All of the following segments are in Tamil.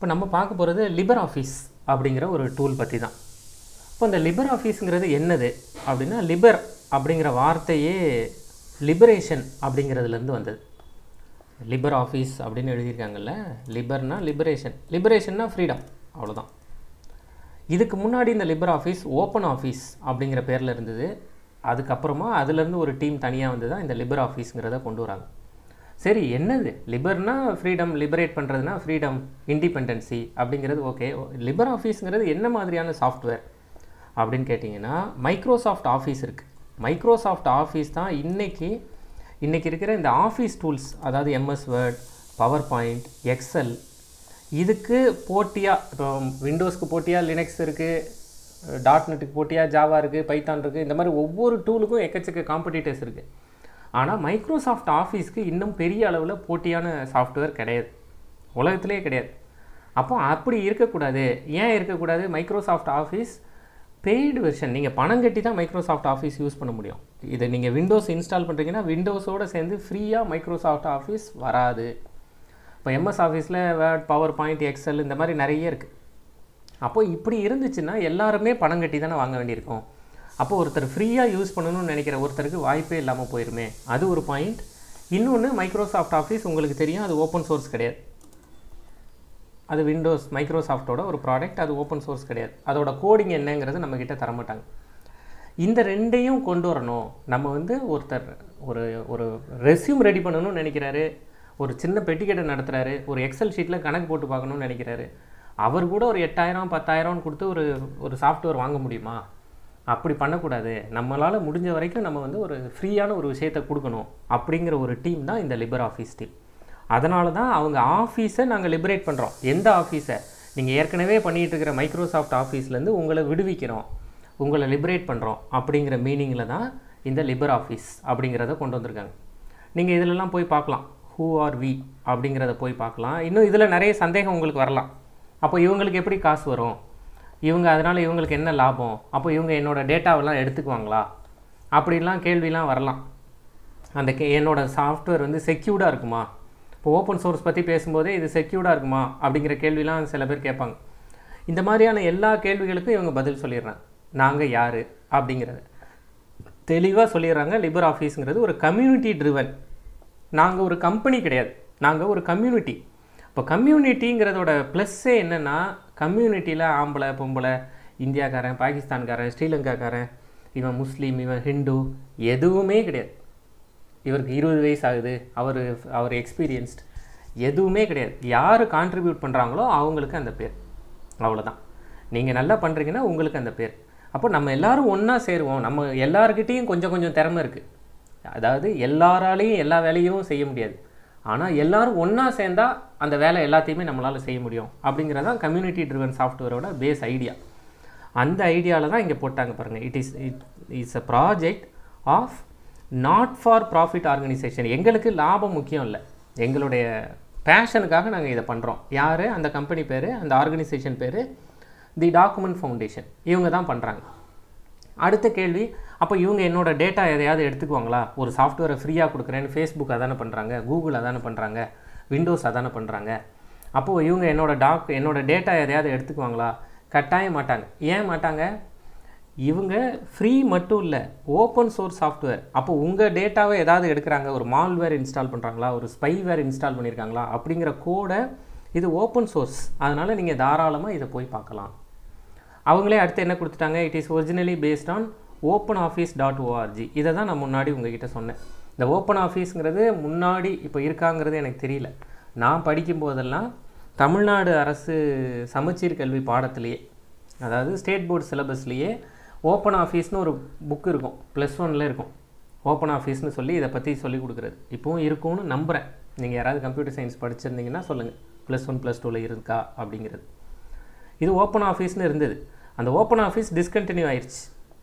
இப்போ நம்ம பார்க்க போகிறது லிபர் ஆஃபீஸ் அப்படிங்கிற ஒரு டூல் பற்றி தான் இப்போ இந்த லிபர் ஆஃபீஸுங்கிறது என்னது அப்படின்னா லிபர் அப்படிங்கிற வார்த்தையே லிபரேஷன் அப்படிங்கிறதுலேருந்து வந்தது லிபர் ஆஃபீஸ் அப்படின்னு எழுதியிருக்காங்கல்ல லிபர்னா லிபரேஷன் லிபரேஷன்னா ஃப்ரீடம் அவ்வளோதான் இதுக்கு முன்னாடி இந்த லிபர் ஆஃபீஸ் ஓப்பன் ஆஃபீஸ் அப்படிங்கிற பேரில் இருந்தது அதுக்கப்புறமா அதுலேருந்து ஒரு டீம் தனியாக வந்து தான் இந்த லிபர் ஆஃபீஸுங்கிறத கொண்டு வராங்க சரி என்னது லிபர்னா ஃப்ரீடம் லிபரேட் பண்ணுறதுனா ஃப்ரீடம் இண்டிபெண்டன்சி அப்படிங்கிறது ஓகே லிபர் ஆஃபீஸுங்கிறது என்ன மாதிரியான சாஃப்ட்வேர் அப்படின்னு கேட்டிங்கன்னா மைக்ரோசாஃப்ட் ஆஃபீஸ் இருக்குது மைக்ரோசாஃப்ட் ஆஃபீஸ் தான் இன்றைக்கி இன்றைக்கி இருக்கிற இந்த ஆஃபீஸ் டூல்ஸ் அதாவது MS Word PowerPoint Excel இதுக்கு போட்டியாக இப்போ விண்டோஸ்க்கு போட்டியாக லினக்ஸ் இருக்குது டாட் நெட்டுக்கு போட்டியாக ஜாவா இருக்குது பைத்தான் இருக்குது இந்த மாதிரி ஒவ்வொரு டூலுக்கும் எக்கச்சக்க காம்படிட்டர்ஸ் இருக்குது ஆனால் மைக்ரோசாஃப்ட் ஆஃபீஸ்க்கு இன்னும் பெரிய அளவில் போட்டியான சாஃப்ட்வேர் கிடையாது உலகத்திலே கிடையாது அப்போ அப்படி இருக்கக்கூடாது ஏன் இருக்கக்கூடாது மைக்ரோசாஃப்ட் ஆஃபீஸ் பெய்டு வெர்ஷன் நீங்கள் பணம் கட்டி தான் மைக்ரோசாஃப்ட் ஆஃபீஸ் யூஸ் பண்ண முடியும் இதை நீங்கள் விண்டோஸ் இன்ஸ்டால் பண்ணுறீங்கன்னா விண்டோஸோடு சேர்ந்து ஃப்ரீயாக மைக்ரோசாஃப்ட் ஆஃபீஸ் வராது இப்போ எம்எஸ் ஆஃபீஸில் வேர்ட் பவர் பாயிண்ட் எக்ஸல் இந்த மாதிரி நிறைய இருக்குது அப்போ இப்படி இருந்துச்சுன்னா எல்லாருமே பணம் கட்டி தானே வாங்க வேண்டியிருக்கும் அப்போ ஒருத்தர் ஃப்ரீயாக யூஸ் பண்ணணும்னு நினைக்கிற ஒருத்தருக்கு வாய்ப்பே இல்லாமல் போயிருமே அது ஒரு பாயிண்ட் இன்னொன்று மைக்ரோசாஃப்ட் ஆஃபீஸ் உங்களுக்கு தெரியும் அது ஓப்பன் சோர்ஸ் கிடையாது அது விண்டோஸ் மைக்ரோசாஃப்ட்டோட ஒரு ப்ராடக்ட் அது ஓப்பன் சோர்ஸ் கிடையாது அதோட கோடிங் என்னங்கிறது நம்மக்கிட்ட தரமாட்டாங்க இந்த ரெண்டையும் கொண்டு வரணும் நம்ம வந்து ஒருத்தர் ஒரு ஒரு ரெஸ்யூம் ரெடி பண்ணணும்னு நினைக்கிறாரு ஒரு சின்ன பெட்டிக்கடை நடத்துகிறாரு ஒரு எக்ஸல் ஷீட்டில் கணக்கு போட்டு பார்க்கணும்னு நினைக்கிறாரு அவர் கூட ஒரு எட்டாயிரம் பத்தாயிரம் கொடுத்து ஒரு ஒரு சாஃப்ட்வேர் வாங்க முடியுமா அப்படி பண்ணக்கூடாது நம்மளால் முடிஞ்ச வரைக்கும் நம்ம வந்து ஒரு ஃப்ரீயான ஒரு விஷயத்தை கொடுக்கணும் அப்படிங்கிற ஒரு டீம் தான் இந்த லிபர் ஆஃபீஸ் டீம் அதனால தான் அவங்க ஆஃபீஸை நாங்கள் லிபரேட் பண்ணுறோம் எந்த ஆஃபீஸை நீங்கள் ஏற்கனவே பண்ணிகிட்டு இருக்கிற மைக்ரோசாஃப்ட் ஆஃபீஸ்லேருந்து உங்களை விடுவிக்கிறோம் உங்களை லிபரேட் பண்ணுறோம் அப்படிங்கிற மீனிங்கில் தான் இந்த லிபர் ஆஃபீஸ் அப்படிங்கிறத கொண்டு வந்திருக்காங்க நீங்கள் இதிலெல்லாம் போய் பார்க்கலாம் ஹூ ஆர் வி அப்படிங்கிறத போய் பார்க்கலாம் இன்னும் இதில் நிறைய சந்தேகம் உங்களுக்கு வரலாம் அப்போ இவங்களுக்கு எப்படி காசு வரும் இவங்க அதனால் இவங்களுக்கு என்ன லாபம் அப்போ இவங்க என்னோடய டேட்டாவெல்லாம் எடுத்துக்குவாங்களா அப்படிலாம் கேள்விலாம் வரலாம் அந்த கே என்னோடய சாஃப்ட்வேர் வந்து செக்யூர்டாக இருக்குமா இப்போ ஓப்பன் சோர்ஸ் பற்றி பேசும்போதே இது செக்யூர்டாக இருக்குமா அப்படிங்கிற கேள்விலாம் சில பேர் கேட்பாங்க இந்த மாதிரியான எல்லா கேள்விகளுக்கும் இவங்க பதில் சொல்லிடுறாங்க நாங்கள் யார் அப்படிங்கிறத தெளிவாக சொல்லிடுறாங்க லிபர் ஆஃபீஸுங்கிறது ஒரு கம்யூனிட்டி ட்ரிவன் நாங்கள் ஒரு கம்பெனி கிடையாது நாங்கள் ஒரு கம்யூனிட்டி இப்போ கம்யூனிட்டிங்கிறதோட ப்ளஸ்ஸே என்னென்னா கம்யூனிட்டியில் ஆம்பளை பொம்பளை இந்தியாக்காரன் பாகிஸ்தான்காரன் ஸ்ரீலங்காக்காரன் இவன் முஸ்லீம் இவன் ஹிந்து எதுவுமே கிடையாது இவருக்கு இருபது வயசு ஆகுது அவர் அவர் எக்ஸ்பீரியன்ஸ்ட் எதுவுமே கிடையாது யார் கான்ட்ரிபியூட் பண்ணுறாங்களோ அவங்களுக்கு அந்த பேர் அவ்வளோதான் நீங்கள் நல்லா பண்ணுறீங்கன்னா உங்களுக்கு அந்த பேர் அப்போ நம்ம எல்லோரும் ஒன்றா சேருவோம் நம்ம எல்லாருக்கிட்டேயும் கொஞ்சம் கொஞ்சம் திறமை இருக்குது அதாவது எல்லாராலையும் எல்லா வேலையும் செய்ய முடியாது ஆனால் எல்லோரும் ஒன்றா சேர்ந்தால் அந்த வேலை எல்லாத்தையுமே நம்மளால் செய்ய முடியும் அப்படிங்கிறதான் கம்யூனிட்டி ட்ரிவன் சாஃப்ட்வேரோட பேஸ் ஐடியா அந்த ஐடியாவில் தான் இங்கே போட்டாங்க பாருங்கள் it is it it's a project of not for profit organisation எங்களுக்கு லாபம் முக்கியம் இல்லை எங்களுடைய பேஷனுக்காக நாங்கள் இதை பண்ணுறோம் யார் அந்த கம்பெனி பேர் அந்த ஆர்கனைசேஷன் பேர் தி டாக்குமெண்ட் ஃபவுண்டேஷன் இவங்க தான் பண்ணுறாங்க அடுத்த கேள்வி அப்போ இவங்க என்னோட டேட்டா எதையாவது எடுத்துக்குவாங்களா ஒரு சாஃப்ட்வேரை ஃப்ரீயாக கொடுக்குறேன்னு ஃபேஸ்புக் அதானே பண்ணுறாங்க கூகுள் அதானே பண்ணுறாங்க விண்டோஸ் அதானே பண்ணுறாங்க அப்போது இவங்க என்னோட டாக் என்னோட டேட்டா எதையாவது எடுத்துக்குவாங்களா கட்டாயம் மாட்டாங்க ஏன் மாட்டாங்க இவங்க ஃப்ரீ மட்டும் இல்லை ஓப்பன் சோர்ஸ் சாஃப்ட்வேர் அப்போ உங்கள் டேட்டாவை ஏதாவது எடுக்கிறாங்க ஒரு மால்வேர் இன்ஸ்டால் பண்ணுறாங்களா ஒரு ஸ்பைவேர் இன்ஸ்டால் பண்ணியிருக்காங்களா அப்படிங்கிற கோடை இது ஓப்பன் சோர்ஸ் அதனால் நீங்கள் தாராளமாக இதை போய் பார்க்கலாம் அவங்களே அடுத்து என்ன கொடுத்துட்டாங்க it is originally based on OpenOffice dot ORG இதை தான் நான் முன்னாடி உங்ககிட்ட சொன்னேன் இந்த ஓப்பன் ஆஃபீஸுங்கிறது முன்னாடி இப்போ இருக்காங்கிறது எனக்கு தெரியல நான் படிக்கும்போதெல்லாம் தமிழ்நாடு அரசு சமச்சீர் கல்வி பாடத்திலேயே அதாவது ஸ்டேட் போர்டு சிலபஸ்லேயே ஓப்பன் ஆஃபீஸ்னு ஒரு புக் இருக்கும் ப்ளஸ் ஒனில் இருக்கும் ஓப்பன் ஆஃபீஸ்னு சொல்லி இதை பற்றி சொல்லி கொடுக்குறது இப்போவும் இருக்கும்னு நம்புகிறேன் நீங்கள் யாராவது கம்ப்யூட்டர் சயின்ஸ் படிச்சிருந்தீங்கன்னா சொல்லுங்கள் ப்ளஸ் ஒன் ப்ளஸ் டூவில் இருக்கா அப்படிங்கிறது இது ஓப்பன் ஆஃபீஸ்னு இருந்தது அந்த ஓப்பன் ஆஃபீஸ் டிஸ்கண்டினியூ ஆயிடுச்சு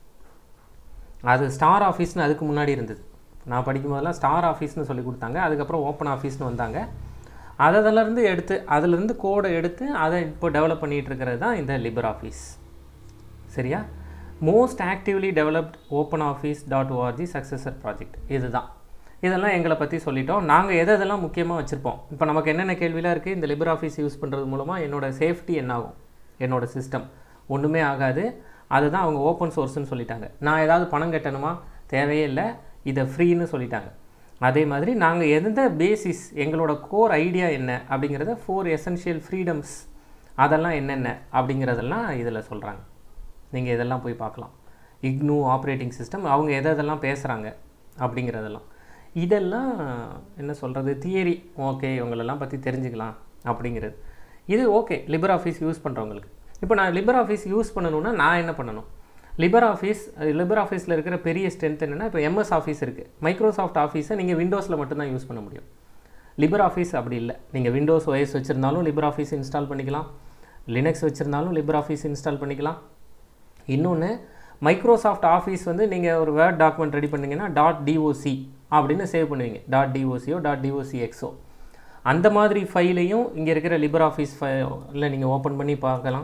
அது ஸ்டார் ஆஃபீஸ்னு அதுக்கு முன்னாடி இருந்தது நான் படிக்கும்போதெல்லாம் ஸ்டார் ஆஃபீஸ்னு சொல்லி கொடுத்தாங்க அதுக்கப்புறம் ஓப்பன் ஆஃபீஸ்னு வந்தாங்க அதிலேருந்து எடுத்து அதிலேருந்து கோடை எடுத்து அதை இப்போ டெவலப் பண்ணிகிட்டு இருக்கிறது தான் இந்த லிபர் ஆஃபீஸ் சரியா most actively developed OpenOffice dot ORG successor project இதுதான் இதெல்லாம் எங்களை பற்றி சொல்லிட்டோம் நாங்கள் எதை எதெல்லாம் முக்கியமாக வச்சுருப்போம் இப்போ நமக்கு என்னென்ன கேள்விலாம் இருக்குது இந்த லிபர் ஆஃபீஸ் யூஸ் பண்ணுறது மூலமாக என்னோட சேஃப்டி என்ன ஆகும் என்னோட சிஸ்டம் ஒன்றுமே ஆகாது அதுதான் அவங்க ஓப்பன் சோர்ஸ்னு சொல்லிட்டாங்க நான் ஏதாவது பணம் கட்டணுமா தேவையே இல்லை இதை ஃப்ரீன்னு சொல்லிட்டாங்க அதே மாதிரி நாங்கள் எந்த பேசிஸ் எங்களோட கோர் ஐடியா என்ன அப்படிங்கிறத ஃபோர் எசென்ஷியல் ஃப்ரீடம்ஸ் அதெல்லாம் என்னென்ன அப்படிங்கிறதெல்லாம் இதில் சொல்கிறாங்க நீங்கள் இதெல்லாம் போய் பார்க்கலாம் இக்னு ஆப்ரேட்டிங் சிஸ்டம் அவங்க எதை எதெல்லாம் பேசுகிறாங்க அப்படிங்கிறதெல்லாம் இதெல்லாம் என்ன சொல்கிறது தியரி ஓகே இவங்களெல்லாம் பற்றி தெரிஞ்சுக்கலாம் அப்படிங்கிறது இது ஓகே லிபர் ஆஃபீஸ் யூஸ் பண்ணுறவங்களுக்கு இப்போ நான் லிபர் ஆஃபீஸ் யூஸ் பண்ணணும்னா நான் என்ன பண்ணணும் லிபர் ஆஃபீஸ் லிபர் ஆஃபீஸில் இருக்கிற பெரிய ஸ்ட்ரென்த் என்னென்னா இப்போ எம்எஸ் ஆஃபீஸ் இருக்குது மைக்ரோசாஃப்ட் ஆஃபீஸை நீங்கள் விண்டோஸில் மட்டும்தான் யூஸ் பண்ண முடியும் லிபர் ஆஃபீஸ் அப்படி இல்லை நீங்கள் விண்டோஸ் ஒய்எஸ் வச்சுருந்தாலும் லிபர் ஆஃபீஸ் இன்ஸ்டால் பண்ணிக்கலாம் லினக்ஸ் வச்சுருந்தாலும் லிபர் ஆஃபீஸ் இன்ஸ்டால் பண்ணிக்கலாம் இன்னொன்று மைக்ரோசாஃப்ட் ஆஃபீஸ் வந்து நீங்கள் ஒரு வேர்ட் டாக்குமெண்ட் ரெடி பண்ணீங்கன்னா டாட் டிஓசி அப்படின்னு சேவ் பண்ணுவீங்க டாட் டிஓசியோ டாட் டிஓசி எக்ஸோ அந்த மாதிரி ஃபைலையும் இங்கே இருக்கிற லிபர் ஆஃபீஸ் ஃபைலில் நீங்கள் ஓப்பன் பண்ணி பார்க்கலாம்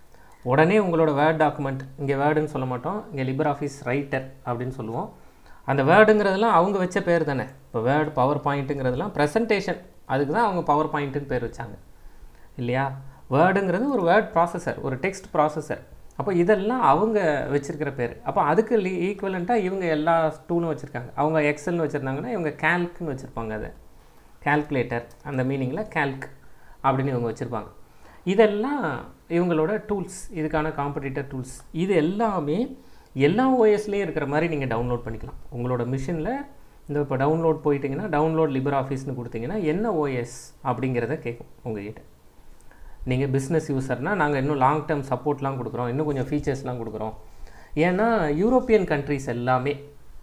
உடனே உங்களோட வேர்ட் டாக்குமெண்ட் இங்கே வேர்டுன்னு சொல்ல மாட்டோம் இங்கே லிபர் ஆஃபீஸ் ரைட்டர் அப்படின்னு சொல்லுவோம் அந்த வேர்டுங்கிறதெல்லாம் அவங்க வச்ச பேர் தானே இப்போ வேர்டு பவர் பாயிண்ட்டுங்கிறதெல்லாம் ப்ரெசன்டேஷன் அதுக்கு தான் அவங்க பவர் பாயிண்ட்டுன்னு பேர் வச்சாங்க இல்லையா வேர்டுங்கிறது ஒரு வேர்ட் ப்ராசஸர் ஒரு டெக்ஸ்ட் ப்ராசஸர் அப்போ இதெல்லாம் அவங்க வச்சுருக்கிற பேர் அப்போ அதுக்கு லீ ஈக்குவலண்ட்டாக இவங்க எல்லா டூலும் வச்சுருக்காங்க அவங்க எக்ஸல்னு வச்சுருந்தாங்கன்னா இவங்க கேல்க்னு வச்சுருப்பாங்க அதை கால்குலேட்டர் அந்த மீனிங்கில் கேல்க் அப்படின்னு இவங்க வச்சுருப்பாங்க இதெல்லாம் இவங்களோட டூல்ஸ் இதுக்கான காம்படிட்டர் டூல்ஸ் இது எல்லாமே எல்லா ஓஎஸ்லேயும் இருக்கிற மாதிரி நீங்கள் டவுன்லோட் பண்ணிக்கலாம் உங்களோட மிஷினில் இந்த இப்போ டவுன்லோட் போயிட்டீங்கன்னா டவுன்லோட் லிபர் ஆஃபீஸ்னு கொடுத்தீங்கன்னா என்ன ஓஎஸ் அப்படிங்கிறத கேட்கும் உங்ககிட்ட நீங்கள் பிஸ்னஸ் யூஸர்னால் நாங்கள் இன்னும் லாங் டேர்ம் சப்போர்ட்லாம் கொடுக்குறோம் இன்னும் கொஞ்சம் ஃபீச்சர்ஸ்லாம் கொடுக்குறோம் ஏன்னா யூரோப்பியன் கண்ட்ரிஸ் எல்லாமே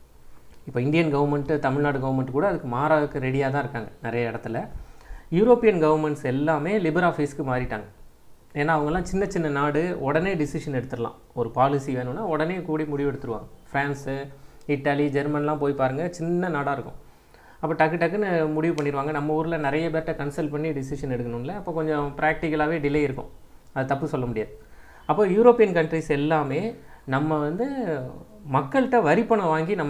இப்போ இந்தியன் கவர்மெண்ட்டு தமிழ்நாடு கவர்மெண்ட் கூட அதுக்கு மாறதுக்கு ரெடியாக தான் இருக்காங்க நிறைய இடத்துல யூரோப்பியன் கவர்மெண்ட்ஸ் எல்லாமே லிபர் ஆஃபீஸ்க்கு மாறிட்டாங்க ஏன்னா அவங்கெல்லாம் சின்ன சின்ன நாடு உடனே டிசிஷன் எடுத்துடலாம் ஒரு பாலிசி வேணும்னா உடனே கூடி முடிவு எடுத்துருவாங்க ஃப்ரான்ஸு இட்டாலி ஜெர்மன்லாம் போய் பாருங்கள் சின்ன நாடாக இருக்கும் அப்போ டக்கு டக்குன்னு முடிவு பண்ணிடுவாங்க நம்ம ஊரில் நிறைய பேர்கிட்ட கன்சல்ட் பண்ணி டிசிஷன் எடுக்கணும்ல அப்போ கொஞ்சம் ப்ராக்டிக்கலாகவே டிலே இருக்கும் அது தப்பு சொல்ல முடியாது அப்போ யூரோப்பியன் கண்ட்ரிஸ் எல்லாமே நம்ம வந்து மக்கள்கிட்ட வரி பணம் வாங்கி நம்ம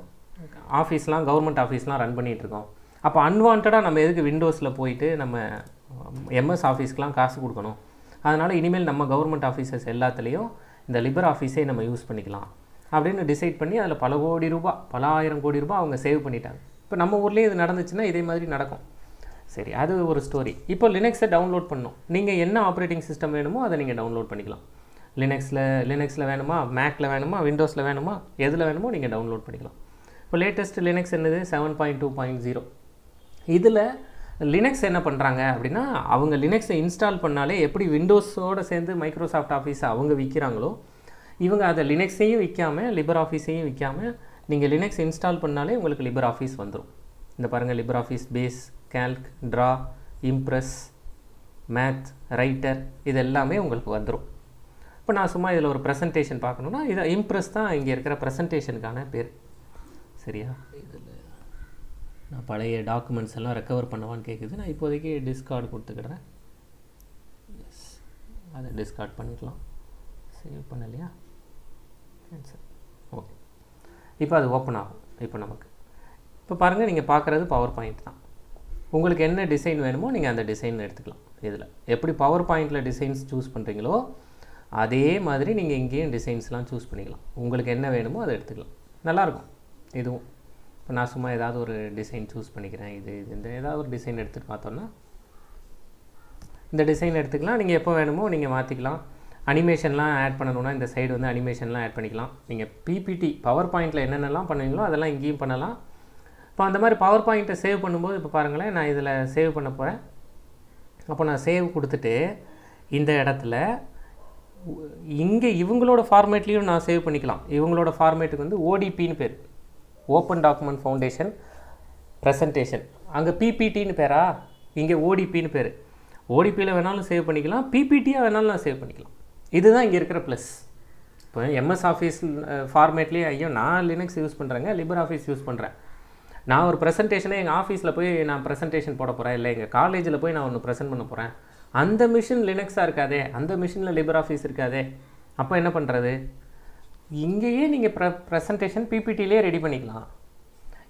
ஆஃபீஸ்லாம் கவர்மெண்ட் ஆஃபீஸ்லாம் ரன் பண்ணிகிட்டு இருக்கோம் அப்போ அன்வான்டாக நம்ம எதுக்கு விண்டோஸில் போயிட்டு நம்ம எம்எஸ் ஆஃபீஸ்க்கெலாம் காசு கொடுக்கணும் அதனால் இனிமேல் நம்ம கவர்மெண்ட் ஆஃபீஸர்ஸ் எல்லாத்துலேயும் இந்த லிபர் ஆஃபீஸே நம்ம யூஸ் பண்ணிக்கலாம் அப்படின்னு டிசைட் பண்ணி அதில் பல கோடி ரூபாய் பல ஆயிரம் கோடி ரூபாய் அவங்க சேவ் பண்ணிட்டாங்க இப்போ நம்ம ஊர்லேயே இது நடந்துச்சுன்னா இதே மாதிரி நடக்கும் சரி அது ஒரு ஸ்டோரி இப்போ லினக்ஸை டவுன்லோட் பண்ணணும் நீங்கள் என்ன ஆப்ரேட்டிங் சிஸ்டம் வேணுமோ அதை நீங்கள் டவுன்லோட் பண்ணிக்கலாம் லினக்ஸில் லினக்ஸில் வேணுமா மேக்கில் வேணுமா விண்டோஸில் வேணுமா எதில் வேணுமோ நீங்கள் டவுன்லோட் பண்ணிக்கலாம் இப்போ லேட்டஸ்ட் லினக்ஸ் என்னது seven point two point zero இதில் லினக்ஸ் என்ன பண்ணுறாங்க அப்படின்னா அவங்க லினக்ஸை இன்ஸ்டால் பண்ணாலே எப்படி விண்டோஸோடு சேர்ந்து மைக்ரோசாஃப்ட் ஆஃபீஸை அவங்க விற்கிறாங்களோ இவங்க அதை லினக்ஸையும் விற்காமல் லிபர் ஆஃபீஸையும் விற்காமல் நீங்கள் லினக்ஸ் இன்ஸ்டால் பண்ணாலே உங்களுக்கு லிபர் ஆஃபீஸ் வந்துடும் இந்த பாருங்கள் LibreOffice Base Calc Draw Impress Math Writer இது எல்லாமே உங்களுக்கு வந்துடும் இப்போ நான் சும்மா இதில் ஒரு ப்ரெசன்டேஷன் பார்க்கணுன்னா இதை இம்ப்ரெஸ் தான் இங்கே இருக்கிற ப்ரெசன்டேஷனுக்கான பேர் சரியா இதில் நான் பழைய டாக்குமெண்ட்ஸ் எல்லாம் ரெக்கவர் பண்ணவான்னு கேட்குது நான் இப்போதைக்கு டிஸ்கார்டு கொடுத்துக்கிறேன் எஸ் அதை டிஸ்கார்ட் பண்ணிக்கலாம் சேவ் பண்ணலையா கேன்சல் ஓகே இப்போ அது ஓப்பன் ஆகும் இப்போ நமக்கு இப்போ பாருங்கள் நீங்கள் பார்க்குறது பவர் பாயிண்ட் தான் உங்களுக்கு என்ன டிசைன் வேணுமோ நீங்கள் அந்த டிசைன் எடுத்துக்கலாம் இதில் எப்படி பவர் பாயிண்டில் டிசைன்ஸ் சூஸ் பண்ணுறீங்களோ அதே மாதிரி நீங்கள் இங்கேயும் டிசைன்ஸ்லாம் சூஸ் பண்ணிக்கலாம் உங்களுக்கு என்ன வேணுமோ அதை எடுத்துக்கலாம் நல்லாயிருக்கும் இதுவும் இப்போ நான் சும்மா ஏதாவது ஒரு டிசைன் சூஸ் பண்ணிக்கிறேன் இது இது இந்த ஏதாவது ஒரு டிசைன் எடுத்துகிட்டு பார்த்தோன்னா இந்த டிசைன் எடுத்துக்கலாம் நீங்கள் எப்போ வேணுமோ நீங்கள் மாற்றிக்கலாம் அனிமேஷன்லாம் ஆட் பண்ணணும்னா இந்த சைடு வந்து அனிமேஷன்லாம் ஆட் பண்ணிக்கலாம் நீங்கள் பிபிடி பவர் பாயிண்டில் என்னென்னலாம் பண்ணுவீங்களோ அதெல்லாம் இங்கேயும் பண்ணலாம் இப்போ அந்த மாதிரி பவர் பாயிண்ட்டை சேவ் பண்ணும்போது இப்போ பாருங்களேன் நான் இதில் சேவ் பண்ண போகிறேன் அப்போ நான் சேவ் கொடுத்துட்டு இந்த இடத்துல இங்கே இவங்களோட ஃபார்மேட்லேயும் நான் சேவ் பண்ணிக்கலாம் இவங்களோட ஃபார்மேட்டுக்கு வந்து ஓடிபின்னு பேர் ஓப்பன் டாக்குமெண்ட் ஃபவுண்டேஷன் ப்ரெசன்டேஷன் அங்கே பிபிடின்னு பேரா இங்கே ஓடிபின்னு பேர் ஓடிபியில் வேணாலும் சேவ் பண்ணிக்கலாம் பிபிடியாக வேணாலும் நான் சேவ் பண்ணிக்கலாம் இதுதான் இங்கே இருக்கிற ப்ளஸ் இப்போ எம்எஸ் ஆஃபீஸ் ஃபார்மேட்லேயே ஐயோ நான் லினக்ஸ் யூஸ் பண்ணுறேங்க லிபர் ஆஃபீஸ் யூஸ் பண்ணுறேன் நான் ஒரு ப்ரெசன்டேஷனை எங்கள் ஆஃபீஸில் போய் நான் ப்ரெசன்டேஷன் போட போகிறேன் இல்லை எங்கள் காலேஜில் போய் நான் ஒன்று ப்ரெசென்ட் பண்ண போகிறேன் அந்த மிஷின் லினக்ஸாக இருக்காதே அந்த மிஷினில் லிபர் ஆஃபீஸ் இருக்காதே அப்போ என்ன பண்ணுறது இங்கேயே நீங்கள் ப்ர ப்ரெசன்டேஷன் பிபிடிலே ரெடி பண்ணிக்கலாம்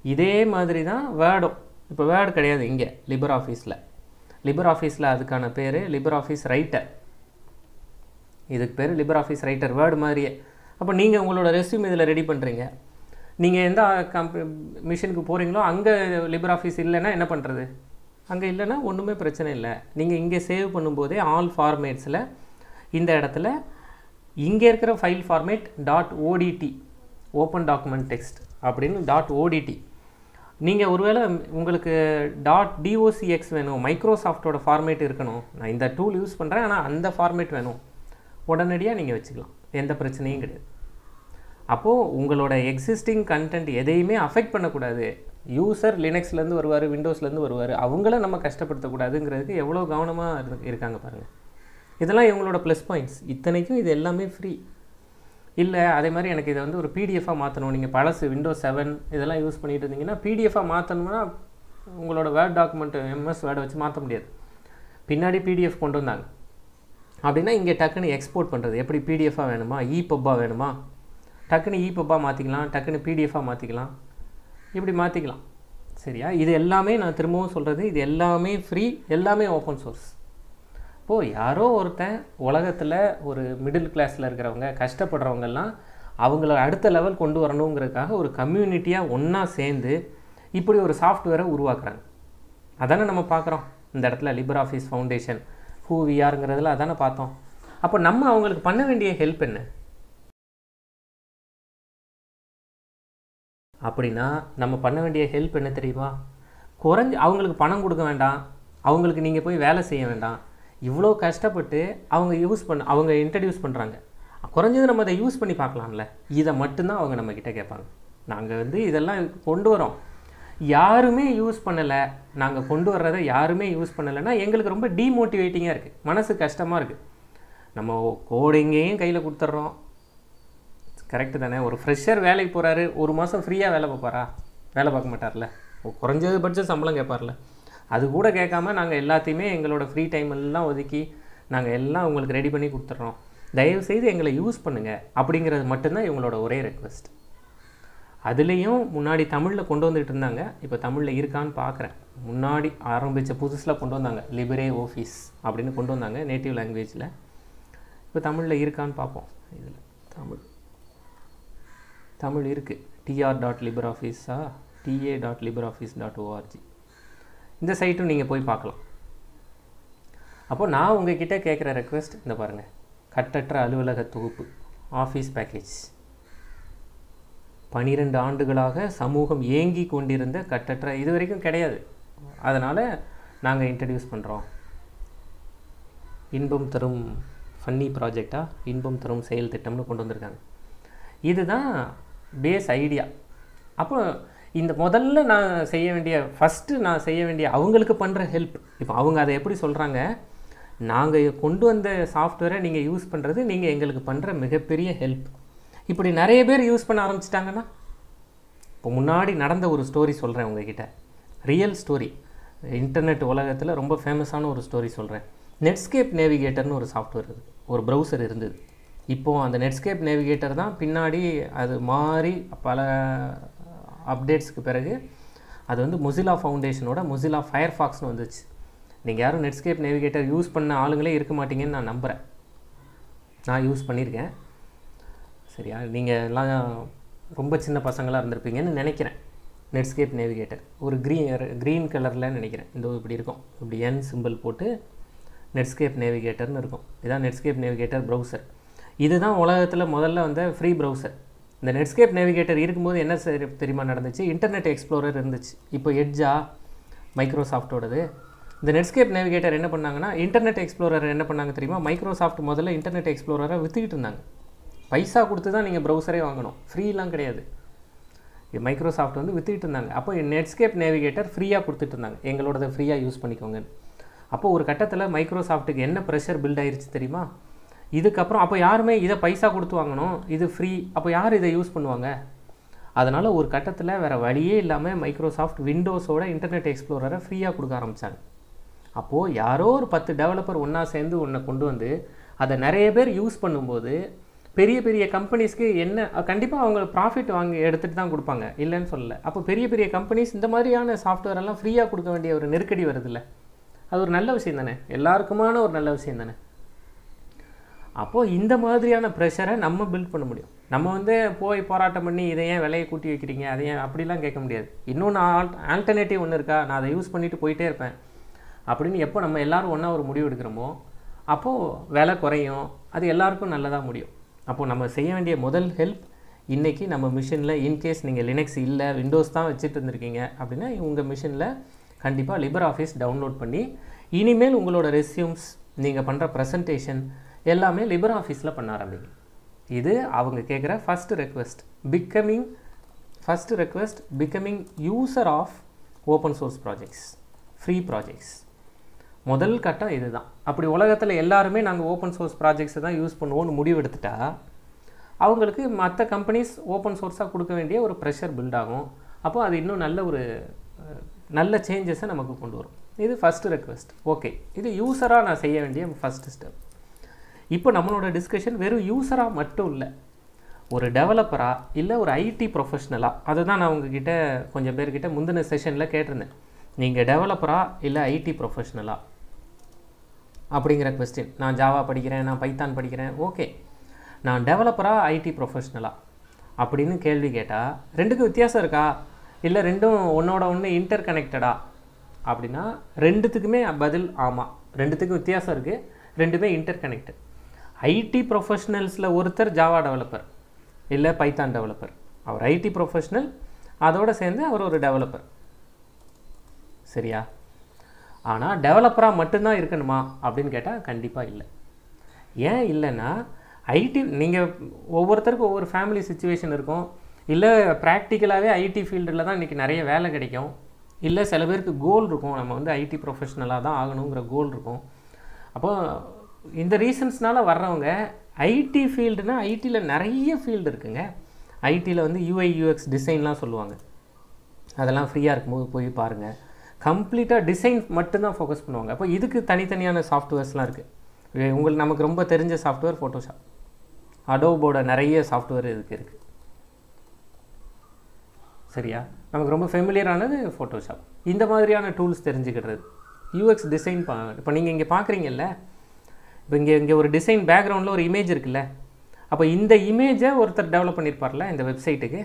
இதே மாதிரி தான் வேர்டும் இப்போ வேர்டு கிடையாது இங்கே லிபர் ஆஃபீஸில் லிபர் ஆஃபீஸில் அதுக்கான பேர் லிபர் ஆஃபீஸ் ரைட்டர் இதுக்கு பேர் லிபர் ஆஃபீஸ் ரைட்டர் வேர்டு மாதிரியே அப்போ நீங்கள் உங்களோட ரெஸ்யூம் இதில் ரெடி பண்ணுறீங்க நீங்கள் எந்த கம்ப மிஷினுக்கு போகிறீங்களோ அங்கே லிபர் ஆஃபீஸ் இல்லைன்னா என்ன பண்ணுறது அங்கே இல்லைன்னா ஒன்றுமே பிரச்சனை இல்லை நீங்கள் இங்கே சேவ் பண்ணும்போதே ஆல் ஃபார்மேட்ஸில் இந்த இடத்துல இங்கே இருக்கிற file format dot ODT open document text அப்படின்னு டாட் ஓடிடி நீங்கள் ஒருவேளை உங்களுக்கு டாட் டிஓசிஎக்ஸ் வேணும் மைக்ரோசாஃப்டோட ஃபார்மேட் இருக்கணும் நான் இந்த டூல் யூஸ் பண்ணுறேன் ஆனால் அந்த ஃபார்மேட் வேணும் உடனடியாக நீங்கள் வச்சுக்கலாம் எந்த பிரச்சனையும் கிடையாது அப்போது உங்களோட எக்ஸிஸ்டிங் கண்டென்ட் எதையுமே அஃபெக்ட் பண்ணக்கூடாது யூசர் லினக்ஸ்லேருந்து வருவார் விண்டோஸ்லேருந்து வருவார் அவங்கள நம்ம கஷ்டப்படுத்தக்கூடாதுங்கிறதுக்கு எவ்வளோ கவனமாக இரு இருக்காங்க பாருங்கள் இதெல்லாம் இவங்களோட ப்ளஸ் பாயிண்ட்ஸ் இத்தனைக்கும் இது எல்லாமே ஃப்ரீ இல்லை அதே மாதிரி எனக்கு இதை வந்து ஒரு பிடிஎஃபாக மாற்றணும் நீங்கள் பழசு விண்டோஸ் செவன் இதெல்லாம் யூஸ் பண்ணிட்டு இருந்தீங்கன்னா பிடிஎஃபாக மாற்றணும்னா உங்களோட வேர்ட் டாக்குமெண்ட் எம்எஸ் வேர்டை வச்சு மாற்ற முடியாது பின்னாடி பிடிஎஃப் கொண்டு வந்தாங்க அப்படின்னா இங்கே டக்குன்னு எக்ஸ்போர்ட் பண்ணுறது எப்படி பிடிஎஃபாக வேணுமா இ பப்பாக வேணுமா டக்குன்னு இ பப்பாக மாற்றிக்கலாம் டக்குன்னு பிடிஎஃபாக மாற்றிக்கலாம் இப்படி மாற்றிக்கலாம் சரியா இது எல்லாமே நான் திரும்பவும் சொல்கிறது இது எல்லாமே ஃப்ரீ எல்லாமே ஓப்பன் சோர்ஸ் இப்போது யாரோ ஒருத்தன் உலகத்தில் ஒரு மிடில் கிளாஸில் இருக்கிறவங்க கஷ்டப்படுறவங்கெல்லாம் அவங்கள அடுத்த லெவல் கொண்டு வரணுங்கிறதுக்காக ஒரு கம்யூனிட்டியாக ஒன்றா சேர்ந்து இப்படி ஒரு சாஃப்ட்வேரை உருவாக்குறாங்க அதானே நம்ம பார்க்குறோம் இந்த இடத்துல லிபர் ஆஃபீஸ் ஃபவுண்டேஷன் ஹூ விஆருங்கிறதுல அதானே பார்த்தோம் அப்போ நம்ம அவங்களுக்கு பண்ண வேண்டிய ஹெல்ப் என்ன அப்படின்னா நம்ம பண்ண வேண்டிய ஹெல்ப் என்ன தெரியுமா குறைஞ்சி அவங்களுக்கு பணம் கொடுக்க வேண்டாம் அவங்களுக்கு நீங்கள் போய் வேலை செய்ய வேண்டாம் இவ்வளோ கஷ்டப்பட்டு அவங்க யூஸ் பண்ண அவங்க இன்ட்ரடியூஸ் பண்ணுறாங்க குறைஞ்சது நம்ம அதை யூஸ் பண்ணி பார்க்கலாம்ல இதை மட்டும்தான் அவங்க நம்மக்கிட்ட கேட்பாங்க நாங்கள் வந்து இதெல்லாம் கொண்டு வரோம் யாருமே யூஸ் பண்ணலை நாங்கள் கொண்டு வர்றதை யாருமே யூஸ் பண்ணலைன்னா எங்களுக்கு ரொம்ப டீமோட்டிவேட்டிங்காக இருக்குது மனசு கஷ்டமாக இருக்குது நம்ம கோடிங்கையும் கையில் கொடுத்துட்றோம் கரெக்டு தானே ஒரு ஃப்ரெஷர் வேலைக்கு போகிறாரு ஒரு மாதம் ஃப்ரீயாக வேலை பார்ப்பாரா வேலை பார்க்க மாட்டார்ல குறைஞ்சது பட்சம் சம்பளம் கேட்பார்ல அது கூட கேட்காம நாங்கள் எல்லாத்தையுமே எங்களோட ஃப்ரீ டைம் எல்லாம் ஒதுக்கி நாங்கள் எல்லாம் உங்களுக்கு ரெடி பண்ணி கொடுத்துட்றோம் தயவுசெய்து எங்களை யூஸ் பண்ணுங்கள் அப்படிங்கிறது மட்டும்தான் இவங்களோட ஒரே ரெக்வெஸ்ட் அதுலேயும் முன்னாடி தமிழில் கொண்டு வந்துட்டு இருந்தாங்க இப்போ தமிழில் இருக்கான்னு பார்க்குறேன் முன்னாடி ஆரம்பித்த புதுசில் கொண்டு வந்தாங்க லிபரே ஆஃபீஸ் அப்படின்னு கொண்டு வந்தாங்க நேட்டிவ் லாங்குவேஜில் இப்போ தமிழில் இருக்கான்னு பார்ப்போம் இதில் தமிழ் தமிழ் இருக்குது டிஆர் டாட் லிபர் ஆஃபீஸா TA dot லிபர் LibreOffice dot ORG இந்த சைட்டும் நீங்கள் போய் பார்க்கலாம் அப்போ நான் உங்ககிட்ட கேட்குற ரெக்வெஸ்ட் இந்த பாருங்கள் கட்டற்ற அலுவலக தொகுப்பு ஆஃபீஸ் பேக்கேஜ் பனிரெண்டு ஆண்டுகளாக சமூகம் ஏங்கி கொண்டிருந்த கட்டற்ற இது வரைக்கும் கிடையாது அதனால் நாங்கள் இன்ட்ரடியூஸ் பண்ணுறோம் இன்பம் தரும் ஃபன்னி ப்ராஜெக்டாக இன்பம் தரும் செயல் திட்டம்னு கொண்டு வந்திருக்காங்க இதுதான் பேஸ் ஐடியா அப்போ இந்த முதல்ல நான் செய்ய வேண்டிய ஃபஸ்ட்டு நான் செய்ய வேண்டிய அவங்களுக்கு பண்ணுற ஹெல்ப் இப்போ அவங்க அதை எப்படி சொல்கிறாங்க நாங்கள் கொண்டு வந்த சாஃப்ட்வேரை நீங்கள் யூஸ் பண்ணுறது நீங்கள் எங்களுக்கு பண்ணுற மிகப்பெரிய ஹெல்ப் இப்படி நிறைய பேர் யூஸ் பண்ண ஆரம்பிச்சிட்டாங்கன்னா இப்போ முன்னாடி நடந்த ஒரு ஸ்டோரி சொல்கிறேன் உங்ககிட்ட ரியல் ஸ்டோரி இன்டர்நெட் உலகத்தில் ரொம்ப ஃபேமஸான ஒரு ஸ்டோரி சொல்கிறேன் நெட்ஸ்கேப் நேவிகேட்டர்னு ஒரு சாஃப்ட்வேர் இருக்குது ஒரு ப்ரௌசர் இருந்தது இப்போது அந்த நெட்ஸ்கேப் நேவிகேட்டர் தான் பின்னாடி அது மாறி பல அப்டேட்ஸ்க்கு பிறகு அது வந்து மொசிலா ஃபவுண்டேஷனோட மொசிலா ஃபயர்ஃபாக்ஸ்னு வந்துச்சு நீங்கள் யாரும் நெட்ஸ்கேப் நேவிகேட்டர் யூஸ் பண்ண ஆளுங்களே இருக்க மாட்டீங்கன்னு நான் நம்புகிறேன் நான் யூஸ் பண்ணியிருக்கேன் சரியா நீங்கள் எல்லாம் ரொம்ப சின்ன பசங்களாக இருந்திருப்பீங்கன்னு நினைக்கிறேன் நெட்ஸ்கேப் நேவிகேட்டர் ஒரு க்ரீன் க்ரீன் கலரில் நினைக்கிறேன் இந்த இப்படி இருக்கும் இப்படி என் சிம்பிள் போட்டு நெட்ஸ்கேப் நேவிகேட்டர்னு இருக்கும் இதான் நெட்ஸ்கேப் நேவிகேட்டர் ப்ரௌசர் இதுதான் உலகத்தில் முதல்ல வந்த ஃப்ரீ ப்ரௌசர் இந்த நெட்ஸ்கேப் நேவிகேட்டர் இருக்கும்போது என்ன சரி- தெரியுமா நடந்துச்சு இன்டர்நெட் எக்ஸ்ப்ளோரர் இருந்துச்சு இப்போ எட்ஜா மைக்ரோசாஃப்ட்டோடது இந்த நெட்ஸ்கேப் நேவிகேட்டர் என்ன பண்ணாங்கன்னா இன்டர்நெட் எக்ஸ்ப்ளோரர் என்ன பண்ணாங்க தெரியுமா மைக்ரோசாஃப்ட் முதல்ல இன்டர்நெட் எக்ஸ்ப்ளோரரை விற்றுக்கிட்டு இருந்தாங்க பைசா கொடுத்து தான் நீங்கள் ப்ரௌசரே வாங்கணும் ஃப்ரீலாம் கிடையாது இது மைக்ரோசாஃப்ட் வந்து விற்றுக்கிட்டு இருந்தாங்க அப்போ நெட்ஸ்கேப் நேவிகேட்டர் ஃப்ரீயாக கொடுத்துட்டு இருந்தாங்க எங்களோடதை ஃப்ரீயாக யூஸ் பண்ணிக்கோங்க அப்போ ஒரு கட்டத்தில் மைக்ரோசாஃப்ட்டுக்கு என்ன ப்ரெஷர் பில்ட் ஆயிருச்சு தெரியுமா இதுக்கப்புறம் அப்போ யாருமே இதை பைசா கொடுத்து வாங்கணும் இது ஃப்ரீ அப்போ யார் இதை யூஸ் பண்ணுவாங்க அதனால் ஒரு கட்டத்தில் வேறு வழியே இல்லாமல் மைக்ரோசாஃப்ட் விண்டோஸோட இன்டர்நெட் எக்ஸ்ப்ளோரரை ஃப்ரீயாக கொடுக்க ஆரம்பித்தாங்க அப்போது யாரோ ஒரு பத்து டெவலப்பர் ஒன்றா சேர்ந்து ஒன்றை கொண்டு வந்து அதை நிறைய பேர் யூஸ் பண்ணும்போது பெரிய பெரிய கம்பெனிஸ்க்கு என்ன கண்டிப்பாக அவங்க ப்ராஃபிட் வாங்கி எடுத்துகிட்டு தான் கொடுப்பாங்க இல்லைன்னு சொல்லலை அப்போ பெரிய பெரிய கம்பெனிஸ் இந்த மாதிரியான சாஃப்ட்வேர் எல்லாம் ஃப்ரீயாக கொடுக்க வேண்டிய ஒரு நெருக்கடி வருதுல்ல அது ஒரு நல்ல விஷயம் தானே எல்லாருக்குமான ஒரு நல்ல விஷயம் தானே அப்போது இந்த மாதிரியான ப்ரெஷரை நம்ம பில்ட் பண்ண முடியும் நம்ம வந்து போய் போராட்டம் பண்ணி இதை ஏன் விலையை கூட்டி வைக்கிறீங்க அதை ஏன் அப்படிலாம் கேட்க முடியாது இன்னொன்று ஆல் ஆல்டர்னேட்டிவ் ஒன்று இருக்கா நான் அதை யூஸ் பண்ணிட்டு போயிட்டே இருப்பேன் அப்படின்னு எப்போ நம்ம எல்லாரும் ஒன்றா ஒரு முடிவு எடுக்கிறோமோ அப்போது விலை குறையும் அது எல்லாருக்கும் நல்லதாக முடியும் அப்போது நம்ம செய்ய வேண்டிய முதல் ஹெல்ப் இன்றைக்கி நம்ம மிஷினில் இன்கேஸ் நீங்கள் லினக்ஸ் இல்லை விண்டோஸ் தான் வச்சுட்டு இருந்திருக்கீங்க அப்படின்னா உங்கள் மிஷினில் கண்டிப்பாக லிபர் ஆஃபீஸ் டவுன்லோட் பண்ணி இனிமேல் உங்களோட ரெஸ்யூம்ஸ் நீங்கள் பண்ணுற ப்ரெசன்டேஷன் எல்லாமே லிபர் ஆஃபீஸில் பண்ண ஆரம்பிங்க இது அவங்க கேட்குற first request becoming first request becoming user of open source projects free projects முதல் கட்டம் இதுதான் அப்படி உலகத்தில் எல்லாருமே நாங்கள் ஓப்பன் சோர்ஸ் ப்ராஜெக்ட்ஸை தான் யூஸ் பண்ணுவோம்னு முடிவெடுத்துட்டா அவங்களுக்கு மற்ற கம்பெனிஸ் ஓப்பன் சோர்ஸாக கொடுக்க வேண்டிய ஒரு ப்ரெஷர் பில்ட் ஆகும் அப்போ அது இன்னும் நல்ல ஒரு அஹ், நல்ல சேஞ்சஸை நமக்கு கொண்டு வரும் இது ஃபஸ்ட்டு ரெக்வெஸ்ட் ஓகே இது யூஸராக நான் செய்ய வேண்டிய ஃபஸ்ட்டு ஸ்டெப் இப்போ நம்மளோட டிஸ்கஷன் வெறும் யூஸராக மட்டும் இல்லை ஒரு டெவலப்பரா இல்லை ஒரு ஐடி ப்ரொஃபஷ்னலாக அதை தான் நான் உங்ககிட்ட கொஞ்சம் பேர்கிட்ட முந்தின செஷனில் கேட்டிருந்தேன் நீங்கள் டெவலப்பரா இல்லை ஐடி ப்ரொஃபஷ்னலா அப்படிங்கிற கொஸ்டின் நான் ஜாவா படிக்கிறேன் நான் பைத்தான் படிக்கிறேன் ஓகே நான் டெவலப்பரா ஐடி ப்ரொஃபஷ்னலா அப்படின்னு கேள்வி கேட்டால் ரெண்டுக்கும் வித்தியாசம் இருக்கா இல்லை ரெண்டும் ஒன்றோட ஒன்று இன்டர் கனெக்டடா அப்படின்னா ரெண்டுத்துக்குமே பதில் ஆமாம் ரெண்டுத்துக்கும் வித்தியாசம் இருக்குது ரெண்டுமே இன்டர் கனெக்டட் ஐடி ப்ரொஃபஷ்னல்ஸில் ஒருத்தர் ஜாவா டெவலப்பர் இல்லை பைத்தான் டெவலப்பர் அவர் ஐடி ப்ரொஃபஷ்னல் அதோட சேர்ந்து அவர் ஒரு டெவலப்பர் சரியா ஆனால் டெவலப்பராக மட்டும்தான் இருக்கணுமா அப்படின்னு கேட்டால் கண்டிப்பாக இல்லை ஏன் இல்லைன்னா ஐடி நீங்கள் ஒவ்வொருத்தருக்கும் ஒவ்வொரு ஃபேமிலி சுச்சுவேஷன் இருக்கும் இல்லை ப்ராக்டிக்கலாகவே ஐடி ஃபீல்டில் தான் இன்றைக்கி நிறைய வேலை கிடைக்கும் இல்லை சில பேருக்கு கோல் இருக்கும் நம்ம வந்து ஐடி ப்ரொஃபஷ்னலாக தான் ஆகணுங்கிற கோல் இருக்கும் அப்போ இந்த ரீசன்ஸ்னால வர்றவங்க ஐடி ஃபீல்டுனா ஐடியில் நிறைய ஃபீல்டு இருக்குங்க ஐடியில் வந்து யூஐ யூஎக்ஸ் டிசைன்லாம் சொல்லுவாங்க அதெல்லாம் ஃப்ரீயாக இருக்கும்போது போய் பாருங்கள் கம்ப்ளீட்டாக டிசைன் மட்டும்தான் ஃபோக்கஸ் பண்ணுவாங்க அப்போ இதுக்கு தனித்தனியான சாஃப்ட்வேர்ஸ்லாம் இருக்குது உங்களுக்கு நமக்கு ரொம்ப தெரிஞ்ச சாஃப்ட்வேர் ஃபோட்டோஷாப் அடோபோட நிறைய சாஃப்ட்வேர் இதுக்கு இருக்குது சரியா நமக்கு ரொம்ப ஃபெமிலியரானது ஃபோட்டோஷாப் இந்த மாதிரியான டூல்ஸ் தெரிஞ்சுக்கிறது யூஎக்ஸ் டிசைன் பா இப்போ நீங்கள் இங்கே பார்க்குறீங்கல்ல இப்போ இங்கே இங்கே ஒரு டிசைன் பேக்ரவுண்டில் ஒரு இமேஜ் இருக்குல்ல அப்போ இந்த இமேஜை ஒருத்தர் டெவலப் பண்ணியிருப்பார்ல இந்த வெப்சைட்டுக்கு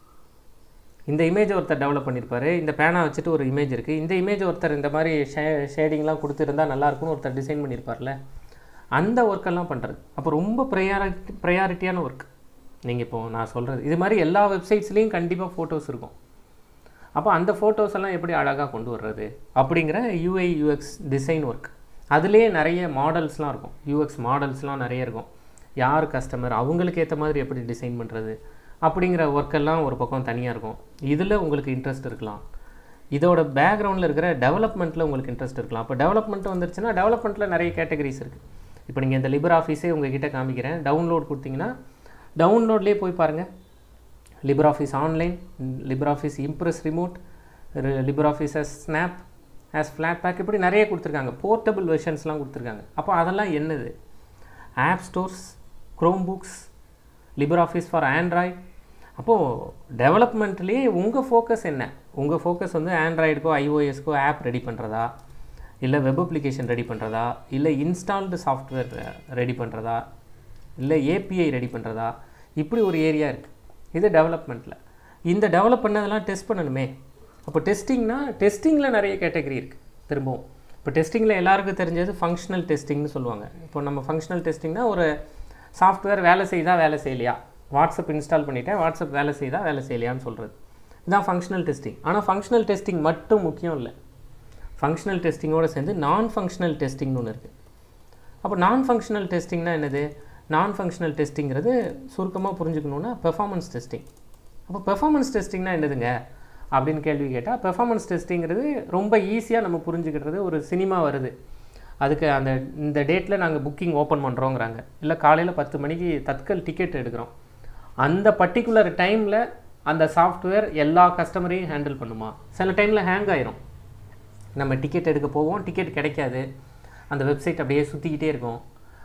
இந்த இமேஜ் ஒருத்தர் டெவலப் பண்ணியிருப்பாரு இந்த பேனா வச்சுட்டு ஒரு இமேஜ் இருக்குது இந்த இமேஜ் ஒருத்தர் இந்த மாதிரி ஷே ஷேடிங்லாம் கொடுத்துருந்தா நல்லாயிருக்கும்னு ஒருத்தர் டிசைன் பண்ணியிருப்பார்ல அந்த ஒர்க்கெல்லாம் பண்ணுறது அப்போ ரொம்ப ப்ரையாரிட்டி ப்ரையாரிட்டியான ஒர்க் நீங்கள் இப்போ நான் சொல்கிறது இது மாதிரி எல்லா வெப்சைட்ஸ்லேயும் கண்டிப்பாக ஃபோட்டோஸ் இருக்கும் அப்போ அந்த ஃபோட்டோஸ் எல்லாம் எப்படி அழகாக கொண்டு வர்றது அப்படிங்கிற யூஐ யூஎக்ஸ் டிசைன் ஒர்க் அதுலேயே நிறைய மாடல்ஸ்லாம் இருக்கும் யூஎக்ஸ் மாடல்ஸ்லாம் நிறைய இருக்கும் யார் கஸ்டமர் அவங்களுக்கு ஏற்ற மாதிரி எப்படி டிசைன் பண்ணுறது அப்படிங்கிற ஒர்க்கெல்லாம் ஒரு பக்கம் தனியாக இருக்கும் இதில் உங்களுக்கு இன்ட்ரெஸ்ட் இருக்கலாம் இதோட பேக்ரவுண்டில் இருக்கிற டெவலப்மெண்ட்டில் உங்களுக்கு இன்ட்ரெஸ்ட் இருக்கலாம் அப்போ டெவலப்மெண்ட் வந்துருச்சுன்னா டெவலப்மெண்ட்டில் நிறைய கேட்டகரிஸ் இருக்குது இப்போ நீங்கள் இந்த லிபர் ஆஃபீஸே உங்ககிட்ட காமிக்கிறேன் டவுன்லோட் கொடுத்தீங்கன்னா டவுன்லோட்லேயே போய் பாருங்கள் LibreOffice online LibreOffice Impress remote LibreOffice as Snap as Flatpak இப்படி நிறைய கொடுத்துருக்காங்க போர்ட்டபிள் வெர்ஷன்ஸ்லாம் கொடுத்துருக்காங்க அப்போ அதெல்லாம் என்னது app stores Chromebooks LibreOffice for Android அப்போது டெவலப்மெண்ட்லேயே உங்கள் ஃபோக்கஸ் என்ன உங்கள் ஃபோக்கஸ் வந்து ஆண்ட்ராய்டுக்கோ ஐஓஎஸ்க்கோ ஆப் ரெடி பண்ணுறதா இல்லை வெப் அப்ளிகேஷன் ரெடி பண்ணுறதா இல்லை இன்ஸ்டால்டு சாஃப்ட்வேர் ரெடி பண்ணுறதா இல்லை ஏபிஐ ரெடி பண்ணுறதா இப்படி ஒரு ஏரியா இருக்குது இது டெவலப்மெண்ட்டில் இந்த டெவலப் பண்ணதெல்லாம் டெஸ்ட் பண்ணணுமே அப்போ டெஸ்டிங்னா டெஸ்டிங்கில் நிறைய கேட்டகரி இருக்குது திரும்பவும் இப்போ டெஸ்டிங்கில் எல்லாருக்கும் தெரிஞ்சது ஃபங்க்ஷனல் டெஸ்டிங்னு சொல்லுவாங்க இப்போ நம்ம ஃபங்க்ஷனல் டெஸ்டிங்னா ஒரு சாஃப்ட்வேர் வேலை செய்தா வேலை செய்யலையா வாட்ஸ்அப் இன்ஸ்டால் பண்ணிட்டேன் வாட்ஸ்அப் வேலை செய்தா வேலை செய்யலையான்னு சொல்கிறது இதுதான் ஃபங்க்ஷனல் டெஸ்டிங் ஆனால் ஃபங்க்ஷனல் டெஸ்டிங் மட்டும் முக்கியம் இல்லை ஃபங்க்ஷனல் டெஸ்டிங்கோடு சேர்ந்து நான் ஃபங்க்ஷனல் டெஸ்டிங்னு ஒன்று இருக்குது அப்போ நான் ஃபங்க்ஷனல் டெஸ்டிங்னா என்னது நான் ஃபங்க்ஷனல் டெஸ்டிங்கிறது சுருக்கமாக புரிஞ்சுக்கணுன்னா பெர்ஃபார்மன்ஸ் டெஸ்டிங் அப்போ பெர்ஃபார்மன்ஸ் டெஸ்டிங்னா என்னதுங்க அப்படின்னு கேள்வி கேட்டால் பெர்ஃபார்மன்ஸ் டெஸ்டிங்கிறது ரொம்ப ஈஸியாக நம்ம புரிஞ்சுக்கிறது ஒரு சினிமா வருது அதுக்கு அந்த இந்த டேட்டில் நாங்கள் புக்கிங் ஓப்பன் பண்ணுறோங்கிறாங்க இல்லை காலையில் பத்து மணிக்கு தத்கல் டிக்கெட் எடுக்கிறோம் அந்த பர்டிகுலர் டைமில் அந்த சாஃப்ட்வேர் எல்லா கஸ்டமரையும் ஹேண்டில் பண்ணுமா சில டைமில் ஹேங் ஆயிரும் நம்ம டிக்கெட் எடுக்க போவோம் டிக்கெட் கிடைக்காது அந்த வெப்சைட் அப்படியே சுற்றிக்கிட்டே இருக்கும்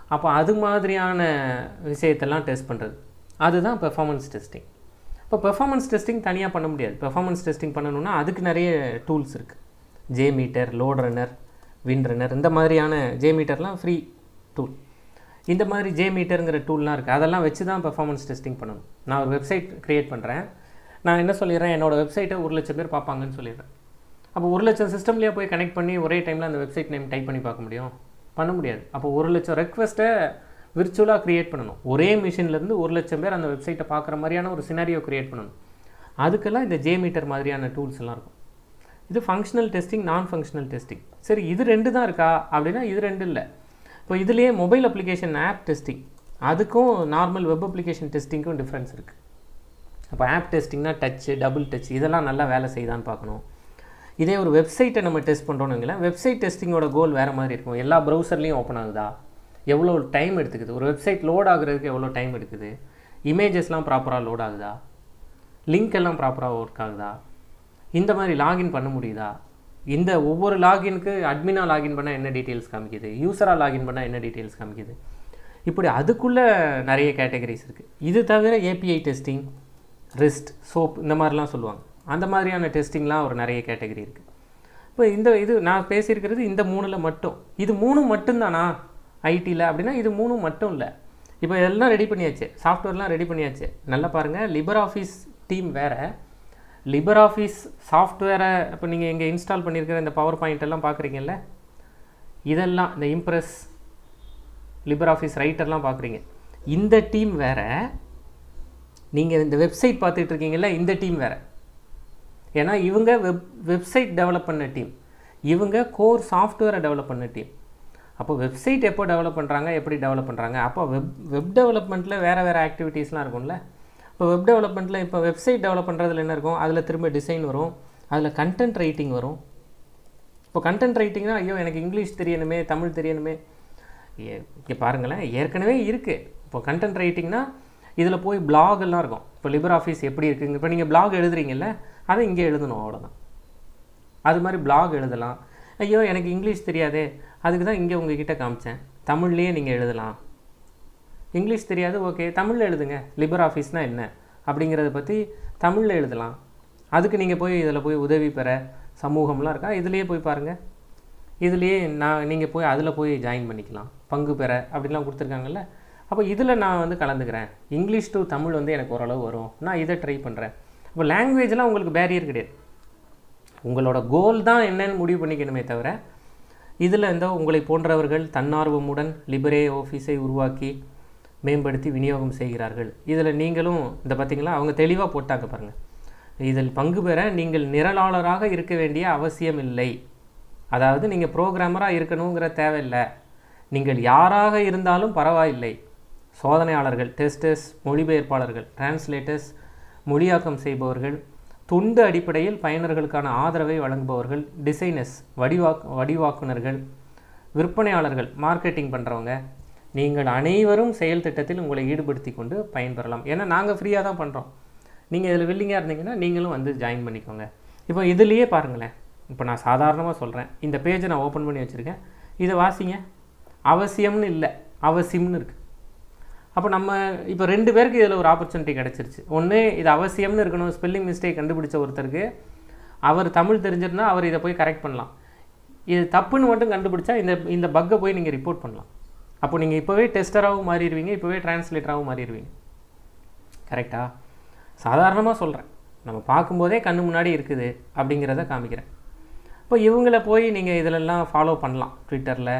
அப்போ அது மாதிரியான விஷயத்தெல்லாம் டெஸ்ட் பண்ணுறது அதுதான் பெர்ஃபார்மன்ஸ் டெஸ்டிங் இப்போ பெர்ஃபார்மன்ஸ் டெஸ்டிங் தனியாக பண்ண முடியாது பெர்ஃபார்மன்ஸ் டெஸ்டிங் பண்ணணும்னா அதுக்கு நிறைய டூல்ஸ் இருக்குது J meter load runner win runner இந்த மாதிரியான ஜே மீட்டர்லாம் ஃப்ரீ டூல் இந்த மாதிரி ஜே மீட்டருங்கிற டூல்லாம் இருக்குது அதெல்லாம் வச்சு தான் பெர்ஃபார்மன்ஸ் டெஸ்டிங் பண்ணணும் நான் ஒரு வெப்சைட் க்ரியேட் பண்ணுறேன் நான் என்ன சொல்லிடுறேன் என்னோட வெப்சைட்டை ஒரு லட்சம் பேர் பார்ப்பாங்கன்னு சொல்லிடுறேன் அப்போ ஒரு லட்சம் சிஸ்டம்லேயே போய் கனெக்ட் பண்ணி ஒரே டைமில் அந்த வெப்சைட் நேம் டைப் பண்ணி பார்க்க முடியும் பண்ண முடியாது அப்போ ஒரு லட்சம் ரெக்வஸ்ட்டை விர்ச்சுவலாக க்ரியேட் பண்ணணும் ஒரே மிஷின்லேருந்து ஒரு லட்சம் பேர் அந்த வெப்சைட்டை பார்க்குற மாதிரியான ஒரு சினாரியோ க்ரியேட் பண்ணணும் அதுக்கெல்லாம் இந்த ஜே மீட்டர் மாதிரியான டூல்ஸ் எல்லாம் இருக்கும் இது ஃபங்க்ஷனல் டெஸ்டிங் நான் ஃபங்க்ஷனல் டெஸ்டிங் சரி இது ரெண்டு தான் இருக்கா அப்படின்னா இது ரெண்டு இல்லை இப்போ இதுலேயே மொபைல் அப்ளிகேஷன் ஆப் டெஸ்டிங் அதுக்கும் நார்மல் வெப் அப்ளிகேஷன் டெஸ்டிங்க்கும் டிஃப்ரென்ஸ் இருக்குது அப்போ ஆப் டெஸ்டிங்னா டச்சு டபுள் டச் இதெல்லாம் நல்லா வேலை செய்யுதான்னு பார்க்கணும் இதே ஒரு வெப்சைட்டை நம்ம டெஸ்ட் பண்ணுறோன்னு வைங்களேன் வெப்சைட் டெஸ்டிங்கோட கோல் வேறு மாதிரி இருக்கும் எல்லா ப்ரௌசர்லேயும் ஓப்பன் ஆகுதா எவ்வளோ டைம் எடுத்துக்குது ஒரு வெப்சைட் லோட் ஆகுறதுக்கு எவ்வளோ டைம் எடுக்குது இமேஜஸ்லாம் ப்ராப்பராக லோட் ஆகுதா லிங்க் எல்லாம் ப்ராப்பராக ஒர்க் ஆகுதா இந்த மாதிரி லாகின் பண்ண முடியுதா இந்த ஒவ்வொரு லாகினுக்கு அட்மினாக லாகின் பண்ணால் என்ன டீட்டெயில்ஸ் காமிக்குது யூஸராக லாகின் பண்ணால் என்ன டீட்டெயில்ஸ் காமிக்குது இப்படி அதுக்குள்ளே நிறைய கேட்டகரிஸ் இருக்குது இது தவிர ஏபிஐ டெஸ்டிங் ரிஸ்ட் சோப் இந்த மாதிரிலாம் சொல்லுவாங்க அந்த மாதிரியான டெஸ்டிங்லாம் ஒரு நிறைய கேட்டகரி இருக்குது இப்போ இந்த இது நான் பேசியிருக்கிறது இந்த மூணில் மட்டும் இது மூணு மட்டும்தானா ஐடியில் அப்படின்னா இது மூணு மட்டும் இல்லை இப்போ எல்லாம் ரெடி பண்ணியாச்சு சாஃப்ட்வேர்லாம் ரெடி பண்ணியாச்சு நல்லா பாருங்கள் லிபர் ஆஃபீஸ் டீம் வேறு லிபர் ஆஃபீஸ் சாஃப்ட்வேரை இப்போ நீங்கள் இங்கே இன்ஸ்டால் பண்ணியிருக்கிற இந்த பவர் பாயிண்ட் எல்லாம் பார்க்குறீங்கல்ல இதெல்லாம் இந்த இம்ப்ரெஸ் லிபர் ஆஃபீஸ் ரைட்டர்லாம் பார்க்குறீங்க இந்த டீம் வேறு நீங்கள் இந்த வெப்சைட் பார்த்துட்டு இருக்கீங்கல்ல இந்த டீம் வேறு ஏன்னா இவங்க வெப் வெப்சைட் டெவலப் பண்ண டீம் இவங்க கோர் சாஃப்ட்வேரை டெவலப் பண்ண டீம் அப்போ வெப்சைட் எப்போ டெவலப் பண்ணுறாங்க எப்படி டெவலப் பண்ணுறாங்க அப்போ வெப் வெப் டெவலப்மெண்ட்டில் வேறு வேறு ஆக்டிவிட்டீஸ்லாம் இருக்கும்ல இப்போ வெப் டெவலப்மெண்ட்டில் இப்போ வெப்சைட் டெவலப் பண்ணுறதுல என்ன இருக்கும் அதில் திரும்ப டிசைன் வரும் அதில் கண்டென்ட் ரைட்டிங் வரும் இப்போ கண்டென்ட் ரைட்டிங்னா ஐயோ எனக்கு இங்கிலீஷ் தெரியணுமே தமிழ் தெரியணுமே இங்கே பாருங்களேன் ஏற்கனவே இருக்குது இப்போ கண்டென்ட் ரைட்டிங்னா இதில் போய் blog எல்லாம் இருக்கும் இப்போ லிபர் ஆஃபீஸ் எப்படி இருக்குங்க இப்போ நீங்கள் blog எழுதுறீங்கல்ல அதை இங்கே எழுதணும் அவ்வளோதான் அது மாதிரி blog எழுதலாம் ஐயோ எனக்கு இங்கிலீஷ் தெரியாதே அதுக்கு தான் இங்கே உங்ககிட்ட காமிச்சேன் தமிழ்லேயே நீங்கள் எழுதலாம் இங்கிலீஷ் தெரியாது ஓகே தமிழில் எழுதுங்க லிபர் ஆஃபீஸ்னால் என்ன அப்படிங்கிறத பற்றி தமிழில் எழுதலாம் அதுக்கு நீங்கள் போய் இதில் போய் உதவி பெற சமூகம்லாம் இருக்கா இதுலேயே போய் பாருங்கள் இதுலேயே நான் நீங்கள் போய் அதில் போய் ஜாயின் பண்ணிக்கலாம் பங்கு பெற அப்படிலாம் கொடுத்துருக்காங்கல்ல அப்போ இதில் நான் வந்து கலந்துக்கிறேன் இங்கிலீஷ் டு தமிழ் வந்து எனக்கு ஓரளவு வரும் நான் இதை ட்ரை பண்ணுறேன் இப்போ லாங்குவேஜ்லாம் உங்களுக்கு பேரியர் கிடையாது உங்களோட கோல் தான் என்னன்னு முடிவு பண்ணிக்கணுமே தவிர இதில் இந்த உங்களை போன்றவர்கள் தன்னார்வமுடன் லிபரே ஆஃபீஸை உருவாக்கி மேம்படுத்தி விநியோகம் செய்கிறார்கள் இதில் நீங்களும் இந்த பார்த்தீங்களா அவங்க தெளிவாக போட்டாங்க பாருங்கள் இதில் பங்கு பெற நீங்கள் நிரலாளராக இருக்க வேண்டிய அவசியம் இல்லை அதாவது நீங்கள் ப்ரோக்ராமராக இருக்கணுங்கிற தேவையில்லை நீங்கள் யாராக இருந்தாலும் பரவாயில்லை சோதனையாளர்கள் டெஸ்டர்ஸ் மொழிபெயர்ப்பாளர்கள் டிரான்ஸ்லேட்டர்ஸ் மொழியாக்கம் செய்பவர்கள் துண்டு அடிப்படையில் பயனர்களுக்கான ஆதரவை வழங்குபவர்கள் டிசைனர்ஸ் வடிவாக் வடிவாக்குனர்கள் விற்பனையாளர்கள் மார்க்கெட்டிங் பண்ணுறவங்க நீங்கள் அனைவரும் செயல் திட்டத்தில் உங்களை ஈடுபடுத்தி கொண்டு பயன்பெறலாம் ஏன்னா நாங்கள் ஃப்ரீயாக தான் பண்ணுறோம் நீங்கள் இதில் வில்லிங்காக இருந்தீங்கன்னா நீங்களும் வந்து ஜாயின் பண்ணிக்கோங்க இப்போ இதுலேயே பாருங்களேன் இப்போ நான் சாதாரணமாக சொல்கிறேன் இந்த பேஜை நான் ஓப்பன் பண்ணி வச்சுருக்கேன் இதை வாசிங்க அவசியம்னு இல்லை அவசியம்னு இருக்குது அப்போ நம்ம இப்போ ரெண்டு பேருக்கு இதில் ஒரு ஆப்பர்ச்சுனிட்டி கிடச்சிருச்சு ஒன்று இது அவசியம்னு இருக்கணும் ஸ்பெல்லிங் மிஸ்டேக் கண்டுபிடிச்ச ஒருத்தருக்கு அவர் தமிழ் தெரிஞ்சிருந்தா அவர் இதை போய் கரெக்ட் பண்ணலாம் இது தப்புன்னு மட்டும் கண்டுபிடிச்சா இந்த இந்த பக்கை போய் நீங்கள் ரிப்போர்ட் பண்ணலாம் அப்போ நீங்கள் இப்போவே டெஸ்டராகவும் மாறிடுவீங்க இப்போவே டிரான்ஸ்லேட்டராகவும் மாறிடுவீங்க கரெக்டா சாதாரணமாக சொல்கிறேன் நம்ம பார்க்கும்போதே கண்ணு முன்னாடி இருக்குது அப்படிங்கிறத காமிக்கிறேன் இப்போ இவங்கள போய் நீங்கள் இதிலெல்லாம் ஃபாலோ பண்ணலாம் ட்விட்டரில்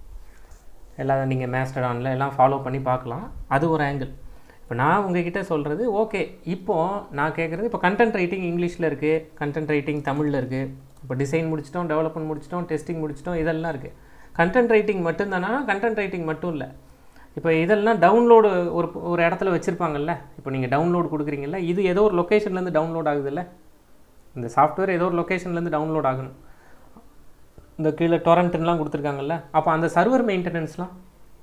எல்லாம் நீங்கள் மேஸ்டடானில் எல்லாம் ஃபாலோ பண்ணி பார்க்கலாம் அது ஒரு ஆங்கிள் இப்போ நான் உங்ககிட்ட சொல்கிறது ஓகே இப்போது நான் கேட்குறது இப்போ கண்டென்ட் ரைட்டிங் இங்கிலீஷில் இருக்குது கண்டென்ட் ரைட்டிங் தமிழில் இருக்குது இப்போ டிசைன் முடிச்சிட்டோம் டெவலப்மெண்ட் முடிச்சிட்டோம் டெஸ்டிங் முடிச்சிட்டோம் இதெல்லாம் இருக்குது கண்டென்ட் ரைட்டிங் மட்டும்தானா கண்டென்ட் ரைட்டிங் மட்டும் இல்லை இப்போ இதெல்லாம் டவுன்லோடு ஒரு ஒரு இடத்துல வச்சுருப்பாங்கல்ல இப்போ நீங்கள் டவுன்லோட் கொடுக்குறீங்கல்ல இது ஏதோ ஒரு லொக்கேஷன்லேருந்து டவுன்லோட் ஆகுதுல்ல இந்த சாஃப்ட்வேர் ஏதோ ஒரு லொக்கேஷன்லேருந்து டவுன்லோட் ஆகணும் இந்த கீழே டொரண்ட்லாம் கொடுத்துருக்காங்கல்ல அப்போ அந்த சர்வர் மெயின்டெனன்ஸ்லாம்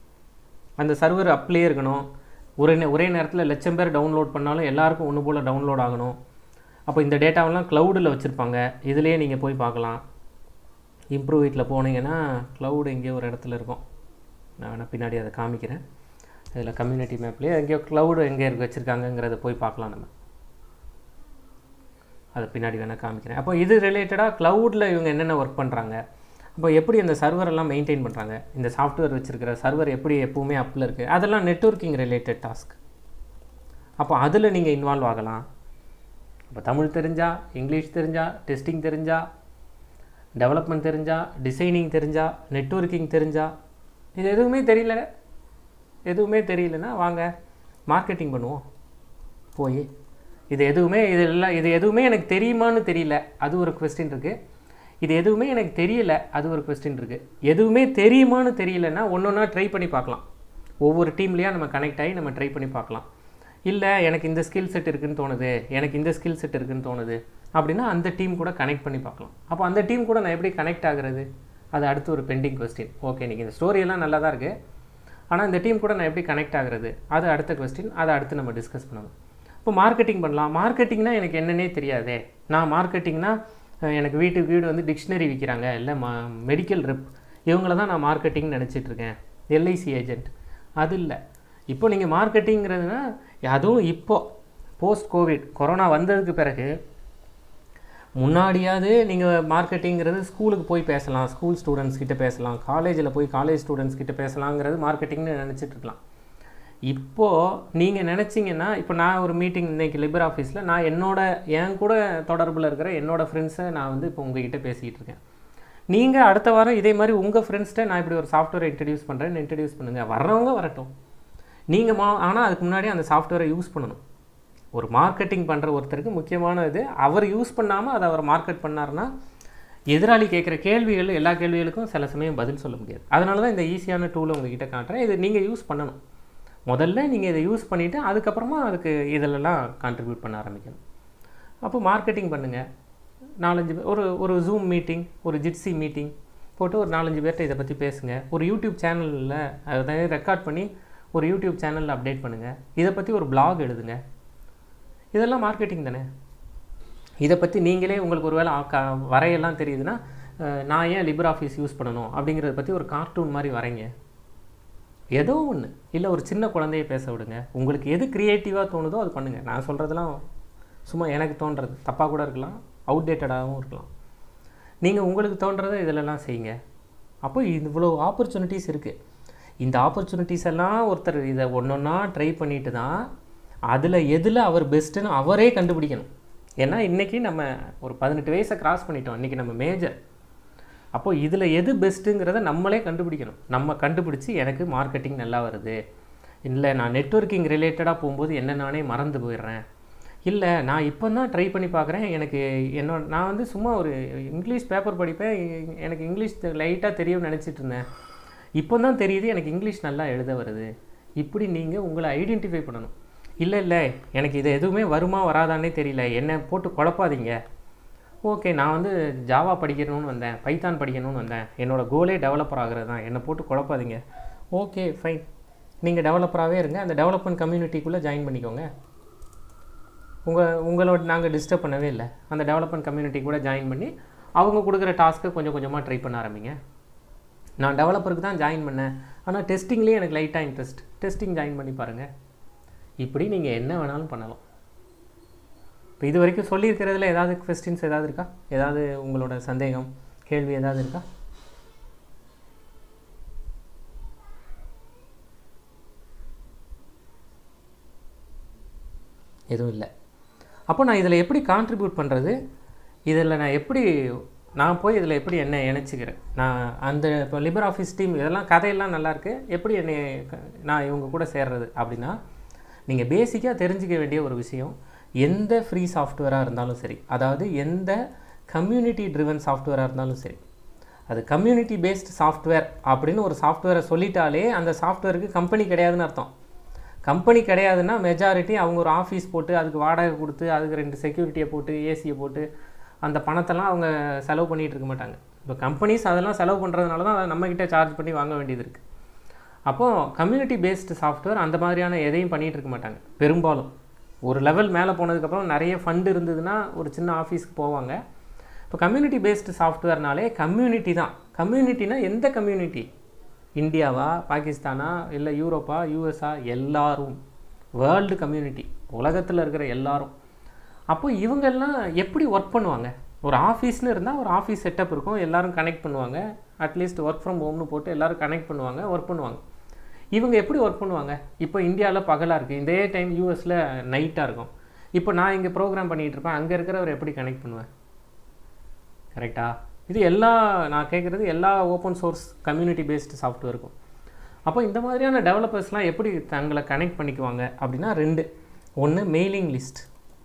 அந்த சர்வர் அப்ளே இருக்கணும் ஒரே நே ஒரே நேரத்தில் லட்சம் பேர் டவுன்லோட் பண்ணாலும் எல்லாருக்கும் ஒன்று போல் டவுன்லோட் ஆகணும் அப்போ இந்த டேட்டாவெல்லாம் க்ளவுடில் வச்சுருப்பாங்க இதுலேயே நீங்கள் போய் பார்க்கலாம் இம்ப்ரூவ் வீட்டில் போனீங்கன்னா க்ளவுடு எங்கேயோ ஒரு இடத்துல இருக்கும் நான் வேணால் பின்னாடி அதை காமிக்கிறேன் இதில் கம்யூனிட்டி மேப்லேயே எங்கேயோ க்ளவுடு எங்கே இருக்கு வச்சுருக்காங்கங்கிறத போய் பார்க்கலாம் நம்ம அதை பின்னாடி வேணால் காமிக்கிறேன் அப்போ இது ரிலேட்டடாக க்ளவுடில் இவங்க என்னென்ன ஒர்க் பண்ணுறாங்க அப்போ எப்படி அந்த சர்வர் எல்லாம் மெயின்டைன் பண்ணுறாங்க இந்த சாஃப்ட்வேர் வச்சுருக்கிற சர்வர் எப்படி எப்பவுமே அப்பில் இருக்குது அதெல்லாம் நெட்வொர்க்கிங் ரிலேட்டட் டாஸ்க் அப்போ அதில் நீங்கள் இன்வால்வ் ஆகலாம் இப்போ தமிழ் தெரிஞ்சா இங்கிலீஷ் தெரிஞ்சா டெஸ்டிங் தெரிஞ்சா டெவலப்மெண்ட் தெரிஞ்சா டிசைனிங் தெரிஞ்சா நெட்வொர்க்கிங் தெரிஞ்சா இது எதுவுமே தெரியல எதுவுமே தெரியலன்னா வாங்க மார்க்கெட்டிங் பண்ணுவோம் போய் இது எதுவுமே இது எல்லாம் இது எதுவுமே எனக்கு தெரியுமான்னு தெரியல அது ஒரு கொஸ்டின் இருக்குது இது எதுவுமே எனக்கு தெரியல அது ஒரு கொஸ்டின் இருக்குது எதுவுமே தெரியுமான்னு தெரியலன்னா ஒன்று ஒன்றா ட்ரை பண்ணி பார்க்கலாம் ஒவ்வொரு டீம்லேயும் நம்ம கனெக்ட் ஆகி நம்ம ட்ரை பண்ணி பார்க்கலாம் இல்லை எனக்கு இந்த ஸ்கில் செட் இருக்குன்னு தோணுது எனக்கு இந்த ஸ்கில் செட் இருக்குன்னு தோணுது அப்படின்னா அந்த டீம் கூட கனெக்ட் பண்ணி பார்க்கலாம் அப்போ அந்த டீம் கூட நான் எப்படி கனெக்ட் ஆகுறது அது அடுத்து ஒரு பெண்டிங் கொஸ்டின் ஓகே நீங்கள் இந்த ஸ்டோரியெல்லாம் நல்லா தான் இருக்குது ஆனால் இந்த டீம் கூட நான் எப்படி கனெக்ட் ஆகுறது அது அடுத்த கொஸ்டின் அதை அடுத்து நம்ம டிஸ்கஸ் பண்ணணும் இப்போ மார்க்கெட்டிங் பண்ணலாம் மார்க்கெட்டிங்னா எனக்கு என்னன்னே தெரியாதே நான் மார்க்கெட்டிங்னா அஹ், எனக்கு வீட்டுக்கு வீடு வந்து டிக்ஷனரி விற்கிறாங்க இல்லை மா மெடிக்கல் ரெப் இவங்கள தான் நான் மார்க்கெட்டிங் நினச்சிட்டு இருக்கேன் எல்ஐசி ஏஜென்ட் அது இல்லை இப்போ நீங்கள் மார்க்கெட்டிங்கிறதுனா அதுவும் இப்போ போஸ்ட் கோவிட் கொரோனா வந்ததுக்கு பிறகு முன்னாடியாவது நீங்கள் மார்க்கெட்டிங்கிறது ஸ்கூலுக்கு போய் பேசலாம் ஸ்கூல் ஸ்டூடெண்ட்ஸ் கிட்ட பேசலாம் காலேஜில் போய் காலேஜ் ஸ்டூடெண்ட்ஸ் கிட்ட பேசலாங்கிறது மார்க்கெட்டிங்னு நினச்சிட்டு இருக்கலாம் இப்போது நீங்கள் நினச்சிங்கன்னா இப்போ நான் ஒரு மீட்டிங் இன்னைக்கு லிபர் ஆஃபீஸில் நான் என்னோட என் கூட தொடர்பில் இருக்கிற என்னோட ஃப்ரெண்ட்ஸை நான் வந்து இப்போ உங்ககிட்ட பேசிக்கிட்டு இருக்கேன் நீங்கள் அடுத்த வாரம் இதே மாதிரி உங்கள் ஃப்ரெண்ட்ஸ்கிட்ட நான் இப்படி ஒரு சாஃப்ட்வேரை இன்ட்ரடியூஸ் பண்ணுறேன்னு இன்ட்ரடியூஸ் பண்ணுங்கள் வர்றவங்க வரட்டும் நீங்கள் மா ஆனால் அதுக்கு முன்னாடி அந்த சாஃப்ட்வேரை யூஸ் பண்ணணும் ஒரு மார்க்கெட்டிங் பண்ணுற ஒருத்தருக்கு முக்கியமான இது அவர் யூஸ் பண்ணாமல் அதை அவர் மார்க்கெட் பண்ணாருன்னா எதிராளி கேட்குற கேள்விகள் எல்லா கேள்விகளுக்கும் சில சமயம் பதில் சொல்ல முடியாது அதனால தான் இந்த ஈஸியான டூலை உங்ககிட்ட காட்டுறேன் இது நீங்கள் யூஸ் பண்ணணும் முதல்ல நீங்கள் இதை யூஸ் பண்ணிவிட்டு அதுக்கப்புறமா அதுக்கு இதிலெல்லாம் கான்ட்ரிபியூட் பண்ண ஆரம்பிக்கணும் அப்போ மார்க்கெட்டிங் பண்ணுங்கள் நாலஞ்சு பேர் ஒரு ஒரு ஜூம் மீட்டிங் ஒரு ஜிட்ஸி மீட்டிங் போட்டு ஒரு நாலஞ்சு பேர்கிட்ட இதை பற்றி பேசுங்க ஒரு யூடியூப் சேனலில் அதை ரெக்கார்ட் பண்ணி ஒரு யூடியூப் சேனலில் அப்டேட் பண்ணுங்கள் இதை பற்றி ஒரு blog எழுதுங்க இதெல்லாம் மார்க்கெட்டிங் தானே இதை பற்றி நீங்களே உங்களுக்கு ஒரு வேளை வரையெல்லாம் தெரியுதுன்னா அஹ், நான் ஏன் லிபர் ஆஃபீஸ் யூஸ் பண்ணணும் அப்படிங்கிறத பற்றி ஒரு கார்ட்டூன் மாதிரி வரைங்க ஏதோ ஒன்று இல்லை ஒரு சின்ன குழந்தைய பேச விடுங்க உங்களுக்கு எது க்ரியேட்டிவாக தோணுதோ அது பண்ணுங்கள் நான் சொல்கிறதெல்லாம் சும்மா எனக்கு தோன்றது தப்பாக கூட இருக்கலாம் அவுடேட்டடாகவும் இருக்கலாம் நீங்கள் உங்களுக்கு தோன்றதை இதிலெல்லாம் செய்யுங்க அப்போ இவ்வளோ ஆப்பர்ச்சுனிட்டிஸ் இருக்குது இந்த ஆப்பர்ச்சுனிட்டிஸ் எல்லாம் ஒருத்தர் இதை ஒன்றொன்னா ட்ரை பண்ணிட்டு தான் அதில் எதில் அவர் பெஸ்ட்டுன்னு அவரே கண்டுபிடிக்கணும் ஏன்னா இன்றைக்கி நம்ம ஒரு பதினெட்டு வயசை கிராஸ் பண்ணிட்டோம் இன்றைக்கி நம்ம மேஜர் அப்போ இதில் எது பெஸ்ட்டுங்கிறத நம்மளே கண்டுபிடிக்கணும் நம்ம கண்டுபிடிச்சி எனக்கு மார்க்கெட்டிங் நல்லா வருது இல்லை நான் நெட்வொர்க்கிங் ரிலேட்டடாக போகும்போது என்ன நானே மறந்து போயிடுறேன் இல்லை நான் இப்போ தான் ட்ரை பண்ணி பார்க்குறேன் எனக்கு என்னோட நான் வந்து சும்மா ஒரு இங்கிலீஷ் பேப்பர் படிப்பேன் எனக்கு இங்கிலீஷ் லைட்டாக தெரியும்னு நினச்சிட்டு இருந்தேன் இப்போ தான் தெரியுது எனக்கு இங்கிலீஷ் நல்லா எழுத வருது இப்படி நீங்கள் உங்களை ஐடென்டிஃபை பண்ணணும் இல்லை இல்லை எனக்கு இது எதுவுமே வருமா வராதானே தெரியல என்னை போட்டு குழப்பாதீங்க ஓகே நான் வந்து ஜாவா படிக்கணும்னு வந்தேன் பைத்தான் படிக்கணும்னு வந்தேன் என்னோட கோலே டெவலப்பர் ஆகிறது தான் என்னை போட்டு குழப்பாதீங்க ஓகே ஃபைன் நீங்கள் டெவலப்பராகவே இருங்க அந்த டெவலப்மெண்ட் கம்யூனிட்டிக்குள்ளே ஜாயின் பண்ணிக்கோங்க உங்கள் உங்களோட நாங்கள் டிஸ்டர்ப் பண்ணவே இல்லை அந்த டெவலப்மெண்ட் கம்யூனிட்டி கூட ஜாயின் பண்ணி அவங்க கொடுக்குற டாஸ்க்கை கொஞ்சம் கொஞ்சமாக ட்ரை பண்ண ஆரம்பிங்க நான் டெவலப்பருக்கு தான் ஜாயின் பண்ணேன் ஆனால் டெஸ்டிங்லேயே எனக்கு லைட்டாக இன்ட்ரெஸ்ட் டெஸ்டிங் ஜாயின் பண்ணி பாருங்கள் இப்படி நீங்கள் என்ன வேணாலும் பண்ணலாம் இப்போ இது வரைக்கும் சொல்லியிருக்கிறதுல ஏதாவது கொஸ்டின்ஸ் ஏதாவது இருக்கா ஏதாவது உங்களோட சந்தேகம் கேள்வி ஏதாவது இருக்கா எதுவும் இல்லை அப்போ நான் இதில் எப்படி கான்ட்ரிபியூட் பண்ணுறது இதில் நான் எப்படி நான் போய் இதில் எப்படி என்னை இணைச்சிக்கிறேன் நான் அந்த இப்போ லிபர் ஆஃபீஸ் டீம் இதெல்லாம் கதையெல்லாம் நல்லா இருக்கு எப்படி என்னை க- நான் இவங்க கூட சேர்றது அப்படின்னா நீங்கள் பேசிக்காக தெரிஞ்சுக்க வேண்டிய ஒரு விஷயம் எந்த ஃப்ரீ சாஃப்ட்வேராக இருந்தாலும் சரி அதாவது எந்த கம்யூனிட்டி ட்ரிவன் சாஃப்ட்வேராக இருந்தாலும் சரி அது கம்யூனிட்டி பேஸ்ட் சாஃப்ட்வேர் அப்படின்னு ஒரு சாஃப்ட்வேரை சொல்லிட்டாலே அந்த சாஃப்ட்வேருக்கு கம்பெனி கிடையாதுன்னு அர்த்தம் கம்பெனி கிடையாதுன்னா மெஜாரிட்டி அவங்க ஒரு ஆஃபீஸ் போட்டு அதுக்கு வாடகை கொடுத்து அதுக்கு ரெண்டு செக்யூரிட்டியை போட்டு ஏசியை போட்டு அந்த பணத்தெல்லாம் அவங்க செலவு பண்ணிகிட்டு இருக்க மாட்டாங்க இப்போ கம்பெனிஸ் அதெல்லாம் செலவு பண்ணுறதுனால தான் அதை நம்மக்கிட்ட சார்ஜ் பண்ணி வாங்க வேண்டியது இருக்குது அப்போது கம்யூனிட்டி பேஸ்டு சாஃப்ட்வேர் அந்த மாதிரியான எதையும் பண்ணிகிட்டு இருக்க மாட்டாங்க பெரும்பாலும் ஒரு லெவல் மேலே போனதுக்கப்புறம் நிறைய ஃபண்ட் இருந்ததுன்னா ஒரு சின்ன ஆஃபீஸ்க்கு போவாங்க இப்போ கம்யூனிட்டி பேஸ்டு சாஃப்ட்வேர்னாலே கம்யூனிட்டி தான் கம்யூனிட்டினா எந்த கம்யூனிட்டி இந்தியாவா பாகிஸ்தானா இல்லை யூரோப்பா யூஎஸ்ஆ எல்லாரும் வேர்ல்டு கம்யூனிட்டி உலகத்தில் இருக்கிற எல்லாரும் அப்போ இவங்கெல்லாம் எப்படி ஒர்க் பண்ணுவாங்க ஒரு ஆஃபீஸ்னு இருந்தால் ஒரு ஆஃபீஸ் செட்டப் இருக்கும் எல்லாரும் கனெக்ட் பண்ணுவாங்க அட்லீஸ்ட் ஒர்க் ஃப்ரம் ஹோம்னு போட்டு எல்லாரும் கனெக்ட் பண்ணுவாங்க ஒர்க் பண்ணுவாங்க இவங்க எப்படி ஒர்க் பண்ணுவாங்க இப்போ இந்தியாவில் பகலாக இருக்குது இதே டைம் யூஎஸில் நைட்டாக இருக்கும் இப்போ நான் இங்கே ப்ரோக்ராம் பண்ணிகிட்டு இருப்பேன் அங்கே இருக்கிறவர் எப்படி கனெக்ட் பண்ணுவேன் கரெக்டா இது எல்லா நான் கேட்குறது எல்லா ஓப்பன் சோர்ஸ் கம்யூனிட்டி பேஸ்டு சாஃப்ட்வேருக்கும் அப்போ இந்த மாதிரியான டெவலப்பர்ஸ்லாம் எப்படி தங்களை கனெக்ட் பண்ணிக்குவாங்க அப்படின்னா ரெண்டு ஒன்று மெயிலிங் லிஸ்ட்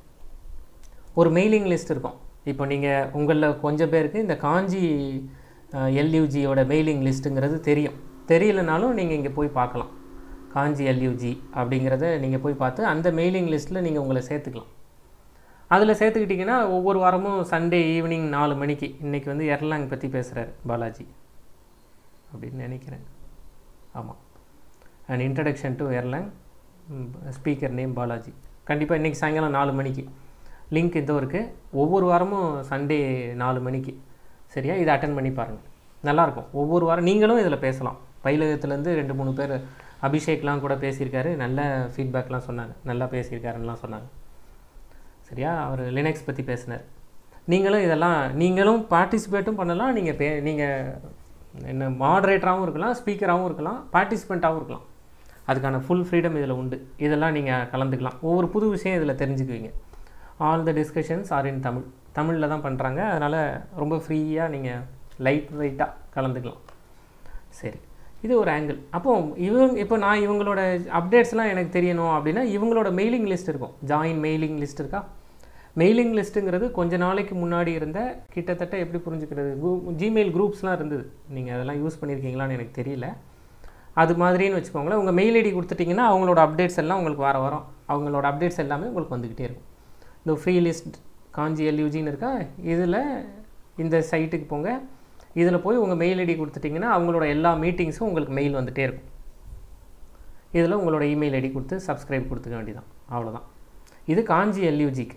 ஒரு மெயிலிங் லிஸ்ட் இருக்கும் இப்போ நீங்கள் உங்களில் கொஞ்சம் பேருக்கு இந்த காஞ்சி எல்யூஜியோட மெயிலிங் லிஸ்ட்டுங்கிறது தெரியும் தெரியலனாலும் நீங்கள் இங்கே போய் பார்க்கலாம் காஞ்சி எல்யூஜி அப்படிங்கிறத நீங்கள் போய் பார்த்து அந்த மெயிலிங் லிஸ்ட்டில் நீங்கள் உங்களை சேர்த்துக்கலாம் அதில் சேர்த்துக்கிட்டிங்கன்னா ஒவ்வொரு வாரமும் சண்டே ஈவினிங் நாலு மணிக்கு இன்றைக்கி வந்து எர்லாங் பற்றி பேசுகிறார் பாலாஜி அப்படின்னு நினைக்கிறேன் ஆமாம் and introduction to Erlang speaker name Balaji கண்டிப்பாக இன்றைக்கி சாயங்காலம் நாலு மணிக்கு லிங்க் இதோ இருக்குது ஒவ்வொரு வாரமும் சண்டே நாலு மணிக்கு சரியா இதை அட்டன் பண்ணி பாருங்கள் நல்லாயிருக்கும் ஒவ்வொரு வாரம் நீங்களும் இதில் பேசலாம் பயிலகத்துலேருந்து ரெண்டு மூணு பேர் அபிஷேக்லாம் கூட பேசியிருக்காரு நல்ல ஃபீட்பேக்லாம் சொன்னாங்க நல்லா பேசியிருக்காருன்னெலாம் சொன்னாங்க சரியா அவர் லினக்ஸ் பற்றி பேசினார் நீங்களும் இதெல்லாம் நீங்களும் பார்ட்டிசிபேட்டும் பண்ணலாம் நீங்கள் பே நீங்கள் என்ன மாடரேட்டராகவும் இருக்கலாம் ஸ்பீக்கராகவும் இருக்கலாம் பார்ட்டிசிபெண்ட்டாகவும் இருக்கலாம் அதுக்கான ஃபுல் ஃப்ரீடம் இதில் உண்டு இதெல்லாம் நீங்கள் கலந்துக்கலாம் ஒவ்வொரு புது விஷயம் இதில் தெரிஞ்சுக்குவீங்க all the discussions are in Tamil தமிழில் தான் பண்ணுறாங்க அதனால் ரொம்ப ஃப்ரீயாக நீங்கள் லைட் வெயிட்டாக கலந்துக்கலாம் சரி இது ஒரு ஆங்கிள் அப்போ இவங்க இப்போ நான் இவங்களோட அப்டேட்ஸ்லாம் எனக்கு தெரியணும் அப்படின்னா இவங்களோட மெயிலிங் லிஸ்ட் இருக்கும் ஜாயின் மெயிலிங் லிஸ்ட் இருக்கா மெயிலிங் லிஸ்ட்டுங்கிறது கொஞ்ச நாளைக்கு முன்னாடி இருந்த கிட்டத்தட்ட எப்படி புரிஞ்சுக்கிறது ஜிமெயில் குரூப்ஸ்லாம் இருந்தது நீங்கள் அதெல்லாம் யூஸ் பண்ணியிருக்கீங்களான்னு எனக்கு தெரியல அது மாதிரின்னு வச்சுக்கோங்களேன் உங்கள் மெயில் ஐடி கொடுத்துட்டிங்கன்னா அவங்களோட அப்டேட்ஸ் எல்லாம் உங்களுக்கு வர வரும் அவங்களோட அப்டேட்ஸ் எல்லாமே உங்களுக்கு வந்துக்கிட்டே இருக்கும் இந்த ஃப்ரீ லிஸ்ட் காஞ்சி எல்யூஜின்னு இருக்கா இதில் இந்த சைட்டுக்கு போங்க இதில் போய் உங்கள் மெயில் ஐடி கொடுத்துட்டிங்கன்னா அவங்களோட எல்லா மீட்டிங்ஸும் உங்களுக்கு மெயில் வந்துகிட்டே இருக்கும் இதில் உங்களோட இமெயில் ஐடி கொடுத்து சப்ஸ்கிரைப் கொடுத்துக்க வேண்டியதான் அவ்வளோதான் இது காஞ்சி எல்யூஜிக்கு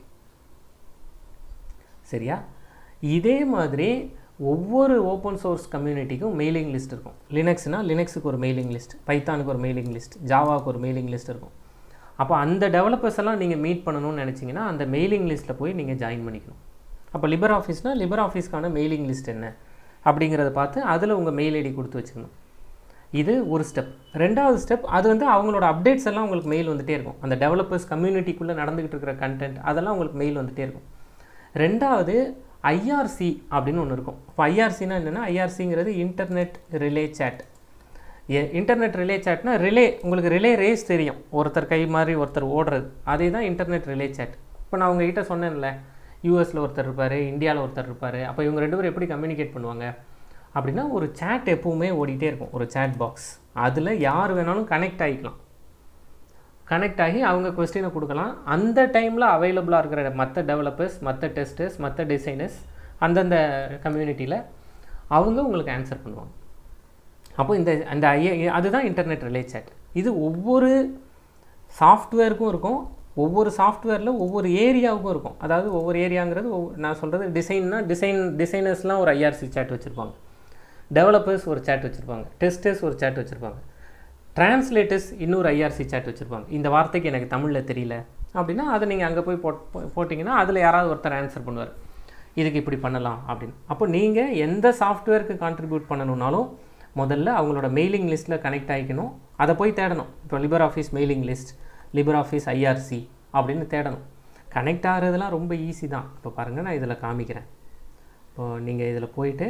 சரியா இதே மாதிரி ஒவ்வொரு ஓப்பன் சோர்ஸ் கம்யூனிட்டிக்கும் மெயிலிங் லிஸ்ட் இருக்கும் லினக்ஸ்னால் லினக்ஸுக்கு ஒரு மெயிலிங் லிஸ்ட் பைத்தானுக்கு ஒரு மெயிலிங் லிஸ்ட் ஜாவாவுக்கு ஒரு மெயிலிங் லிஸ்ட் இருக்கும் அப்போ அந்த டெவலப்பர்ஸ் எல்லாம் நீங்கள் மீட் பண்ணணும்னு நினச்சிங்கன்னா அந்த மெயிலிங் லிஸ்ட்டில் போய் நீங்கள் ஜாயின் பண்ணிக்கணும் அப்போ லிபர் ஆஃபீஸ்னால் லிபர் ஆஃபீஸ்க்கான மெயிலிங் லிஸ்ட் என்ன அப்படிங்கிறத பார்த்து அதில் உங்கள் மெயில் ஐடி கொடுத்து வச்சுக்கணும் இது ஒரு ஸ்டெப் ரெண்டாவது ஸ்டெப் அது வந்து அவங்களோட அப்டேட்ஸ் எல்லாம் உங்களுக்கு மெயில் வந்துகிட்டே இருக்கும் அந்த டெவலப்பர்ஸ் கம்யூனிட்டிக்குள்ளே நடந்துகிட்டு இருக்கிற கண்டென்ட் அதெல்லாம் உங்களுக்கு மெயில் வந்துகிட்டே இருக்கும் ரெண்டாவது ஐஆர்சி அப்படின்னு ஒன்று இருக்கும் இப்போ ஐஆர்சினா என்னென்னா ஐஆர்சிங்கிறது internet relay chat internet relay சேட்னா ரிலே உங்களுக்கு ரிலே ரேஸ் தெரியும் ஒருத்தர் கை மாதிரி ஒருத்தர் ஓடுறது அதே தான் இன்டர்நெட் ரிலே சேட் இப்போ நான் உங்ககிட்ட சொன்னேன்ல யூஎஸில் ஒருத்தர் இருப்பார் இந்தியாவில் ஒருத்தர் இருப்பார் அப்போ இவங்க ரெண்டு பேரும் எப்படி கம்யூனிகேட் பண்ணுவாங்க அப்படின்னா ஒரு சேட் எப்பவுமே ஓடிட்டே இருக்கும் ஒரு சேட் பாக்ஸ் அதில் யார் வேணாலும் கனெக்ட் ஆகிக்கலாம் கனெக்ட் ஆகி அவங்க கொஸ்டினை கொடுக்கலாம் அந்த டைமில் அவைலபிளாக இருக்கிற மற்ற டெவலப்பர்ஸ் மற்ற டெஸ்டர்ஸ் மற்ற டிசைனர்ஸ் அந்தந்த கம்யூனிட்டியில் அவங்க உங்களுக்கு ஆன்சர் பண்ணுவாங்க அப்போ இந்த அந்த ஐ அதுதான் இன்டர்நெட் ரிலே சேட் இது ஒவ்வொரு சாஃப்ட்வேருக்கும் இருக்கும் ஒவ்வொரு சாஃப்ட்வேரில் ஒவ்வொரு ஏரியாவுக்கும் இருக்கும் அதாவது ஒவ்வொரு ஏரியாங்கிறது ஒவ்வொரு நான் சொல்கிறது டிசைன்னா டிசைன் டிசைனர்ஸ்லாம் ஒரு ஐஆர்சி சேட் வச்சுருப்பாங்க டெவலப்பர்ஸ் ஒரு சேட் வச்சுருப்பாங்க டெஸ்டர்ஸ் ஒரு சேட் வச்சுருப்பாங்க டிரான்ஸ்லேட்டர்ஸ் இன்னொரு ஐஆர்சி சேட் வச்சுருப்பாங்க இந்த வார்த்தைக்கு எனக்கு தமிழில் தெரியல அப்படின்னா அதை நீங்கள் அங்கே போய் போட் போட்டிங்கன்னா அதில் யாராவது ஒருத்தர் ஆன்சர் பண்ணுவார் இதுக்கு இப்படி பண்ணலாம் அப்படின்னு அப்போ நீங்கள் எந்த சாஃப்ட்வேருக்கு கான்ட்ரிபியூட் பண்ணணுன்னாலும் முதல்ல அவங்களோட மெயிலிங் லிஸ்ட்டில் கனெக்ட் ஆகிக்கணும் அதை போய் தேடணும் இப்போ Libre Office mailing list Libre Office IRC அப்படின்னு தேடணும் கனெக்ட் ஆகிறதுலாம் ரொம்ப ஈஸி தான் இப்போ பாருங்கள் நான் இதில் காமிக்கிறேன் இப்போ நீங்கள் இதில் போயிட்டு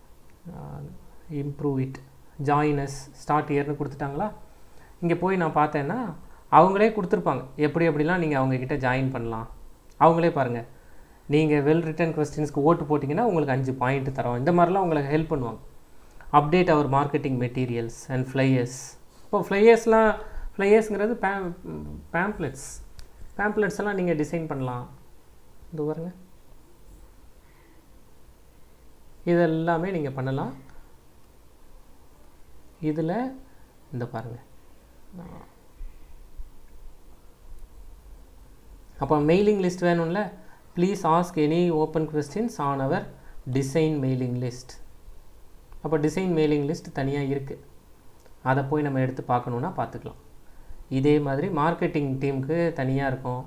இம்ப்ரூவ் இட் ஜாயினஸ் ஸ்டார்ட் இயர்னு கொடுத்துட்டாங்களா இங்கே போய் நான் பார்த்தேன்னா அவங்களே கொடுத்துருப்பாங்க எப்படி எப்படிலாம் நீங்கள் அவங்கக்கிட்ட ஜாயின் பண்ணலாம் அவங்களே பாருங்கள் நீங்கள் வெல் ரிட்டன் கொஸ்டின்ஸ்க்கு ஓட்டு போட்டிங்கன்னா உங்களுக்கு அஞ்சு பாயிண்ட் தரோம் இந்த மாதிரிலாம் உங்களுக்கு ஹெல்ப் பண்ணுவாங்க update our marketing materials and flyers இப்போ ஃப்ளையர்ஸ்லாம் ஃப்ளையர்ஸுங்கிறது பே பேம்ப்ளெட்ஸ் பேம்ப்ளெட்ஸ் எல்லாம் நீங்கள் டிசைன் பண்ணலாம் இது பாருங்க இதெல்லாமே நீங்கள் பண்ணலாம் இதில் இந்த பாருங்கள் அப்போ மெயிலிங் லிஸ்ட் வேணும்ல please ask any open questions on our design mailing list அப்போ டிசைன் மெயிலிங் லிஸ்ட் தனியாக இருக்குது அதை போய் நம்ம எடுத்து பார்க்கணுன்னா பார்த்துக்கலாம் இதே மாதிரி மார்க்கெட்டிங் டீமுக்கு தனியாக இருக்கும்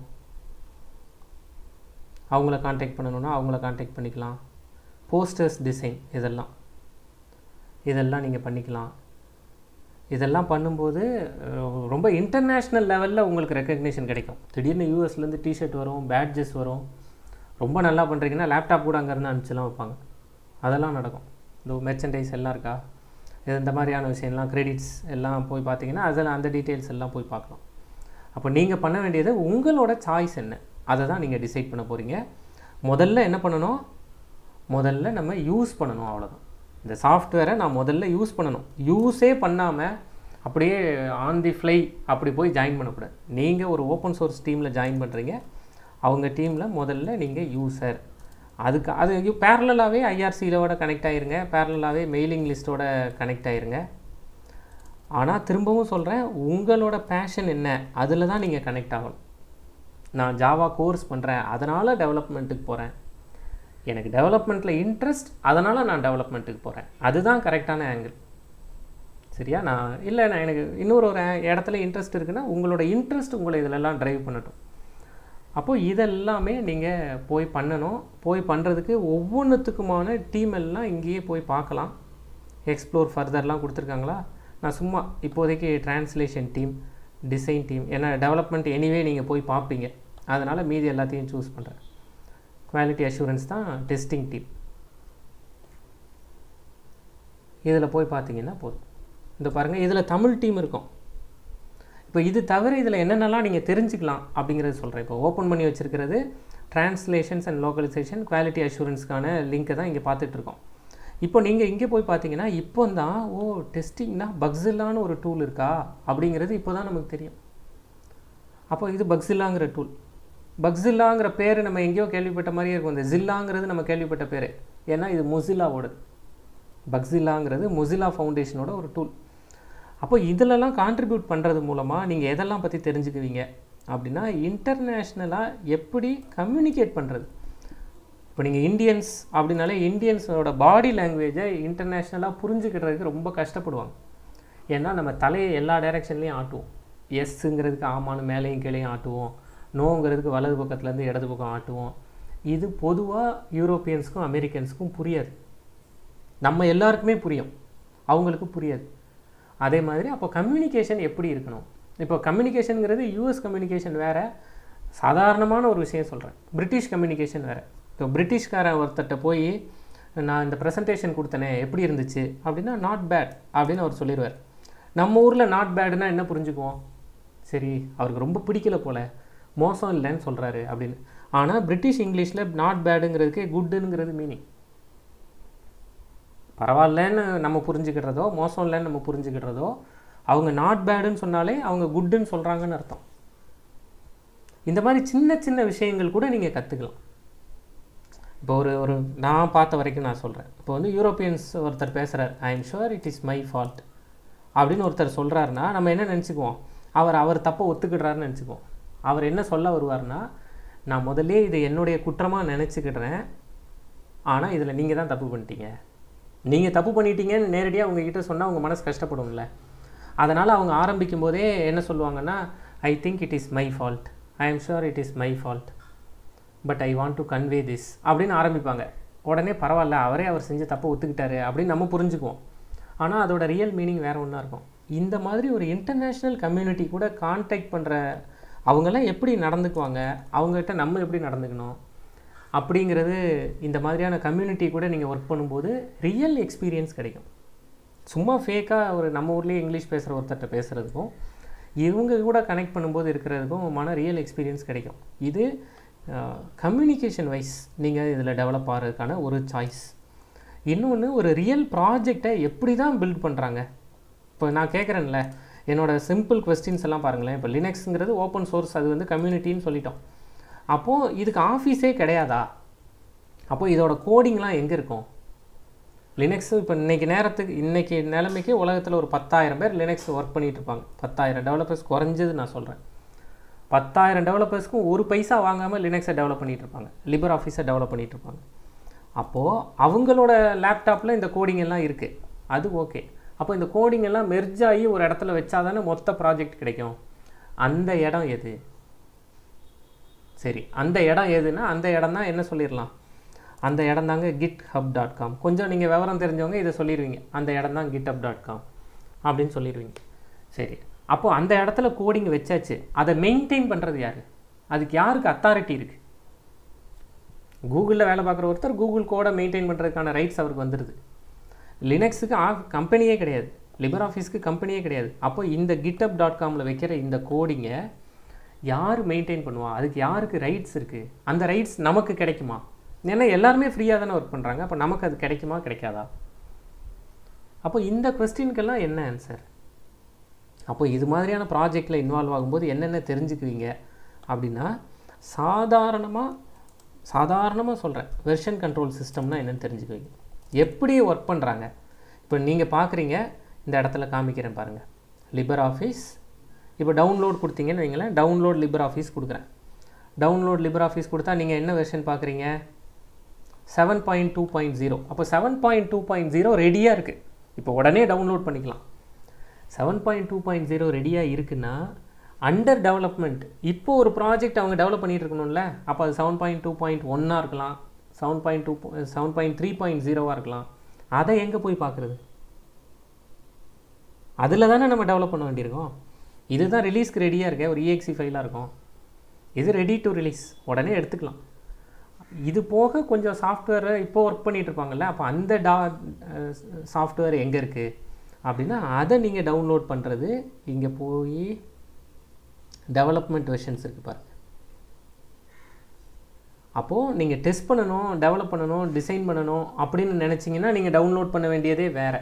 அவங்கள காண்டாக்ட் பண்ணணுன்னா அவங்கள காண்டாக்ட் பண்ணிக்கலாம் போஸ்டர்ஸ் டிசைன் இதெல்லாம் இதெல்லாம் நீங்கள் பண்ணிக்கலாம் இதெல்லாம் பண்ணும்போது அஹ், ரொம்ப இன்டர்நேஷ்னல் லெவலில் உங்களுக்கு ரெக்கக்னிஷன் கிடைக்கும் திடீர்னு யூஎஸ்லேருந்து டிஷர்ட் வரும் பேட்ஜஸ் வரும் ரொம்ப நல்லா பண்ணுறீங்கன்னா லேப்டாப் கூட அங்கேருந்து அனுப்பிச்சுலாம் வைப்பாங்க அதெல்லாம் நடக்கும் இந்த மெர்ச்சன்டைஸ் எல்லாம் இருக்கா இது இந்த மாதிரியான விஷயம்லாம் கிரெடிட்ஸ் எல்லாம் போய் பார்த்தீங்கன்னா அதில் அந்த டீட்டெயில்ஸ் எல்லாம் போய் பார்க்கலாம் அப்போ நீங்கள் பண்ண வேண்டியது உங்களோட சாய்ஸ் என்ன அதை தான் நீங்கள் டிசைட் பண்ண போகிறீங்க முதல்ல என்ன பண்ணணும் முதல்ல நம்ம யூஸ் பண்ணணும் அவ்வளோதான் இந்த சாஃப்ட்வேரை நான் முதல்ல யூஸ் பண்ணணும் யூஸே பண்ணாமல் அப்படியே ஆன் தி ஃப்ளை அப்படி போய் ஜாயின் பண்ணக்கூடாது நீங்கள் ஒரு ஓப்பன் சோர்ஸ் டீமில் ஜாயின் பண்ணுறீங்க அவங்க டீமில் முதல்ல நீங்கள் யூசர் அதுக்கு அது பேரலாகவே ஐஆர்சியிலோட கனெக்ட் ஆயிருங்க பேரலாகவே மெயிலிங் லிஸ்ட்டோட கனெக்ட் ஆயிருங்க ஆனால் திரும்பவும் சொல்கிறேன் உங்களோட பேஷன் என்ன அதில் தான் நீங்கள் கனெக்ட் ஆகணும் நான் ஜாவா கோர்ஸ் பண்ணுறேன் அதனால் டெவலப்மெண்ட்டுக்கு போகிறேன் எனக்கு டெவலப்மெண்ட்டில் இன்ட்ரெஸ்ட் அதனால் நான் டெவலப்மெண்ட்டுக்கு போகிறேன் அதுதான் கரெக்டான ஆங்கிள் சரியா நான் இல்லை நான் எனக்கு இன்னொரு ஒரு இடத்துல இன்ட்ரெஸ்ட் இருக்குன்னா உங்களோட இன்ட்ரெஸ்ட் உங்களை இதிலெல்லாம் ட்ரைவ் பண்ணட்டும் அப்போது இதெல்லாமே நீங்கள் போய் பண்ணணும் போய் பண்ணுறதுக்கு ஒவ்வொன்றுத்துக்குமான டீம் எல்லாம் இங்கேயே போய் பார்க்கலாம் எக்ஸ்ப்ளோர் ஃபர்தர்லாம் கொடுத்துருக்காங்களா நான் சும்மா இப்போதைக்கு டிரான்ஸ்லேஷன் டீம் டிசைன் டீம் ஏன்னா டெவலப்மெண்ட் எனிவே நீங்கள் போய் பார்ப்பீங்க அதனால் மீதி எல்லாத்தையும் சூஸ் பண்ணுறேன் குவாலிட்டி அஷூரன்ஸ் தான் டெஸ்டிங் டீம் இதில் போய் பார்த்தீங்கன்னா போதும் இந்த பாருங்கள் இதில் தமிழ் டீம் இருக்கும் இப்போ இது தவிர இதில் என்னென்னலாம் நீங்கள் தெரிஞ்சுக்கலாம் அப்படிங்கிறது சொல்கிறேன் இப்போ ஓப்பன் பண்ணி வச்சுருக்கிறது டிரான்ஸ்லேஷன்ஸ் அண்ட் லோக்கலைசேஷன் குவாலிட்டி அஷூரன்ஸ்க்கான லிங்க்கை தான் இங்கே பார்த்துட்ருக்கோம் இப்போ நீங்கள் இங்கே போய் பார்த்தீங்கன்னா இப்போ தான் ஓ டெஸ்டிங்னா பக்ஸில்லான்னு ஒரு டூல் இருக்கா அப்படிங்கிறது இப்போ தான் நமக்கு தெரியும் அப்போ இது பக்ஸில்லாங்கிற டூல் பக்ஸில்லாங்கிற பேர் நம்ம எங்கேயோ கேள்விப்பட்ட மாதிரியே இருக்கும் இந்த ஜில்லாங்கிறது நம்ம கேள்விப்பட்ட பேர் ஏன்னா இது மொசில்லாவோடது பக்ஸில்லாங்கிறது மொசில்லா ஃபவுண்டேஷனோட ஒரு டூல் அப்போ இதிலெல்லாம் கான்ட்ரிபியூட் பண்ணுறது மூலமாக நீங்கள் எதெல்லாம் பற்றி தெரிஞ்சுக்குவீங்க அப்படின்னா இன்டர்நேஷ்னலாக எப்படி கம்யூனிகேட் பண்ணுறது இப்போ நீங்கள் இந்தியன்ஸ் அப்படின்னாலே இந்தியன்ஸோட பாடி லாங்குவேஜை இன்டர்நேஷ்னலாக புரிஞ்சுக்கிறதுக்கு ரொம்ப கஷ்டப்படுவாங்க ஏன்னா நம்ம தலையை எல்லா டைரெக்ஷன்லேயும் ஆட்டுவோம் எஸ்ஸுங்கிறதுக்கு ஆமான்னு மேலேயும் கீழேயும் ஆட்டுவோம் நோங்கிறதுக்கு வலது பக்கத்துலேருந்து இடது பக்கம் ஆட்டுவோம் இது பொதுவாக யூரோப்பியன்ஸ்க்கும் அமெரிக்கன்ஸ்க்கும் புரியாது நம்ம எல்லாருக்குமே புரியும் அவங்களுக்கு புரியாது அதே மாதிரி அப்போ கம்யூனிகேஷன் எப்படி இருக்கணும் இப்போ கம்யூனிகேஷனுங்கிறது யூஎஸ் கம்யூனிகேஷன் வேறு சாதாரணமான ஒரு விஷயம் சொல்கிறேன் பிரிட்டிஷ் கம்யூனிகேஷன் வேறு இப்போ பிரிட்டிஷ்காரன் ஒருத்தர்கிட்ட போய் நான் இந்த ப்ரெசன்டேஷன் கொடுத்தனே எப்படி இருந்துச்சு அப்படின்னா நாட் பேட் அப்படின்னு அவர் சொல்லிடுவார் நம்ம ஊரில் நாட் பேடுனா என்ன புரிஞ்சுக்குவோம் சரி அவருக்கு ரொம்ப பிடிக்கல போல் மோசம் இல்லைன்னு சொல்கிறாரு அப்படின்னு ஆனால் பிரிட்டிஷ் இங்கிலீஷில் நாட் பேடுங்கிறதுக்கு குட்டுங்கிறது மீனிங் பரவாயில்லன்னு நம்ம புரிஞ்சுக்கிடுறதோ மோசம் இல்லைன்னு நம்ம புரிஞ்சுக்கிடுறதோ அவங்க நாட் பேடுன்னு சொன்னாலே அவங்க குட்டுன்னு சொல்கிறாங்கன்னு அர்த்தம் இந்த மாதிரி சின்ன சின்ன விஷயங்கள் கூட நீங்கள் கற்றுக்கலாம் இப்போ ஒரு ஒரு நான் பார்த்த வரைக்கும் நான் சொல்கிறேன் இப்போ வந்து யூரோப்பியன்ஸ் ஒருத்தர் பேசுகிறார் I am sure it is my fault அப்படின்னு ஒருத்தர் சொல்கிறாருன்னா நம்ம என்ன நினச்சிக்குவோம் அவர் அவர் தப்பை ஒத்துக்கிடுறாருன்னு நினச்சிக்குவோம் அவர் என்ன சொல்ல வருவார்னா நான் முதல்ல இது என்னுடைய குற்றமாக நினச்சிக்கிடுறேன் ஆனால் இதில் நீங்கள் தான் தப்பு பண்ணிட்டீங்க நீங்கள் தப்பு பண்ணிட்டீங்கன்னு நேரடியாக உங்ககிட்ட சொன்னால் உங்கள் மனசு கஷ்டப்படும்ல அதனால் அவங்க ஆரம்பிக்கும் போதே என்ன சொல்லுவாங்கன்னா I think it is my fault I am sure it is my fault but I want to convey this அப்படின்னு ஆரம்பிப்பாங்க உடனே பரவாயில்ல அவரே அவர் செஞ்ச தப்பை ஒத்துக்கிட்டாரு அப்படின்னு நம்ம புரிஞ்சுக்குவோம் ஆனால் அதோட ரியல் மீனிங் வேறு ஒன்றா இருக்கும் இந்த மாதிரி ஒரு இன்டர்நேஷ்னல் கம்யூனிட்டி கூட கான்டாக்ட் பண்ணுற அவங்கெல்லாம் எப்படி நடந்துக்குவாங்க அவங்ககிட்ட நம்ம எப்படி நடந்துக்கணும் அப்படிங்கிறது இந்த மாதிரியான கம்யூனிட்டி கூட நீங்கள் ஒர்க் பண்ணும்போது ரியல் எக்ஸ்பீரியன்ஸ் கிடைக்கும் சும்மா ஃபேக்காக ஒரு நம்ம ஊர்லேயே இங்கிலீஷ் பேசுகிற ஒருத்தர்கிட்ட பேசுகிறதுக்கும் இவங்க கூட கனெக்ட் பண்ணும்போது இருக்கிறதுக்கும் மன ரியல் எக்ஸ்பீரியன்ஸ் கிடைக்கும் இது கம்யூனிகேஷன் வைஸ் நீங்கள் இதில் டெவலப் ஆகிறதுக்கான ஒரு சாய்ஸ் இன்னொன்று ஒரு ரியல் ப்ராஜெக்டை எப்படி தான் பில்ட் பண்ணுறாங்க இப்போ நான் கேட்குறேன்ல என்னோட சிம்பிள் கொஸ்டின்ஸ் எல்லாம் பாருங்களேன் இப்போ லினக்ஸுங்கிறது ஓப்பன் சோர்ஸ் அது வந்து கம்யூனிட்டின்னு சொல்லிட்டோம் அப்போது இதுக்கு ஆஃபீஸே கிடையாதா அப்போது இதோட கோடிங்லாம் எங்கே இருக்கும் லினக்ஸு இப்போ இன்றைக்கி நேரத்துக்கு இன்றைக்கி நிலைமைக்கு உலகத்தில் ஒரு பத்தாயிரம் பேர் லினக்ஸ் ஒர்க் பண்ணிகிட்டு இருப்பாங்க பத்தாயிரம் டெவலப்பர்ஸ் குறைஞ்சது நான் சொல்கிறேன் பத்தாயிரம் டெவலப்பர்ஸ்க்கும் ஒரு பைசா வாங்காமல் லினக்ஸை டெவலப் பண்ணிகிட்டு இருப்பாங்க லிபர் ஆஃபீஸை டெவலப் பண்ணிகிட்டு இருப்பாங்க அப்போது அவங்களோட லேப்டாப்பில் இந்த கோடிங் எல்லாம் இருக்குது அது ஓகே அப்போ இந்த கோடிங் எல்லாம் மெர்ஜ் ஆகி ஒரு இடத்துல வச்சா தானே மொத்த ப்ராஜெக்ட் கிடைக்கும் அந்த இடம் எது சரி அந்த இடம் எதுன்னா அந்த இடம் தான் என்ன சொல்லிடலாம் அந்த இடம் தாங்க கிட் ஹப் டாட் காம் கொஞ்சம் நீங்கள் விவரம் தெரிஞ்சவங்க இதை சொல்லிடுவீங்க அந்த இடம் தான் கிட் ஹப் டாட் காம் அப்படின்னு சொல்லிடுவீங்க சரி அப்போது அந்த இடத்துல கோடிங் வச்சாச்சு அதை மெயின்டைன் பண்ணுறது யார் அதுக்கு யாருக்கு அத்தாரிட்டி இருக்குது கூகுளில் வேலை பார்க்குற ஒருத்தர் கூகுள் கோடை மெயின்டைன் பண்ணுறதுக்கான ரைட்ஸ் அவருக்கு வந்துடுது லினக்ஸுக்கு ஆ கம்பெனியே கிடையாது லிபர் ஆஃபீஸ்க்கு கம்பெனியே கிடையாது அப்போ இந்த கிட்டப் டாட் காமில் வைக்கிற இந்த கோடிங்கை யார் மெயின்டைன் பண்ணுவா அதுக்கு யாருக்கு ரைட்ஸ் இருக்குது அந்த ரைட்ஸ் நமக்கு கிடைக்குமா ஏன்னா எல்லாருமே ஃப்ரீயாக தானே ஒர்க் பண்ணுறாங்க அப்போ நமக்கு அது கிடைக்குமா கிடைக்காதா அப்போ இந்த கொஸ்டினுக்கெல்லாம் என்ன ஆன்சர் அப்போ இது மாதிரியான ப்ராஜெக்டில் இன்வால்வ் ஆகும்போது என்னென்ன தெரிஞ்சுக்குவீங்க அப்படின்னா சாதாரணமாக சாதாரணமாக சொல்கிறேன் வெர்ஷன் கண்ட்ரோல் சிஸ்டம்னா என்னென்னு தெரிஞ்சுக்குவீங்க எப்படி ஒர்க் பண்ணுறாங்க இப்போ நீங்கள் பார்க்குறீங்க இந்த இடத்துல காமிக்கிறேன் பாருங்கள் லிபர் ஆஃபீஸ் இப்போ டவுன்லோட் கொடுத்தீங்கன்னு வைங்களேன் டவுன்லோட் லிபர் ஆஃபீஸ் கொடுக்குறேன் டவுன்லோட் லிபர் ஆஃபீஸ் கொடுத்தா நீங்கள் என்ன வெர்ஷன் பார்க்குறீங்க seven point two point zero அப்போ seven point two point zero ரெடியாக இருக்குது இப்போ உடனே டவுன்லோட் பண்ணிக்கலாம் seven point two point zero ரெடியாக இருக்குன்னா அண்டர் டெவலப்மெண்ட் இப்போ ஒரு ப்ராஜெக்ட் அவங்க டெவலப் பண்ணிட்டு இருக்கணும்ல அப்போ அது செவன் பாயிண்ட் டூ பாயிண்ட் ஒன்னாக இருக்கலாம் seven point two seven point three point ஜீரோவாக இருக்கலாம் அதை எங்கே போய் பார்க்குறது அதில் தானே நம்ம டெவலப் பண்ண வேண்டியிருக்கோம் இதுதான் ரிலீஸ்க்கு ரெடியாக இருக்க ஒரு இஎக்ஸி ஃபைலாக இருக்கும் இது ரெடி டு ரிலீஸ் உடனே எடுத்துக்கலாம் இது போக கொஞ்சம் சாஃப்ட்வேரை இப்போ ஒர்க் பண்ணிட்டு இருப்பாங்கல்ல அப்போ அந்த டா சாஃப்ட்வேர் எங்கே இருக்குது அப்படின்னா அதை நீங்கள் டவுன்லோட் பண்ணுறது இங்கே போய் டெவலப்மெண்ட் வெர்ஷன்ஸ் இருக்குது பாருங்க அப்போது நீங்கள் டெஸ்ட் பண்ணணும் டெவலப் பண்ணணும் டிசைன் பண்ணணும் அப்படின்னு நினச்சிங்கன்னா நீங்கள் டவுன்லோட் பண்ண வேண்டியதே வேறு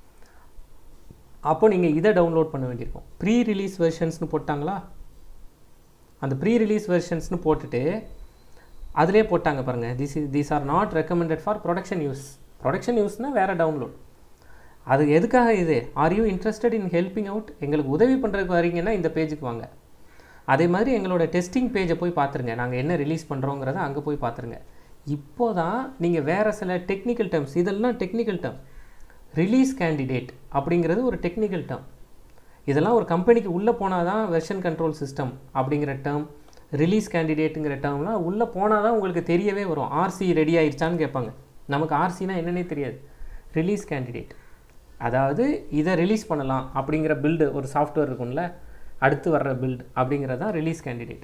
அப்போ நீங்கள் இதை டவுன்லோட் பண்ண வேண்டியிருக்கும் ப்ரீ ரிலீஸ் வெர்ஷன்ஸ்னு போட்டாங்களா அந்த ப்ரீ ரிலீஸ் வெர்ஷன்ஸ்னு போட்டுட்டு அதிலே போட்டாங்க பாருங்கள் this is these are not recommended for production use production யூஸ்னால் வேறு டவுன்லோட் அது எதுக்காக இது are you interested in helping out எங்களுக்கு உதவி பண்ணுறதுக்கு வரீங்கன்னா இந்த பேஜுக்கு வாங்க அதே மாதிரி எங்களோட டெஸ்டிங் பேஜை போய் பார்த்துருங்க நாங்கள் என்ன ரிலீஸ் பண்ணுறோங்கிறத அங்கே போய் பார்த்துருங்க இப்போ தான் நீங்கள் வேறு சில டெக்னிக்கல் டேர்ம்ஸ் இதெல்லாம் டெக்னிக்கல் டேர்ம் ரிலீஸ் கேண்டிடேட் அப்படிங்கிறது ஒரு டெக்னிக்கல் டேர்ம் இதெல்லாம் ஒரு கம்பெனிக்கு உள்ளே போனால் தான் வெர்ஷன் கண்ட்ரோல் சிஸ்டம் அப்படிங்கிற டேர்ம் ரிலீஸ் கேண்டிடேட்டுங்கிற டேர்ம்லாம் உள்ளே போனால் தான் உங்களுக்கு தெரியவே வரும் ஆர்சி ரெடி ஆயிடுச்சான்னு கேட்பாங்க நமக்கு ஆர்சினா என்னன்னே தெரியாது ரிலீஸ் கேண்டிடேட் அதாவது இதை ரிலீஸ் பண்ணலாம் அப்படிங்கிற பில்டு ஒரு சாஃப்ட்வேர் இருக்கும்ல அடுத்து வர்ற பில்டு அப்படிங்கிறது தான் ரிலீஸ் கேண்டிடேட்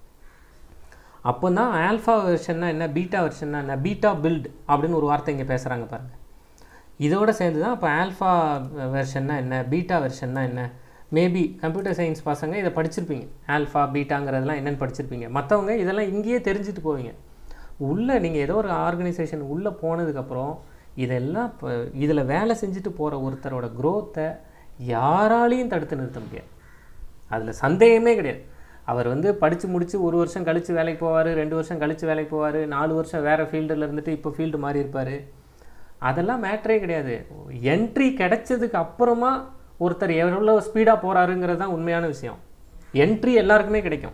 அப்போ தான் ஆல்ஃபா வெர்ஷன்னா என்ன பீட்டா வெர்ஷன்னா என்ன பீட்டா பில்ட் அப்படின்னு ஒரு வார்த்தை இங்கே பேசுகிறாங்க பாருங்கள் இதோட சேர்ந்து தான் இப்போ ஆல்ஃபா வெர்ஷன்னா என்ன பீட்டா வெர்ஷன்னா என்ன மேபி கம்ப்யூட்டர் சயின்ஸ் பசங்க இதை படிச்சிருப்பீங்க ஆல்ஃபா பீட்டாங்கிறதெல்லாம் என்னென்னு படிச்சிருப்பீங்க மற்றவங்க இதெல்லாம் இங்கேயே தெரிஞ்சுட்டு போவீங்க உள்ளே நீங்கள் ஏதோ ஒரு ஆர்கனைசேஷன் உள்ளே போனதுக்கப்புறம் இதெல்லாம் இப்போ இதில் வேலை செஞ்சுட்டு போகிற ஒருத்தரோட க்ரோத்தை யாராலையும் தடுத்து நிறுத்த முடியாது அதில் சந்தேகமே கிடையாது அவர் வந்து படித்து முடித்து ஒரு வருஷம் கழித்து வேலைக்கு போவார் ரெண்டு வருஷம் கழித்து வேலைக்கு போவார் நாலு வருஷம் வேறு ஃபீல்டில் இருந்துட்டு இப்போ ஃபீல்டு மாறி இருப்பார் அதெல்லாம் மேட்ரே கிடையாது என்ட்ரி கிடைச்சதுக்கு அப்புறமா ஒருத்தர் எவ்வளோ ஸ்பீடாக போகிறாருங்கிறது தான் உண்மையான விஷயம் என்ட்ரி எல்லாருக்குமே கிடைக்கும்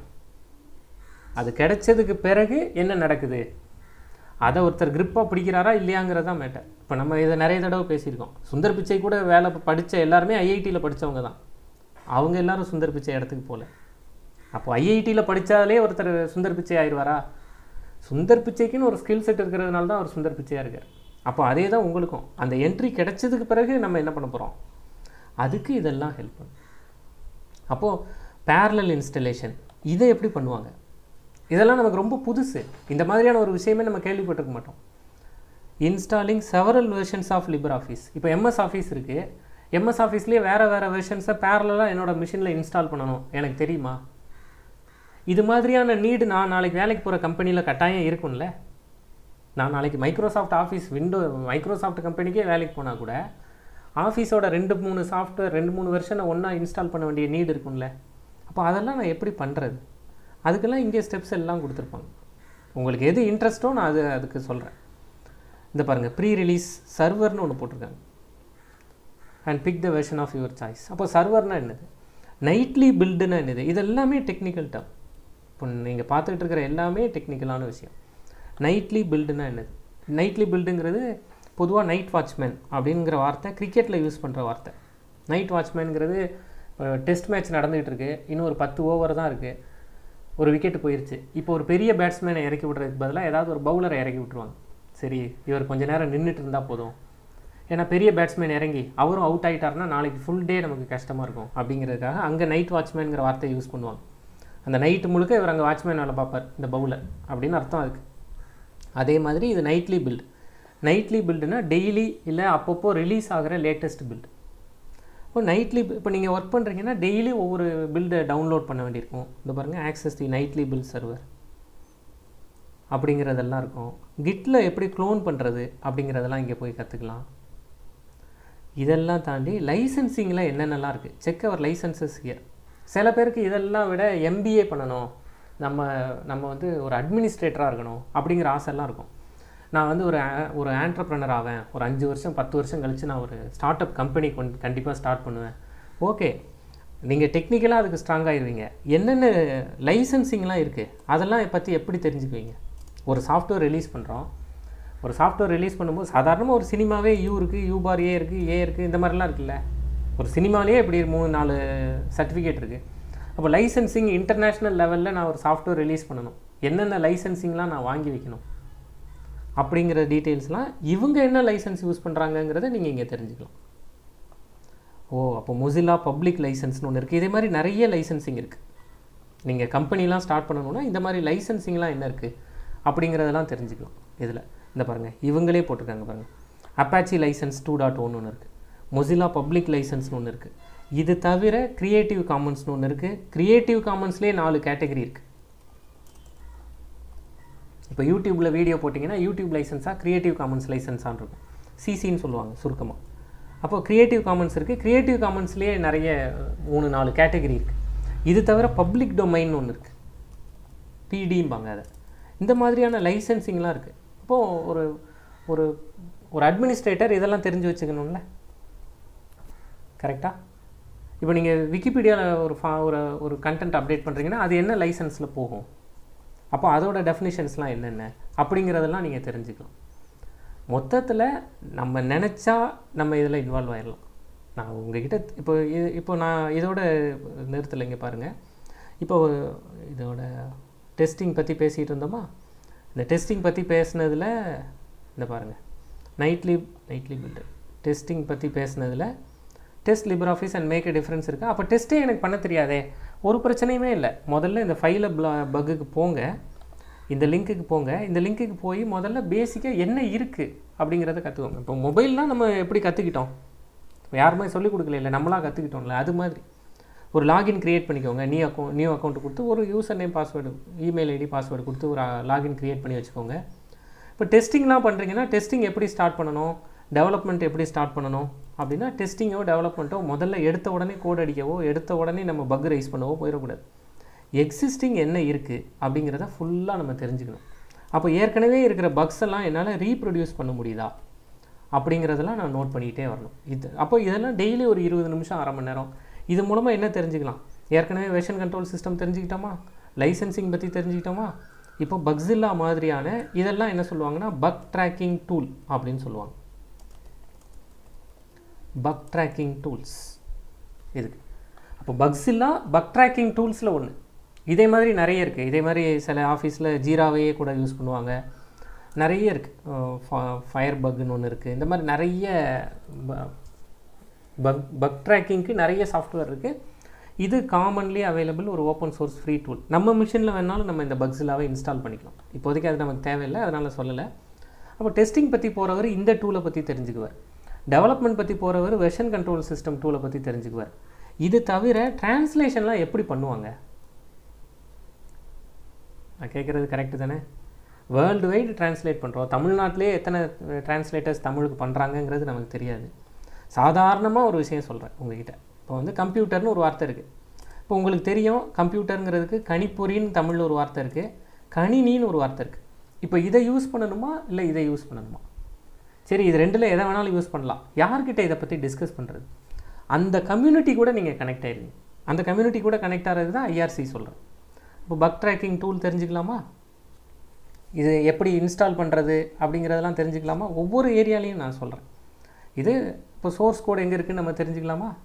அது கிடைச்சதுக்கு பிறகு என்ன நடக்குது அதை ஒருத்தர் கிரிப்பாக பிடிக்கிறாரா இல்லையாங்கிறது தான் மேட்டர் இப்போ நம்ம இதை நிறைய தடவை பேசியிருக்கோம் சுந்தர் பிச்சை கூட வேலை படித்த எல்லாருமே ஐஐடியில் படித்தவங்க தான் அவங்க எல்லாரும் சுந்தர் பிச்சை இடத்துக்கு போகல அப்போ ஐஐடியில் படித்தாலே ஒருத்தர் சுந்தர் பிச்சை ஆயிடுவாரா சுந்தர் பிச்சைக்குன்னு ஒரு ஸ்கில் செட் இருக்கிறதுனால தான் அவர் சுந்தர் பிச்சையாக இருக்கார் அப்போ அதே தான் உங்களுக்கும் அந்த என்ட்ரி கிடைச்சதுக்கு பிறகு நம்ம என்ன பண்ண போகிறோம் அதுக்கு இதெல்லாம் ஹெல்ப் பண்ணும் அப்போது பேரலல் இன்ஸ்டலேஷன் இதை எப்படி பண்ணுவாங்க இதெல்லாம் நமக்கு ரொம்ப புதுசு இந்த மாதிரியான ஒரு விஷயமே நம்ம கேள்விப்பட்டிருக்க மாட்டோம் installing several versions of Libre Office இப்போ எம்எஸ் ஆஃபீஸ் இருக்குது எம்எஸ் ஆஃபீஸ்லேயே வேறு வேறு வெர்ஷன்ஸை பேரலாக என்னோடய மிஷினில் இன்ஸ்டால் பண்ணணும் எனக்கு தெரியுமா இது மாதிரியான நீடு நான் நாளைக்கு வேலைக்கு போகிற கம்பெனியில் கட்டாயம் இருக்கும்ல நான் நாளைக்கு மைக்ரோசாஃப்ட் ஆஃபீஸ் விண்டோ மைக்ரோசாஃப்ட் கம்பெனிக்கே வேலைக்கு போனால் கூட ஆஃபீஸோட ரெண்டு மூணு சாஃப்ட்வேர் ரெண்டு மூணு வெர்ஷனை ஒன்றா இன்ஸ்டால் பண்ண வேண்டிய நீடு இருக்கும்ல அப்போ அதெல்லாம் நான் எப்படி பண்ணுறது அதுக்கெல்லாம் இங்கே ஸ்டெப்ஸ் எல்லாம் கொடுத்துருப்பாங்க உங்களுக்கு எது இன்ட்ரெஸ்ட்டோ நான் அது அதுக்கு சொல்கிறேன் இந்த பாருங்கள் ப்ரீ ரிலீஸ் சர்வர்னு ஒன்று போட்டிருக்காங்க and pick the version of your choice அப்போ சர்வர்னால் என்னது நைட்லி பில்டுனா என்னது இது எல்லாமே டெக்னிக்கல் டேர்ம் இப்போ நீங்கள் பார்த்துக்கிட்டு இருக்கிற எல்லாமே டெக்னிக்கலான விஷயம் நைட்லி பில்டுனா என்னது நைட்லி பில்டுங்கிறது பொதுவாக நைட் வாட்ச்மேன் அப்படிங்கிற வார்த்தை கிரிக்கெட்டில் யூஸ் பண்ணுற வார்த்தை நைட் வாட்ச்மேனுங்கிறது டெஸ்ட் மேட்ச் நடந்துகிட்டு இருக்கு இன்னும் ஒரு பத்து ஓவர் தான் இருக்குது ஒரு விக்கெட் போயிருச்சு இப்போ ஒரு பெரிய பேட்ஸ்மேனை இறக்கி விட்றதுக்கு பதிலாக ஏதாவது ஒரு பவுலரை இறக்கி விட்ருவாங்க சரி இவர் கொஞ்ச நேரம் நின்றுட்டு இருந்தால் போதும் ஏன்னா பெரிய பேட்ஸ்மேன் இறங்கி அவரும் அவுட் ஆகிட்டாருன்னா நாளைக்கு ஃபுல் டே நமக்கு கஷ்டமாக இருக்கும் அப்படிங்கிறதுக்காக அங்கே நைட் வாட்ச்மேனுங்கிற வார்த்தையை யூஸ் பண்ணுவாங்க அந்த நைட்டு முழுக்க இவர் அங்கே வாட்ச்மேன் வேலை பார்ப்பார் இந்த பவுலர் அப்படின்னு அர்த்தம் அதுக்கு அதே மாதிரி இது நைட்லி பில்டு நைட்லி பில்டுனா டெய்லி இல்லை அப்பப்போ ரிலீஸ் ஆகிற லேட்டஸ்ட் பில்டு இப்போ நைட்லி இப்போ நீங்கள் ஒர்க் பண்ணுறீங்கன்னா டெய்லி ஒவ்வொரு பில்டை டவுன்லோட் பண்ண வேண்டியிருக்கும் இந்த பாருங்கள் access the nightly build server அப்படிங்கிறதெல்லாம் இருக்கும் கிட்டில் எப்படி க்ளோன் பண்ணுறது அப்படிங்கிறதெல்லாம் இங்கே போய் கற்றுக்கலாம் இதெல்லாம் தாண்டி லைசன்சிங்கில் என்னென்னலாம் இருக்குது செக் அவர் லைசன்சஸ் ஹியர் சில பேருக்கு இதெல்லாம் விட எம்பிஏ பண்ணணும் நம்ம நம்ம வந்து ஒரு அட்மினிஸ்ட்ரேட்டராக இருக்கணும் அப்படிங்கிற ஆசைலாம் இருக்கும் நான் வந்து ஒரு a- ஒரு ஆண்டர்ப்ரனர் ஆவேன் ஒரு அஞ்சு வருஷம் பத்து வருஷம் கழித்து நான் ஒரு ஸ்டார்ட் அப் கம்பெனி கொண்டு கண்டிப்பாக ஸ்டார்ட் பண்ணுவேன் ஓகே நீங்கள் டெக்னிக்கலாக அதுக்கு ஸ்ட்ராங் ஆயிருவீங்க என்னென்ன லைசன்சிங்லாம் இருக்குது அதெல்லாம் பற்றி எப்படி தெரிஞ்சுக்குவீங்க ஒரு சாஃப்ட்வேர் ரிலீஸ் பண்ணுறோம் ஒரு சாஃப்ட்வேர் ரிலீஸ் பண்ணும்போது சாதாரணமாக ஒரு சினிமாவே யூ இருக்குது யூ பார் ஏ இருக்குது ஏ இருக்குது இந்த மாதிரிலாம் இருக்குல்ல ஒரு சினிமாலேயே இப்படி மூணு நாலு சர்டிஃபிகேட் இருக்குது அப்போ லைசன்சிங் இன்டர்நேஷ்னல் லெவலில் நான் ஒரு சாஃப்ட்வேர் ரிலீஸ் பண்ணணும் என்னென்ன லைசன்சிங்லாம் நான் வாங்கி வைக்கணும் அப்படிங்கிற டீட்டெயில்ஸ்லாம் இவங்க என்ன லைசன்ஸ் யூஸ் பண்ணுறாங்கங்கிறத நீங்கள் இங்கே தெரிஞ்சுக்கலாம் ஓ அப்போ மொசில்லா பப்ளிக் லைசன்ஸ்னு ஒன்று இருக்குது இதே மாதிரி நிறைய லைசன்சிங் இருக்குது நீங்கள் கம்பெனிலாம் ஸ்டார்ட் பண்ணணும்னா இந்த மாதிரி லைசன்சிங்லாம் என்ன இருக்குது அப்படிங்கிறதெல்லாம் தெரிஞ்சுக்கலாம் இதில் இந்த பாருங்கள் இவங்களே போட்டிருக்காங்க பாருங்கள் அப்பாச்சி லைசன்ஸ் டூ டாட் ஒன்று ஒன்று இருக்குது மொசில்லா பப்ளிக் லைசன்ஸ்னு ஒன்று இருக்குது இது தவிர கிரியேட்டிவ் காமன்ஸ்னு ஒன்று இருக்குது கிரியேட்டிவ் காமன்ஸ்லேயே நாலு கேட்டகரி இருக்குது இப்போ யூடியூப்பில் வீடியோ போட்டிங்கன்னா யூடியூப் லைசன்ஸாக கிரியேட்டிவ் காமன்ஸ் லைசன்ஸான்னு இருக்கும் சிசின்னு சொல்லுவாங்க சுருக்கமாக அப்போ கிரியேட்டிவ் காமன்ஸ் இருக்குது கிரியேட்டிவ் காமன்ஸ்லேயே நிறைய மூணு நாலு கேட்டகரி இருக்குது இது தவிர பப்ளிக் டொமைன் ஒன்று இருக்குது பிடிம்பாங்க அதை இந்த மாதிரியான லைசன்சிங்லாம் இருக்குது அப்போது ஒரு ஒரு ஒரு அட்மினிஸ்ட்ரேட்டர் இதெல்லாம் தெரிஞ்சு வச்சுக்கணும்ல கரெக்டாக இப்போ நீங்கள் விக்கிபீடியாவில் ஒரு ஃபா ஒரு ஒரு கண்டென்ட் அப்டேட் பண்ணுறீங்கன்னா அது என்ன லைசன்ஸில் போகும் அப்போ அதோட டெஃபினிஷன்ஸ்லாம் என்னென்ன அப்படிங்கிறதெல்லாம் நீங்கள் தெரிஞ்சுக்கலாம் மொத்தத்தில் நம்ம நினச்சா நம்ம இதில் இன்வால்வ் ஆயிடலாம் நான் உங்ககிட்ட இப்போ இது இப்போ நான் இதோட நிறுத்தலை இங்கே பாருங்கள் இப்போ இதோட டெஸ்டிங் பற்றி பேசிகிட்டு இருந்தோமா இந்த டெஸ்டிங் பற்றி பேசுனதில் இந்த பாருங்கள் நைட்லி நைட்லி பில்டு டெஸ்டிங் பற்றி பேசுனதில் test Libre Office and make a difference இருக்குது அப்போ டெஸ்ட்டே எனக்கு பண்ண தெரியாதே ஒரு பிரச்சனையுமே இல்லை முதல்ல இந்த ஃபைல பக்குக்கு போங்க இந்த லிங்க்குக்கு போங்க இந்த லிங்க்குக்கு போய் முதல்ல பேசிக்காக என்ன இருக்குது அப்படிங்கிறத கற்றுக்கோங்க இப்போ மொபைல்லாம் நம்ம எப்படி கற்றுக்கிட்டோம் யாருமே சொல்லிக் கொடுக்கல இல்லை நம்மளாக கற்றுக்கிட்டோம்ல அது மாதிரி ஒரு லாகின் க்ரியேட் பண்ணிக்கோங்க நியூ அக்கௌண்ட் நியூ அக்கௌண்ட் கொடுத்து ஒரு user name password email ID password கொடுத்து ஒரு லாகின் க்ரியேட் பண்ணி வச்சுக்கோங்க இப்போ டெஸ்டிங்லாம் பண்ணுறீங்கன்னா டெஸ்டிங் எப்படி ஸ்டார்ட் பண்ணணும் டெவலப்மெண்ட் எப்படி ஸ்டார்ட் பண்ணணும் அப்படின்னா டெஸ்டிங்கோ டெவலப்மெண்ட்டோ முதல்ல எடுத்த உடனே கோட் அடிக்கவோ எடுத்த உடனே நம்ம பக் ரைஸ் பண்ணவோ போயிடக்கூடாது எக்ஸிஸ்டிங் என்ன இருக்குது அப்படிங்கிறத ஃபுல்லாக நம்ம தெரிஞ்சுக்கணும் அப்போ ஏற்கனவே இருக்கிற பக்ஸ் எல்லாம் என்னால் ரீப்ரொடியூஸ் பண்ண முடியுதா அப்படிங்கிறதெல்லாம் நான் நோட் பண்ணிக்கிட்டே வரணும் இது அப்போ இதெல்லாம் டெய்லி ஒரு இருபது நிமிஷம் அரை மணி நேரம் இது மூலமாக என்ன தெரிஞ்சுக்கலாம் ஏற்கனவே வெர்ஷன் கண்ட்ரோல் சிஸ்டம் தெரிஞ்சுக்கிட்டோமா லைசன்சிங் பற்றி தெரிஞ்சுக்கிட்டோமா இப்போ பக்ஸில்லா மாதிரியான இதெல்லாம் என்ன சொல்லுவாங்கன்னா பக் ட்ராக்கிங் டூல் அப்படின்னு சொல்லுவாங்க பக் ட்ராக்கிங் டூல்ஸ் இதுக்கு அப்போ பக்ஸில்லா பக் ட்ராக்கிங் டூல்ஸில் ஒன்று இதே மாதிரி நிறைய இருக்குது இதே மாதிரி சில ஆஃபீஸில் ஜீராவையே கூட யூஸ் பண்ணுவாங்க நிறைய இருக்குது ஃபயர் பக்குன்னு ஒன்று இருக்குது இந்த மாதிரி நிறைய பக் பக் ட்ராக்கிங்க்கு நிறைய சாஃப்ட்வேர் இருக்குது இது காமன்லி அவைலபிள் ஒரு ஓப்பன் சோர்ஸ் ஃப்ரீ டூல் நம்ம மிஷினில் வேணாலும் நம்ம இந்த பக்ஸிலாவை இன்ஸ்டால் பண்ணிக்கலாம் இப்போதைக்கு அது நமக்கு தேவையில்லை அதனால் சொல்லலை அப்போ டெஸ்டிங் பற்றி போகிறவர் இந்த டூலை பற்றி தெரிஞ்சுக்குவார் டெவலப்மெண்ட் பற்றி போகிறவர் வெர்ஷன் கண்ட்ரோல் சிஸ்டம் டூலை பற்றி தெரிஞ்சுக்குவார் இது தவிர டிரான்ஸ்லேஷன்லாம் எப்படி பண்ணுவாங்க நான் கேட்குறது கரெக்டு தானே வேர்ல்டு வைடு டிரான்ஸ்லேட் பண்ணுறோம் தமிழ்நாட்டிலே எத்தனை டிரான்ஸ்லேட்டர்ஸ் தமிழுக்கு பண்ணுறாங்கங்கிறது நமக்கு தெரியாது சாதாரணமாக ஒரு விஷயம் சொல்கிறேன் உங்ககிட்ட இப்போ வந்து கம்ப்யூட்டர்னு ஒரு வார்த்தை இருக்குது இப்போ உங்களுக்கு தெரியும் கம்ப்யூட்டருங்கிறதுக்கு கணிப்பொறின்னு தமிழில் ஒரு வார்த்தை இருக்குது கணினின்னு ஒரு வார்த்தை இருக்குது இப்போ இதை யூஸ் பண்ணணுமா இல்லை இதை யூஸ் பண்ணணுமா சரி இது ரெண்டில் எதை வேணாலும் யூஸ் பண்ணலாம் யார்கிட்ட இதை பற்றி டிஸ்கஸ் பண்ணுறது அந்த கம்யூனிட்டி கூட நீங்கள் கனெக்ட் ஆயிருங்க அந்த கம்யூனிட்டி கூட கனெக்ட் ஆகிறது தான் ஐஆர்சி சொல்கிறேன் இப்போ பக் ட்ராக்கிங் டூல் தெரிஞ்சுக்கலாமா இது எப்படி இன்ஸ்டால் பண்ணுறது அப்படிங்கிறதெல்லாம் தெரிஞ்சுக்கலாமா ஒவ்வொரு ஏரியாலையும் நான் சொல்கிறேன் இது இப்போ சோர்ஸ் கோட் எங்கே இருக்குன்னு நம்ம தெரிஞ்சுக்கலாமா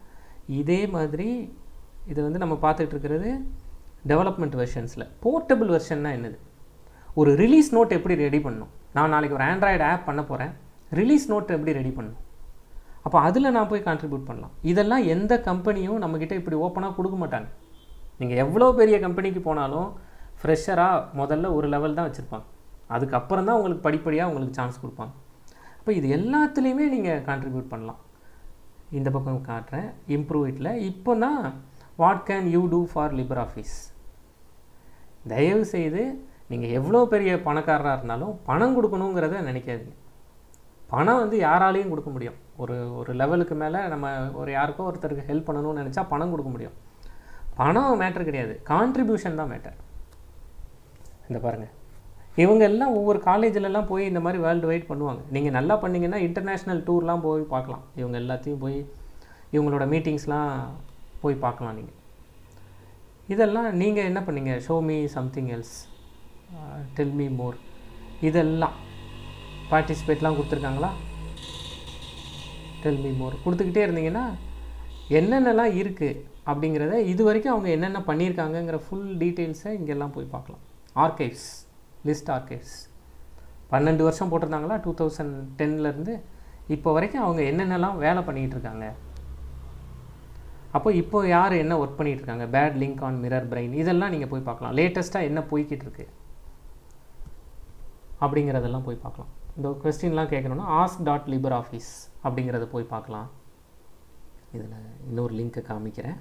இதே மாதிரி இது வந்து நம்ம பார்த்துட்டு இருக்கிறது டெவலப்மெண்ட் வெர்ஷன்ஸில் போர்ட்டபிள் வெர்ஷன்னா என்னது ஒரு ரிலீஸ் நோட் எப்படி ரெடி பண்ணணும் நான் நாளைக்கு ஒரு ஆண்ட்ராய்டு ஆப் பண்ண போகிறேன் ரிலீஸ் நோட் எப்படி ரெடி பண்ணணும் அப்போ அதில் நான் போய் கான்ட்ரிபியூட் பண்ணலாம் இதெல்லாம் எந்த கம்பெனியும் நம்மக்கிட்ட இப்படி ஓப்பனாக கொடுக்க மாட்டாங்க நீங்கள் எவ்வளோ பெரிய கம்பெனிக்கு போனாலும் ஃப்ரெஷராக முதல்ல ஒரு லெவல் தான் வச்சுருப்பாங்க அதுக்கப்புறம் தான் உங்களுக்கு படிப்படியாக உங்களுக்கு சான்ஸ் கொடுப்பாங்க அப்போ இது எல்லாத்துலேயுமே நீங்கள் கான்ட்ரிபியூட் பண்ணலாம் இந்த பக்கம் காட்டுறேன் இம்ப்ரூவ் இட்டில் இப்போ தான் what can you do for Libre Office தயவு செய்து நீங்கள் எவ்வளோ பெரிய பணக்காரராக இருந்தாலும் பணம் கொடுக்கணுங்கிறத நினைக்காதீங்க பணம் வந்து யாராலையும் கொடுக்க முடியும் ஒரு ஒரு லெவலுக்கு மேலே நம்ம ஒரு யாருக்கோ ஒருத்தருக்கு ஹெல்ப் பண்ணணும்னு நினச்சா பணம் கொடுக்க முடியும் பணம் மேட்டர் கிடையாது கான்ட்ரிபியூஷன் தான் மேட்டர் இந்த பாருங்கள் இவங்க எல்லாம் ஒவ்வொரு காலேஜிலலாம் போய் இந்த மாதிரி வேர்ல்டு வைட் பண்ணுவாங்க நீங்கள் நல்லா பண்ணீங்கன்னா இன்டர்நேஷ்னல் டூர்லாம் போய் பார்க்கலாம் இவங்க எல்லாத்தையும் போய் இவங்களோட மீட்டிங்ஸ்லாம் போய் பார்க்கலாம் நீங்கள் இதெல்லாம் நீங்கள் என்ன பண்ணீங்க show me something else tell me more இதெல்லாம் பார்ட்டிசிபேட்லாம் கொடுத்துருக்காங்களா டெல் மீ மோர் கொடுத்துக்கிட்டே இருந்தீங்கன்னா என்னென்னலாம் இருக்குது அப்படிங்கிறத இது வரைக்கும் அவங்க என்னென்ன பண்ணியிருக்காங்கங்கிற ஃபுல் டீட்டெயில்ஸை இங்கெல்லாம் போய் பார்க்கலாம் ஆர்கைவ்ஸ் லிஸ்ட் ஆர்கைவ்ஸ் பன்னெண்டு வருஷம் போட்டிருந்தாங்களா டூ தௌசண்ட் டென்லேருந்து இப்போ வரைக்கும் அவங்க என்னென்னலாம் வேலை பண்ணிகிட்டு இருக்காங்க அப்போ இப்போ யார் என்ன ஒர்க் பண்ணிகிட்டு இருக்காங்க bad link on mirror brain இதெல்லாம் நீங்கள் போய் பார்க்கலாம் லேட்டஸ்ட்டாக என்ன போய்கிட்டு இருக்கு அப்படிங்கிறதெல்லாம் போய் பார்க்கலாம் இந்த கொஸ்டின்லாம் கேட்கணுன்னா ஆஸ்க் டாட் லிபர் ஆஃபீஸ் அப்படிங்கிறத போய் பார்க்கலாம் இதில் இன்னொரு லிங்க்கை காமிக்கிறேன்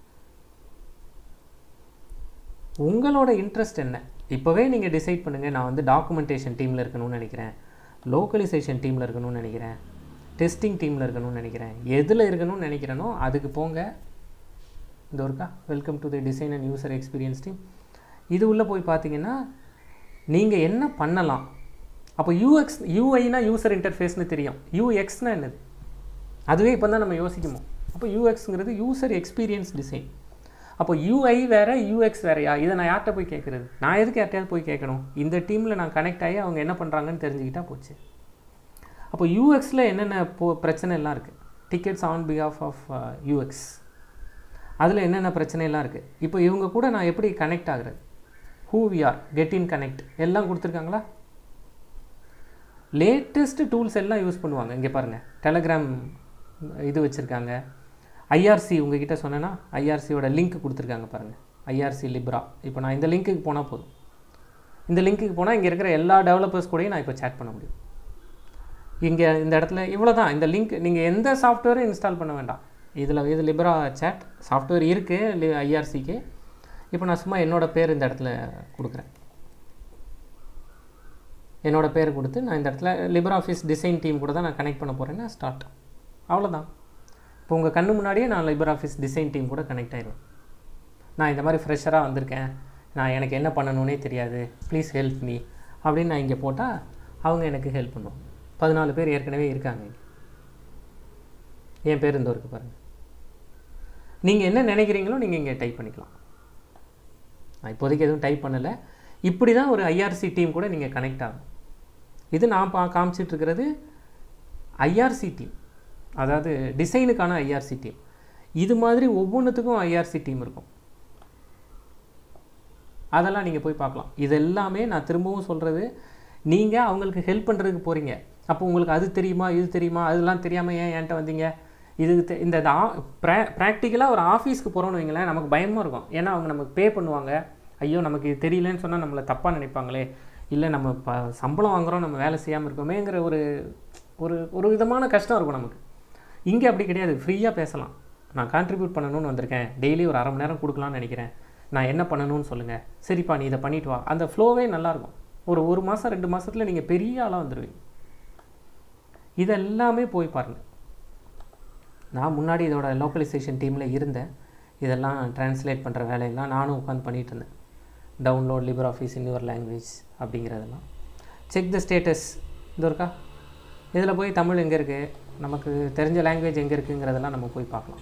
உங்களோட இன்ட்ரெஸ்ட் என்ன இப்போவே நீங்கள் டிசைட் பண்ணுங்கள் நான் வந்து டாக்குமெண்டேஷன் டீமில் இருக்கணும்னு நினைக்கிறேன் லோக்கலைசேஷன் டீமில் இருக்கணும்னு நினைக்கிறேன் டெஸ்டிங் டீமில் இருக்கணும்னு நினைக்கிறேன் எதில் இருக்கணும்னு நினைக்கிறேனோ அதுக்கு போங்க இந்த ஒருக்கா welcome to the design and user experience team இது உள்ளே போய் பார்த்தீங்கன்னா நீங்கள் என்ன பண்ணலாம் அப்போ யூஎக்ஸ் யூஐனா யூசர் இன்டர்ஃபேஸ்னு தெரியும் யூஎக்ஸ்னால் என்னது அதுவே இப்போ தான் நம்ம யோசிக்கணும் அப்போ யூஎக்ஸுங்கிறது யூசர் எக்ஸ்பீரியன்ஸ் டிசைன் அப்போ யூஐ வேறு யூஎக்ஸ் வேறையா இதை நான் யார்கிட்ட போய் கேட்குறது நான் எதுக்கு யார்ட்டையாவது போய் கேட்கணும் இந்த டீமில் நான் கனெக்ட் ஆகி அவங்க என்ன பண்ணுறாங்கன்னு தெரிஞ்சுக்கிட்டா போச்சு அப்போ யூஎக்ஸில் என்னென்ன போ பிரச்சனை எல்லாம் இருக்குது tickets on behalf of UX அதில் என்னென்ன பிரச்சனையெல்லாம் இருக்குது இப்போ இவங்க கூட நான் எப்படி கனெக்ட் ஆகுறது who we are get in connect எல்லாம் கொடுத்துருக்காங்களா லேட்டஸ்ட்டு டூல்ஸ் எல்லாம் யூஸ் பண்ணுவாங்க இங்கே பாருங்கள் டெலகிராம் இது வச்சுருக்காங்க ஐஆர்சி உங்ககிட்ட சொன்னேன்னா ஐஆர்சியோட லிங்க் கொடுத்துருக்காங்க பாருங்கள் ஐஆர்சி லிப்ரா இப்போ நான் இந்த லிங்க்குக்கு போனால் போதும் இந்த லிங்க்குக்கு போனால் இங்கே இருக்கிற எல்லா டெவலப்பர்ஸ் கூடயும் நான் இப்போ சேட் பண்ண முடியும் இங்கே இந்த இடத்துல இவ்வளோ தான் இந்த லிங்க் நீங்கள் எந்த சாஃப்ட்வேரும் இன்ஸ்டால் பண்ண வேண்டாம் இதில் இது லிப்ரா சேட் சாஃப்ட்வேர் இருக்குது ஐஆர்சிக்கு இப்போ நான் சும்மா என்னோடய பேர் இந்த இடத்துல கொடுக்குறேன் என்னோடய பேர் கொடுத்து நான் இந்த இடத்துல லிபர் ஆஃபீஸ் டிசைன் டீம் கூட தான் நான் கனெக்ட் பண்ண போகிறேன்னா ஸ்டார்ட் அவ்வளோதான் இப்போ உங்கள் கண்ணு முன்னாடியே நான் லிபர் ஆஃபீஸ் டிசைன் டீம் கூட கனெக்ட் ஆயிடுவேன் நான் இந்த மாதிரி ஃப்ரெஷராக வந்திருக்கேன் நான் எனக்கு என்ன பண்ணணுன்னே தெரியாது ப்ளீஸ் ஹெல்ப் மீ அப்படின்னு நான் இங்கே போட்டால் அவங்க எனக்கு ஹெல்ப் பண்ணுவோம் பதினாலு பேர் ஏற்கனவே இருக்காங்க இங்கே என் பேர் இந்த இருக்குது பாருங்கள் நீங்கள் என்ன நினைக்கிறீங்களோ நீங்கள் இங்கே டைப் பண்ணிக்கலாம் நான் இப்போதைக்கு எதுவும் டைப் பண்ணலை இப்படி தான் ஒரு ஐஆர்சி டீம் கூட நீங்கள் கனெக்ட் ஆகும் இது நான் பா காமிச்சிட்ருக்கிறது ஐஆர்சி டீம் அதாவது டிசைனுக்கான ஐஆர்சி டீம் இது மாதிரி ஒவ்வொன்றுத்துக்கும் ஐஆர்சி டீம் இருக்கும் அதெல்லாம் நீங்கள் போய் பார்க்கலாம் இது எல்லாமே நான் திரும்பவும் சொல்கிறது நீங்கள் அவங்களுக்கு ஹெல்ப் பண்ணுறதுக்கு போகிறீங்க அப்போ உங்களுக்கு அது தெரியுமா இது தெரியுமா அதெல்லாம் தெரியாமல் ஏன் என்கிட்ட வந்தீங்க இது தெ- இந்த ப்ரா ப்ராக்டிக்கலாக ஒரு ஆஃபீஸ்க்கு போகிறோன்னு வைங்களேன் நமக்கு பயமாக இருக்கும் ஏன்னா அவங்க நமக்கு பே பண்ணுவாங்க ஐயோ நமக்கு இது தெரியலன்னு சொன்னால் நம்மளை தப்பாக நினைப்பாங்களே இல்லை நம்ம ப சம்பளம் வாங்குறோம் நம்ம வேலை செய்யாமல் இருக்கோமேங்கிற ஒரு ஒரு ஒரு விதமான கஷ்டம் இருக்கும் நமக்கு இங்கே அப்படி கிடையாது ஃப்ரீயாக பேசலாம் நான் கான்ட்ரிபியூட் பண்ணணும்னு வந்திருக்கேன் டெய்லி ஒரு அரை மணி நேரம் கொடுக்கலாம்னு நினைக்கிறேன் நான் என்ன பண்ணணும்னு சொல்லுங்கள் சரிப்பா நீ இதை பண்ணிட்டு வா அந்த ஃப்ளோவே நல்லாயிருக்கும் ஒரு ஒரு மாதம் ரெண்டு மாதத்தில் நீங்கள் பெரிய ஆளாக வந்துடுவீங்க இது எல்லாமே போய் பாருங்கள் நான் முன்னாடி இதோட லோக்கலைசேஷன் டீமில் இருந்தேன் இதெல்லாம் டிரான்ஸ்லேட் பண்ணுற வேலையெல்லாம் நானும் உட்காந்து பண்ணிகிட்டு இருந்தேன் download Libre Office in your language அப்படிங்கிறதெல்லாம் செக் த ஸ்டேட்டஸ் இது இருக்கா இதில் போய் தமிழ் எங்கே இருக்குது நமக்கு தெரிஞ்ச லாங்குவேஜ் எங்கே இருக்குங்கிறதெல்லாம் நம்ம போய் பார்க்கலாம்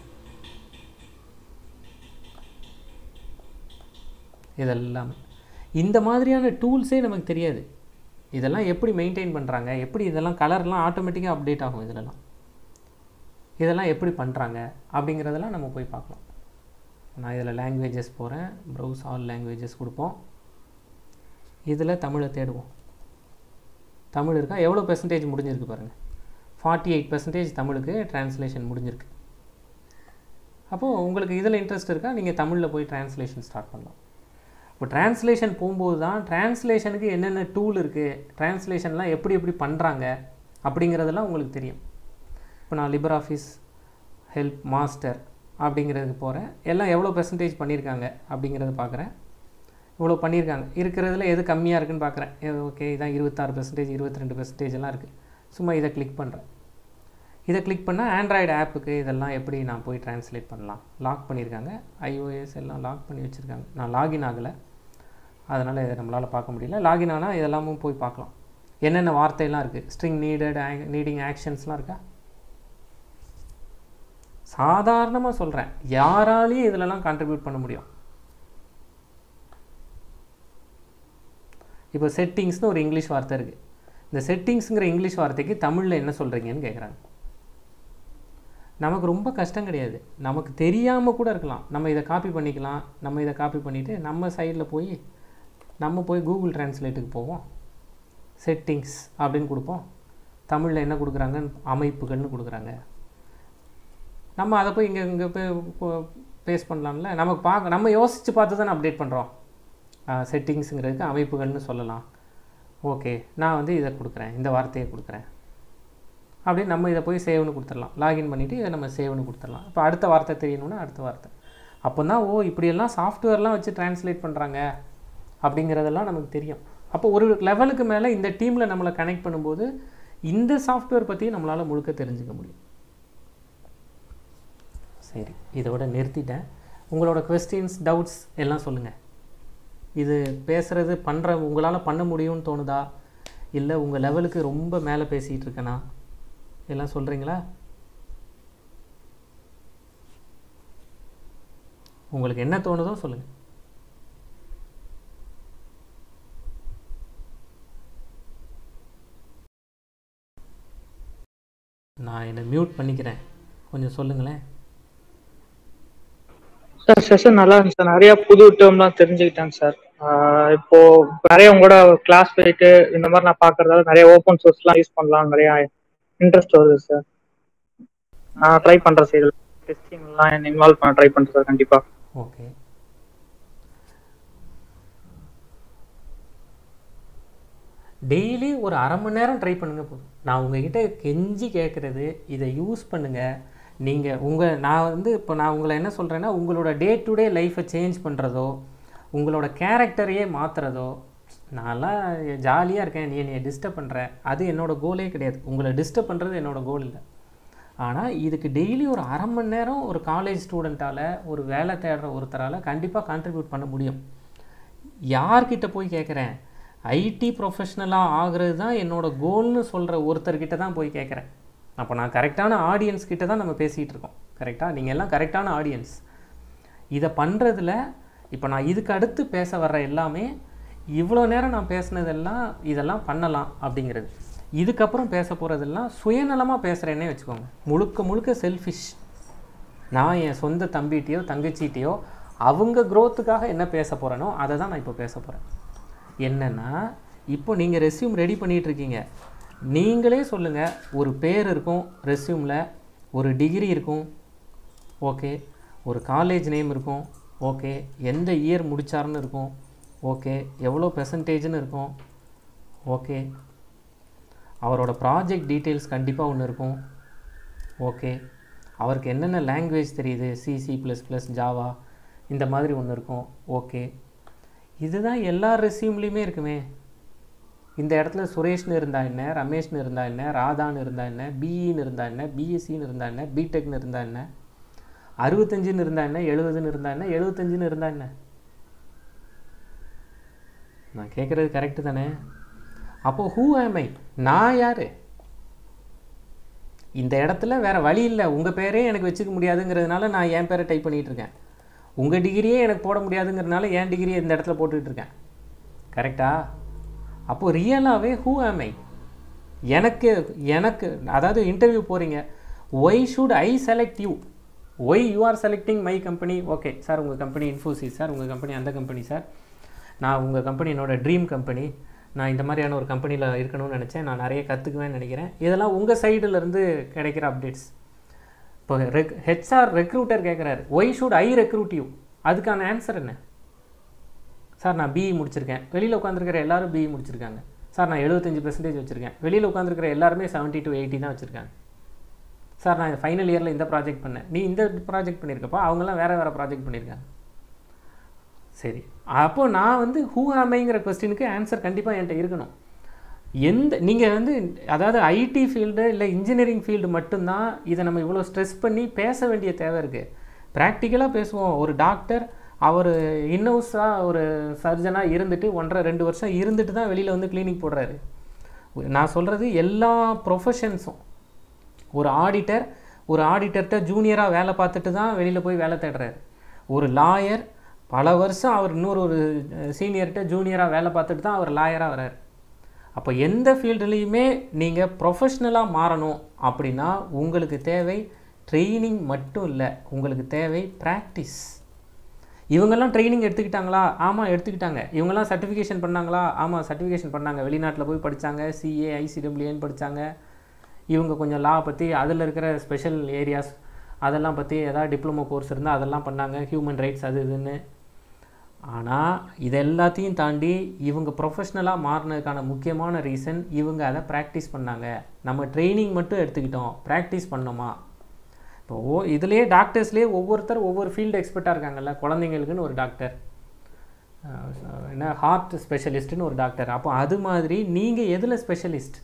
இதெல்லாமே இந்த மாதிரியான டூல்ஸே நமக்கு தெரியாது இதெல்லாம் எப்படி மெயின்டைன் பண்ணுறாங்க எப்படி இதெல்லாம் கலர்லாம் ஆட்டோமேட்டிக்காக அப்டேட் ஆகும் இதிலலாம் இதெல்லாம் எப்படி பண்ணுறாங்க அப்படிங்கிறதெல்லாம் நம்ம போய் பார்க்கலாம் நான் இதில் லாங்குவேஜஸ் போகிறேன் ப்ரௌஸ் ஆல் லாங்குவேஜஸ் கொடுப்போம் இதில் தமிழை தேடுவோம் தமிழ் இருக்கா எவ்வளோ பெர்சன்டேஜ் முடிஞ்சிருக்கு பாருங்கள் ஃபார்ட்டி எயிட் பெர்சன்டேஜ் தமிழுக்கு ட்ரான்ஸ்லேஷன் முடிஞ்சிருக்கு அப்போது உங்களுக்கு இதில் இன்ட்ரெஸ்ட் இருக்கா நீங்கள் தமிழில் போய் ட்ரான்ஸ்லேஷன் ஸ்டார்ட் பண்ணலாம் இப்போ ட்ரான்ஸ்லேஷன் போகும்போது தான் ட்ரான்ஸ்லேஷனுக்கு என்னென்ன டூல் இருக்குது ட்ரான்ஸ்லேஷன்லாம் எப்படி எப்படி பண்ணுறாங்க அப்படிங்கிறதெல்லாம் உங்களுக்கு தெரியும் இப்போ நான் லிபர் ஆஃபீஸ் ஹெல்ப் மாஸ்டர் அப்படிங்கிறதுக்கு போகிறேன் எல்லாம் எவ்வளோ பெர்சன்டேஜ் பண்ணியிருக்காங்க அப்படிங்கிறத பார்க்குறேன் இவ்வளோ பண்ணியிருக்காங்க இருக்கிறதுல எது கம்மியாக இருக்குன்னு பார்க்குறேன் ஓகே இதான் இருபத்தாறு பெர்சன்டேஜ் இருபத்தி ரெண்டு பெர்சன்டேஜ் எல்லாம் இருக்குது சும்மா இதை கிளிக் பண்ணுறேன் இதை கிளிக் பண்ணால் ஆண்ட்ராய்டு ஆப்புக்கு இதெல்லாம் எப்படி நான் போய் ட்ரான்ஸ்லேட் பண்ணலாம் லாக் பண்ணியிருக்காங்க ஐஓஎஸ் எல்லாம் லாக் பண்ணி வச்சுருக்காங்க நான் லாகின் ஆகலை அதனால் இதை நம்மளால் பார்க்க முடியல லாகின் ஆனால் இதெல்லாமும் போய் பார்க்கலாம் என்னென்ன வார்த்தையெல்லாம் இருக்குது ஸ்ட்ரிங் நீடட் நீடிங் ஆக்ஷன்ஸ்லாம் இருக்கா சாதாரணமாக சொல்கிறேன் யாராலையும் இதிலலாம் கான்ட்ரிபியூட் பண்ண முடியும் இப்போ செட்டிங்ஸ்னு ஒரு இங்கிலீஷ் வார்த்தை இருக்குது இந்த செட்டிங்ஸுங்கிற இங்கிலீஷ் வார்த்தைக்கு தமிழில் என்ன சொல்கிறீங்கன்னு கேட்குறாங்க நமக்கு ரொம்ப கஷ்டம் கிடையாது நமக்கு தெரியாமல் கூட இருக்கலாம் நம்ம இதை காப்பி பண்ணிக்கலாம் நம்ம இதை காப்பி பண்ணிவிட்டு நம்ம சைடில் போய் நம்ம போய் கூகுள் டிரான்ஸ்லேட்டுக்கு போவோம் செட்டிங்ஸ் அப்படின்னு கொடுப்போம் தமிழில் என்ன கொடுக்குறாங்க அமைப்புகள்னு கொடுக்குறாங்க நம்ம அதை போய் இங்கே இங்கே போய் பேஸ் பண்ணலாம்ல நமக்கு பார்க்க நம்ம யோசித்து பார்த்து தான் அப்டேட் பண்ணுறோம் செட்டிங்ஸுங்கிறதுக்கு அமைப்புகள்னு சொல்லலாம் ஓகே நான் வந்து இதை கொடுக்குறேன் இந்த வார்த்தையை கொடுக்குறேன் அப்படின்னு நம்ம இதை போய் சேவ்னு கொடுத்துடலாம் லாகின் பண்ணிவிட்டு இதை நம்ம சேவ்னு கொடுத்துடலாம் இப்போ அடுத்த வார்த்தை தெரியணும்னா அடுத்த வார்த்தை அப்போ தான் ஓ இப்படியெல்லாம் சாஃப்ட்வேர்லாம் வச்சு ட்ரான்ஸ்லேட் பண்ணுறாங்க அப்படிங்கிறதெல்லாம் நமக்கு தெரியும் அப்போ ஒரு லெவலுக்கு மேலே இந்த டீமில் நம்மளை கனெக்ட் பண்ணும்போது இந்த சாஃப்ட்வேர் பற்றி நம்மளால் முழுக்க தெரிஞ்சுக்க முடியும் சரி இதோட நிறுத்திட்டேன் உங்களோட கொஸ்டின்ஸ் டவுட்ஸ் எல்லாம் சொல்லுங்கள் இது பேசுகிறது பண்ணுற உங்களால் பண்ண முடியும்னு தோணுதா இல்லை உங்கள் லெவலுக்கு ரொம்ப மேலே பேசிகிட்டு இருக்கேனா எல்லாம் சொல்கிறீங்களா உங்களுக்கு என்ன தோணுதோ சொல்லுங்கள் நான் என்னை மியூட் பண்ணிக்கிறேன் கொஞ்சம் சொல்லுங்களேன் சார் செஷன் நல்லா இருந்துச்சு சார் நிறைய புது டேர்ம்லாம் தெரிஞ்சுக்கிட்டேன் சார் ஆஹ் இப்போ நிறைய உங்களோட கிளாஸ் போயிட்டு இந்த மாதிரி நான் பார்க்கறதால நிறைய ஓப்பன் சோர்ஸ்லாம் யூஸ் பண்ணலாம் நிறைய இன்ட்ரெஸ்ட் வருது சார் நான் ட்ரை பண்றேன் சார் டெஸ்டிங்லாம் இன்வால்வ் பண்ண ட்ரை பண்றேன் சார் கண்டிப்பா ஓகே டெய்லி ஒரு அரை மணி நேரம் ட்ரை பண்ணுங்க போதும் நான் உங்ககிட்ட கெஞ்சி கேட்குறது இதை யூஸ் பண்ணுங்கள் நீங்கள் உங்கள் நான் வந்து இப்போ நான் உங்களை என்ன சொல்கிறேன்னா உங்களோட டே டு டே லைஃப்பை சேஞ்ச் பண்ணுறதோ உங்களோட கேரக்டரையே மாற்றுறதோ நான்லாம் ஜாலியாக இருக்கேன் நீ என்னை டிஸ்டர்ப் பண்ணுற அது என்னோடய கோலே கிடையாது உங்களை டிஸ்டர்ப் பண்ணுறது என்னோடய கோல் இல்லை ஆனால் இதுக்கு டெய்லி ஒரு அரை மணி நேரம் ஒரு காலேஜ் ஸ்டூடெண்ட்டால் ஒரு வேலை தேடுற ஒருத்தரால் கண்டிப்பாக கான்ட்ரிபியூட் பண்ண முடியும் யார்கிட்ட போய் கேட்குறேன் ஐடி ப்ரொஃபஷ்னலாக ஆகிறது தான் என்னோட கோல்னு சொல்கிற ஒருத்தர்கிட்ட தான் போய் கேட்குறேன் அப்போ நான் கரெக்டான ஆடியன்ஸ் கிட்ட தான் நம்ம பேசிகிட்டு இருக்கோம் கரெக்டாக நீங்கள் எல்லாம் கரெக்டான ஆடியன்ஸ் இதை பண்ணுறதுல இப்போ நான் இதுக்கு அடுத்து பேச வர்ற எல்லாமே இவ்வளோ நேரம் நான் பேசுனதெல்லாம் இதெல்லாம் பண்ணலாம் அப்படிங்கிறது இதுக்கப்புறம் பேச போகிறதெல்லாம் சுயநலமாக பேசுகிறேன்னே வச்சுக்கோங்க முழுக்க முழுக்க செல்ஃபிஷ் நான் என் சொந்த தம்பிகிட்டையோ தங்கச்சிகிட்டையோ அவங்க க்ரோத்துக்காக என்ன பேச போகிறேனோ அதை தான் நான் இப்போ பேச போகிறேன் என்னென்னா இப்போ நீங்கள் ரெஸ்யூம் ரெடி பண்ணிகிட்டு இருக்கீங்க நீங்களே சொல்லுங்கள் ஒரு பேர் இருக்கும் ரெஸ்யூமில் ஒரு டிகிரி இருக்கும் ஓகே ஒரு காலேஜ் நேம் இருக்கும் ஓகே எந்த இயர் முடிச்சாருன்னு இருக்கும் ஓகே எவ்வளோ பெர்சன்டேஜ்னு இருக்கும் ஓகே அவரோட ப்ராஜெக்ட் டீட்டெயில்ஸ் கண்டிப்பாக ஒன்று இருக்கும் ஓகே அவருக்கு என்னென்ன லாங்குவேஜ் தெரியுது C C plus plus Java இந்த மாதிரி ஒன்று இருக்கும் ஓகே இதுதான் எல்லா ரெஸ்யூம்லேயுமே இருக்குமே இந்த இடத்துல சுரேஷ்னு இருந்தா என்ன ரமேஷ்னு இருந்தா என்ன ராதான்னு இருந்தா என்ன பிஇன்னு இருந்தா என்ன பிஎஸ்சின்னு இருந்தா என்ன பிடெக்னு இருந்தா என்ன அறுபத்தஞ்சுன்னு இருந்தா என்ன எழுபதுன்னு இருந்தா என்ன எழுபத்தஞ்சுன்னு இருந்தா என்ன நான் கேட்குறது கரெக்டு தானே அப்போது ஹூ ஆம் ஐ நான் யார் இந்த இடத்துல வேறு வழி இல்லை உங்கள் பேரே எனக்கு வச்சுக்க முடியாதுங்கிறதுனால நான் என் பேரை டைப் பண்ணிகிட்டு இருக்கேன் உங்கள் டிகிரியே எனக்கு போட முடியாதுங்கிறதுனால என் டிகிரியை இந்த இடத்துல போட்டுக்கிட்டு இருக்கேன் கரெக்டா அப்போது ரியலாகவே ஹூ ஆம் ஐ எனக்கு எனக்கு அதாவது இன்டர்வியூ போகிறீங்க why should I select you why you are selecting my company okay sir உங்கள் கம்பெனி இன்ஃபோசிஸ் சார் உங்கள் கம்பெனி அந்த கம்பெனி சார் நான் உங்கள் கம்பெனி என்னோட ட்ரீம் கம்பெனி நான் இந்த மாதிரியான ஒரு கம்பெனியில் இருக்கணும்னு நினச்சேன் நான் நிறைய கற்றுக்குவேன்னு நினைக்கிறேன் இதெல்லாம் உங்கள் சைடுலேருந்து கிடைக்கிற அப்டேட்ஸ் இப்போ ரெக் ஹெச்ஆர் ரெக்ரூட்டர் கேட்குறாரு why should I recruit you அதுக்கான ஆன்சர் என்ன சார் நான் பிஇ முடிச்சிருக்கேன் வெளியில் உட்காந்துருக்கிற எல்லாரும் பிஇ முடிச்சிருக்காங்க சார் நான் எழுபத்தஞ்சு பெர்சன்டேஜ் வச்சுருக்கேன் வெளியில் உட்காந்துருக்கிற எல்லாருமே செவன்ட்டி டு எயிட்டி தான் வச்சுருக்காங்க சார் நான் ஃபைனல் இயரில் இந்த ப்ராஜெக்ட் பண்ணேன் நீ இந்த ப்ராஜெக்ட் பண்ணியிருக்கப்பா அவங்கெல்லாம் வேறு வேறு ப்ராஜெக்ட் பண்ணியிருக்காங்க சரி அப்போ நான் வந்து ஹூ ஆமைங்கிற கொஸ்டினுக்கு ஆன்சர் கண்டிப்பாக என்கிட்ட இருக்கணும் எந்த நீங்கள் வந்து அதாவது ஐடி ஃபீல்டு இல்லை இன்ஜினியரிங் ஃபீல்டு மட்டும்தான் இதை நம்ம இவ்வளோ ஸ்ட்ரெஸ் பண்ணி பேச வேண்டிய தேவை இருக்குது ப்ராக்டிக்கலாக பேசுவோம் ஒரு டாக்டர் அவர் இன்னோஸாக ஒரு சர்ஜனாக இருந்துட்டு ஒன்றரை ரெண்டு வருஷம் இருந்துட்டு தான் வெளியில் வந்து கிளினிக் போடுறாரு நான் சொல்கிறது எல்லா ப்ரொஃபஷன்ஸும் ஒரு ஆடிட்டர் ஒரு ஆடிட்டர்கிட்ட ஜூனியராக வேலை பார்த்துட்டு தான் வெளியில் போய் வேலை தேடுறாரு ஒரு லாயர் பல வருஷம் அவர் இன்னொரு ஒரு சீனியர்கிட்ட ஜூனியராக வேலை பார்த்துட்டு தான் அவர் லாயராக வரார் அப்போ எந்த ஃபீல்டுலேயுமே நீங்கள் ப்ரொஃபஷ்னலாக மாறணும் அப்படின்னா உங்களுக்கு தேவை ட்ரைனிங் மட்டும் இல்லை உங்களுக்கு தேவை ப்ராக்டிஸ் இவங்கெல்லாம் ட்ரைனிங் எடுத்துக்கிட்டாங்களா ஆமாம் எடுத்துக்கிட்டாங்க இவங்கெல்லாம் சர்டிஃபிகேஷன் பண்ணாங்களா ஆமாம் சர்டிஃபிகேஷன் பண்ணாங்க வெளிநாட்டில் போய் படித்தாங்க சிஏ ஐசிடபிள்யூஏன்னு படித்தாங்க இவங்க கொஞ்சம் லா பற்றி அதில் இருக்கிற ஸ்பெஷல் ஏரியாஸ் அதெல்லாம் பற்றி ஏதாவது டிப்ளமோ கோர்ஸ் இருந்தால் அதெல்லாம் பண்ணாங்க ஹியூமன் ரைட்ஸ் அது இதுன்னு ஆனால் இது எல்லாத்தையும் தாண்டி இவங்க ப்ரொஃபஷ்னலாக மாறினதுக்கான முக்கியமான ரீசன் இவங்க அதை ப்ராக்டிஸ் பண்ணாங்க நம்ம ட்ரைனிங் மட்டும் எடுத்துக்கிட்டோம் ப்ராக்டிஸ் பண்ணோமா இப்போ ஓ இதுலேயே டாக்டர்ஸ்லேயே ஒவ்வொருத்தர் ஒவ்வொரு ஃபீல்டு எக்ஸ்பர்ட்டாக இருக்காங்கல்ல குழந்தைங்களுக்குன்னு ஒரு டாக்டர் என்ன ஹார்ட் ஸ்பெஷலிஸ்ட்டுன்னு ஒரு டாக்டர் அப்போ அது மாதிரி நீங்கள் எதில் ஸ்பெஷலிஸ்ட்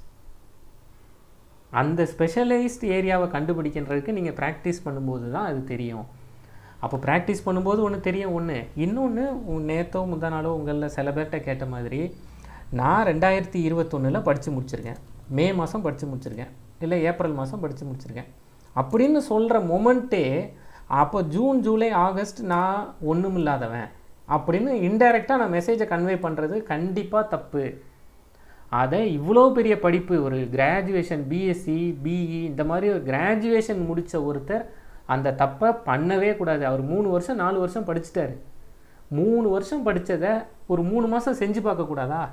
அந்த ஸ்பெஷலைஸ்ட் ஏரியாவை கண்டுபிடிக்கின்றதுக்கு நீங்கள் ப்ராக்டிஸ் பண்ணும்போது தான் அது தெரியும் அப்போ ப்ராக்டிஸ் பண்ணும்போது ஒன்று தெரியும் ஒன்று இன்னொன்று நேற்றோ முந்தா நாளோ உங்களில் சில பேர்கிட்ட கேட்ட மாதிரி நான் ரெண்டாயிரத்தி இருபத்தொன்னில் படித்து முடிச்சிருக்கேன் மே மாதம் படித்து முடிச்சிருக்கேன் இல்லை ஏப்ரல் மாதம் படித்து முடிச்சிருக்கேன் அப்படின்னு சொல்கிற மொமெண்ட்டே அப்போ ஜூன் ஜூலை ஆகஸ்ட் நான் ஒன்றும் இல்லாதவன் அப்படின்னு இன்டைரக்டாக நான் மெசேஜை கன்வே பண்ணுறது கண்டிப்பாக தப்பு அதை இவ்வளோ பெரிய படிப்பு ஒரு கிராஜுவேஷன் பிஎஸ்சி பிஇ இந்த மாதிரி ஒரு கிராஜுவேஷன் முடித்த ஒருத்தர் அந்த தப்பை பண்ணவே கூடாது அவர் மூணு வருஷம் நாலு வருஷம் படிச்சுட்டாரு மூணு வருஷம் படித்ததை ஒரு மூணு மாதம் செஞ்சு பார்க்கக்கூடாதா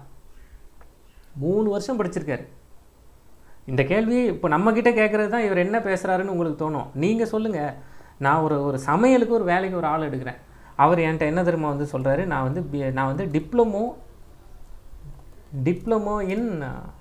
மூணு வருஷம் படிச்சிருக்காரு இந்த கேள்வி இப்போ நம்மக்கிட்ட கேட்குறது தான் இவர் என்ன பேசுகிறாருன்னு உங்களுக்கு தோணும் நீங்கள் சொல்லுங்கள் நான் ஒரு ஒரு சமையலுக்கு ஒரு வேலைக்கு ஒரு ஆள் எடுக்கிறேன் அவர் என்கிட்ட என்ன தெரியுமா வந்து சொல்கிறாரு நான் வந்து பி- நான் வந்து டிப்ளமோ டிப்ளமோ இன்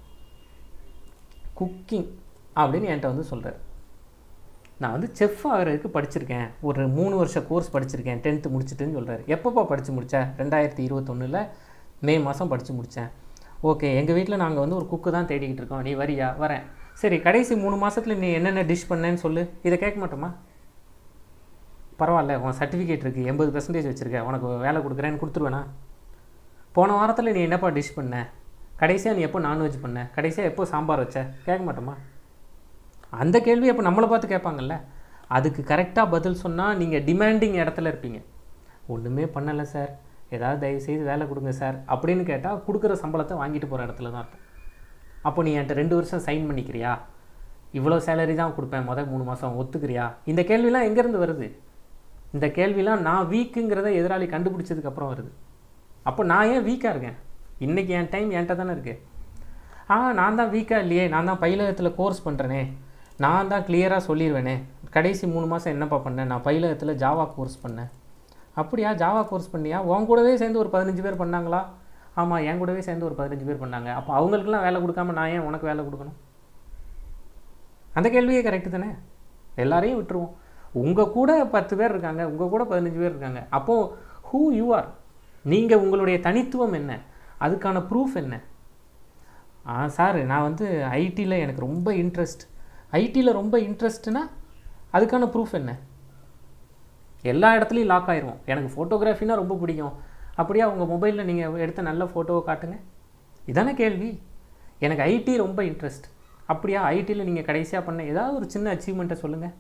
குக்கிங் அப்படின்னு என்கிட்ட வந்து சொல்கிறார் நான் வந்து செஃப் ஆகிறதுக்கு படிச்சிருக்கேன் ஒரு மூணு வருஷம் கோர்ஸ் படிச்சிருக்கேன் டென்த்து முடிச்சிட்டுன்னு சொல்கிறாரு எப்பப்போ படித்து முடித்தேன் ரெண்டாயிரத்தி இருபத்தொன்னில் மே மாதம் படித்து முடித்தேன் ஓகே எங்கள் வீட்டில் நாங்கள் வந்து ஒரு குக்கு தான் தேடிக்கிட்டு இருக்கோம் நீ வரியா வரேன் சரி கடைசி மூணு மாதத்தில் நீ என்னென்ன டிஷ் பண்ணேன்னு சொல்லு இதை கேட்க மாட்டோமா பரவாயில்ல உன் சர்டிஃபிகேட் இருக்குது எண்பது பெர்சன்டேஜ் வச்சுருக்க உனக்கு வேலை கொடுக்குறேன்னு கொடுத்துருவேனா போன வாரத்தில் நீ என்னப்பா டிஷ் பண்ண கடைசியாக நீ எப்போ நான்வெஜ் பண்ண கடைசியாக எப்போ சாம்பார் வச்ச கேட்க மாட்டோமா அந்த கேள்வி அப்போ நம்மளை பார்த்து கேட்பாங்கல்ல அதுக்கு கரெக்டாக பதில் சொன்னால் நீங்கள் டிமாண்டிங் இடத்துல இருப்பீங்க ஒன்றுமே பண்ணலை சார் ஏதாவது தயவு செய்து வேலை கொடுங்க சார் அப்படின்னு கேட்டால் கொடுக்குற சம்பளத்தை வாங்கிட்டு போகிற இடத்துல தான் இருக்கும் அப்போ நீ என்கிட்ட ரெண்டு வருஷம் சைன் பண்ணிக்கிறியா இவ்வளோ சேலரி தான் கொடுப்பேன் மொதல் மூணு மாதம் ஒத்துக்கிறியா இந்த கேள்விலாம் எங்கேருந்து வருது இந்த கேள்விலாம் நான் வீக்குங்கிறத எதிராளி கண்டுபிடிச்சதுக்கு அப்புறம் வருது அப்போ நான் ஏன் வீக்காக இருக்கேன் இன்றைக்கி என் டைம் என்கிட்ட தானே இருக்கு ஆ நான் தான் வீக்காக இல்லையே நான் தான் பயிலகத்தில் கோர்ஸ் பண்ணுறேனே நான் தான் கிளியராக சொல்லிடுவேனே கடைசி மூணு மாதம் என்னப்பா பண்ணேன் நான் பயிலகத்தில் ஜாவா கோர்ஸ் பண்ணேன் அப்படியா ஜாவா கோர்ஸ் பண்ணியா உன் கூடவே சேர்ந்து ஒரு பதினஞ்சு பேர் பண்ணாங்களா ஆமாம் என் கூடவே சேர்ந்து ஒரு பதினஞ்சு பேர் பண்ணாங்க அப்போ அவங்களுக்குலாம் வேலை கொடுக்காம நான் ஏன் உனக்கு வேலை கொடுக்கணும் அந்த கேள்வியே கரெக்டு தானே எல்லாரையும் விட்டுருவோம் உங்கள் கூட பத்து பேர் இருக்காங்க உங்கள் கூட பதினஞ்சு பேர் இருக்காங்க அப்போது ஹூ யூ ஆர் நீங்கள் உங்களுடைய தனித்துவம் என்ன அதுக்கான ப்ரூஃப் என்ன ஆ சார் நான் வந்து ஐடியில் எனக்கு ரொம்ப இன்ட்ரெஸ்ட் ஐடியில் ரொம்ப இன்ட்ரெஸ்ட்னா அதுக்கான ப்ரூஃப் என்ன எல்லா இடத்துலையும் லாக் ஆயிரும் எனக்கு ஃபோட்டோகிராஃபினா ரொம்ப பிடிக்கும் அப்படியே உங்கள் மொபைலில் நீங்கள் எடுத்த நல்ல ஃபோட்டோவை காட்டுங்க இதானே கேள்வி எனக்கு ஐடி ரொம்ப இன்ட்ரெஸ்ட் அப்படியா ஐடியில் நீங்கள் கடைசியாக பண்ண ஏதாவது ஒரு சின்ன அச்சீவ்மெண்ட்டை சொல்லுங்கள்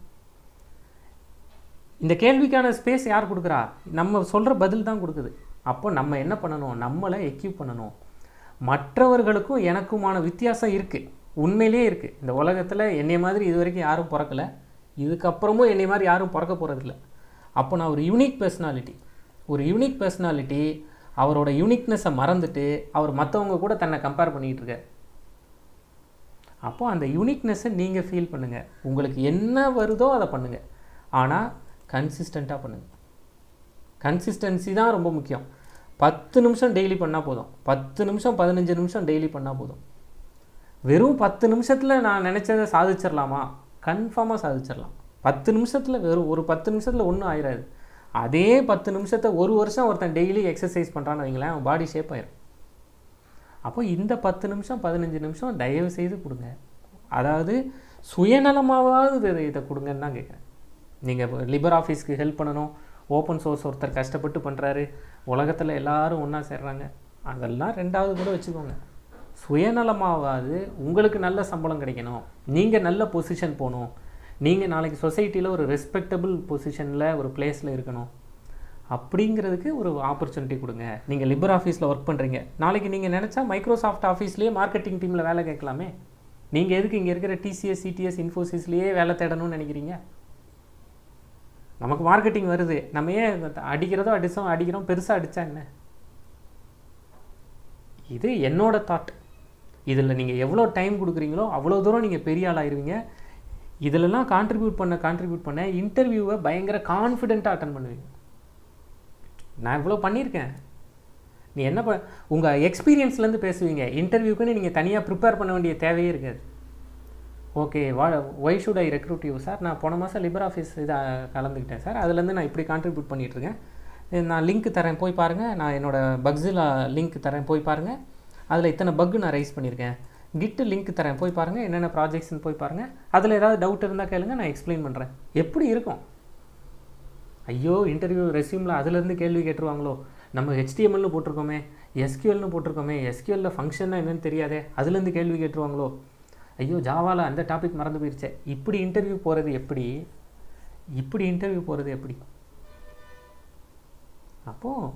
இந்த கேள்விக்கான ஸ்பேஸ் யார் கொடுக்குறா நம்ம சொல்கிற பதில் தான் கொடுக்குது அப்போ நம்ம என்ன பண்ணணும் நம்மளை எக்யூப் பண்ணணும் மற்றவர்களுக்கும் எனக்குமான வித்தியாசம் இருக்குது உண்மையிலே இருக்குது இந்த உலகத்தில் என்னை மாதிரி இது வரைக்கும் யாரும் பிறக்கல இதுக்கப்புறமும் என்னை மாதிரி யாரும் பிறக்க போகிறதில்ல அப்போ நான் ஒரு யூனிக் பர்சனாலிட்டி ஒரு யூனிக் பர்சனாலிட்டி அவரோட யூனிக்னஸை மறந்துட்டு அவர் மற்றவங்க கூட தன்னை கம்பேர் பண்ணிக்கிட்டு இருக்கார் அப்போ அந்த யூனிக்னஸை நீங்கள் ஃபீல் பண்ணுங்கள் உங்களுக்கு என்ன வருதோ அதை பண்ணுங்கள் ஆனால் கன்சிஸ்டண்ட்டாக பண்ணுங்கள் கன்சிஸ்டன்சி தான் ரொம்ப முக்கியம் பத்து நிமிஷம் டெய்லி பண்ணால் போதும் பத்து நிமிஷம் பதினஞ்சு நிமிஷம் டெய்லி பண்ணால் போதும் வெறும் பத்து நிமிஷத்தில் நான் நினச்சதை சாதிச்சிடலாமா கன்ஃபார்மாக சாதிச்சிடலாம் பத்து நிமிஷத்தில் வெறும் ஒரு பத்து நிமிஷத்தில் ஒன்றும் ஆயிடாது அதே பத்து நிமிஷத்தை ஒரு வருஷம் ஒருத்தன் டெய்லி எக்ஸசைஸ் பண்ணுறான்னு வைங்களேன் அவன் பாடி ஷேப் ஆயிரும் அப்போ இந்த பத்து நிமிஷம் பதினஞ்சு நிமிஷம் தயவு செய்து கொடுங்க அதாவது சுயநலமாவது இதை இதை கொடுங்கன்னு தான் கேட்குறேன் நீங்கள் லிபர் ஆஃபீஸ்க்கு ஹெல்ப் பண்ணணும் ஓப்பன் சோர்ஸ் ஒருத்தர் கஷ்டப்பட்டு பண்ணுறாரு உலகத்தில் எல்லாரும் ஒன்றா சேர்றாங்க அதெல்லாம் ரெண்டாவது கூட வச்சுக்கோங்க சுயநலமாவது உங்களுக்கு நல்ல சம்பளம் கிடைக்கணும் நீங்கள் நல்ல பொசிஷன் போகணும் நீங்கள் நாளைக்கு சொசைட்டியில் ஒரு ரெஸ்பெக்டபிள் பொசிஷனில் ஒரு பிளேஸில் இருக்கணும் அப்படிங்கிறதுக்கு ஒரு ஆப்பர்ச்சுனிட்டி கொடுங்க நீங்கள் லிபர் ஆஃபீஸில் ஒர்க் பண்ணுறீங்க நாளைக்கு நீங்கள் நினச்சா மைக்ரோசாஃப்ட் ஆஃபீஸ்லேயே மார்க்கெட்டிங் டீமில் வேலை கேட்கலாமே நீங்கள் எதுக்கு இங்கே இருக்கிற டிசிஎஸ் சிடிஎஸ் இன்ஃபோசிஸ்லேயே வேலை தேடணும்னு நினைக்கிறீங்க நமக்கு மார்க்கெட்டிங் வருது நம்ம ஏன் அடிக்கிறதோ அடிச்சோம் அடிக்கிறோம் பெருசாக அடித்தா என்ன இது என்னோட தாட் இதில் நீங்கள் எவ்வளோ டைம் கொடுக்குறீங்களோ அவ்வளோ தூரம் நீங்கள் பெரிய ஆளாயிருவீங்க இதிலெல்லாம் கான்ட்ரிபியூட் பண்ண கான்ட்ரிபியூட் பண்ண இன்டர்வியூவை பயங்கர கான்ஃபிடென்ட்டாக அட்டன் பண்ணுவீங்க நான் இவ்வளோ பண்ணியிருக்கேன் நீ என்ன ப உங்கள் எக்ஸ்பீரியன்ஸ்லேருந்து பேசுவீங்க இன்டர்வியூக்குன்னு நீங்கள் தனியாக ப்ரிப்பேர் பண்ண வேண்டிய தேவையே இருக்காது ஓகே வா why should I recruit you sir நான் போன மாதம் லிபர் ஆஃபீஸ் இதை கலந்துக்கிட்டேன் சார் அதுலேருந்து நான் இப்படி கான்ட்ரிபியூட் பண்ணிகிட்ருக்கேன் நான் லிங்க் தரேன் போய் பாருங்கள் நான் என்னோடய பக்ஸில் லிங்க் தரேன் போய் பாருங்கள் அதில் இத்தனை பக்கு நான் ரைஸ் பண்ணியிருக்கேன் கிட்டு லிங்க் தரேன் போய் பாருங்கள் என்னென்ன ப்ராஜெக்ட்ஸ்னு போய் பாருங்கள் அதில் ஏதாவது டவுட் இருந்தால் கேளுங்க நான் எக்ஸ்பிளைன் பண்ணுறேன் எப்படி இருக்கும் ஐயோ இன்டர்வியூ ரெஸ்யூமில் அதுலேருந்து கேள்வி கேட்டுருவாங்களோ நம்ம ஹெச்டிஎம்எல்னு போட்டிருக்கோமே எஸ்கியூஎல்னு போட்டிருக்கோமே எஸ்கியூஎல்ல ஃபங்க்ஷன்னா என்னன்னு தெரியாதே அதுலேருந்து கேள்வி கேட்டுருவாங்களோ ஐயோ ஜாவாவில் அந்த டாபிக் மறந்து போயிடுச்சே இப்படி இன்டர்வியூ போகிறது எப்படி இப்படி இன்டர்வியூ போகிறது எப்படி அப்போது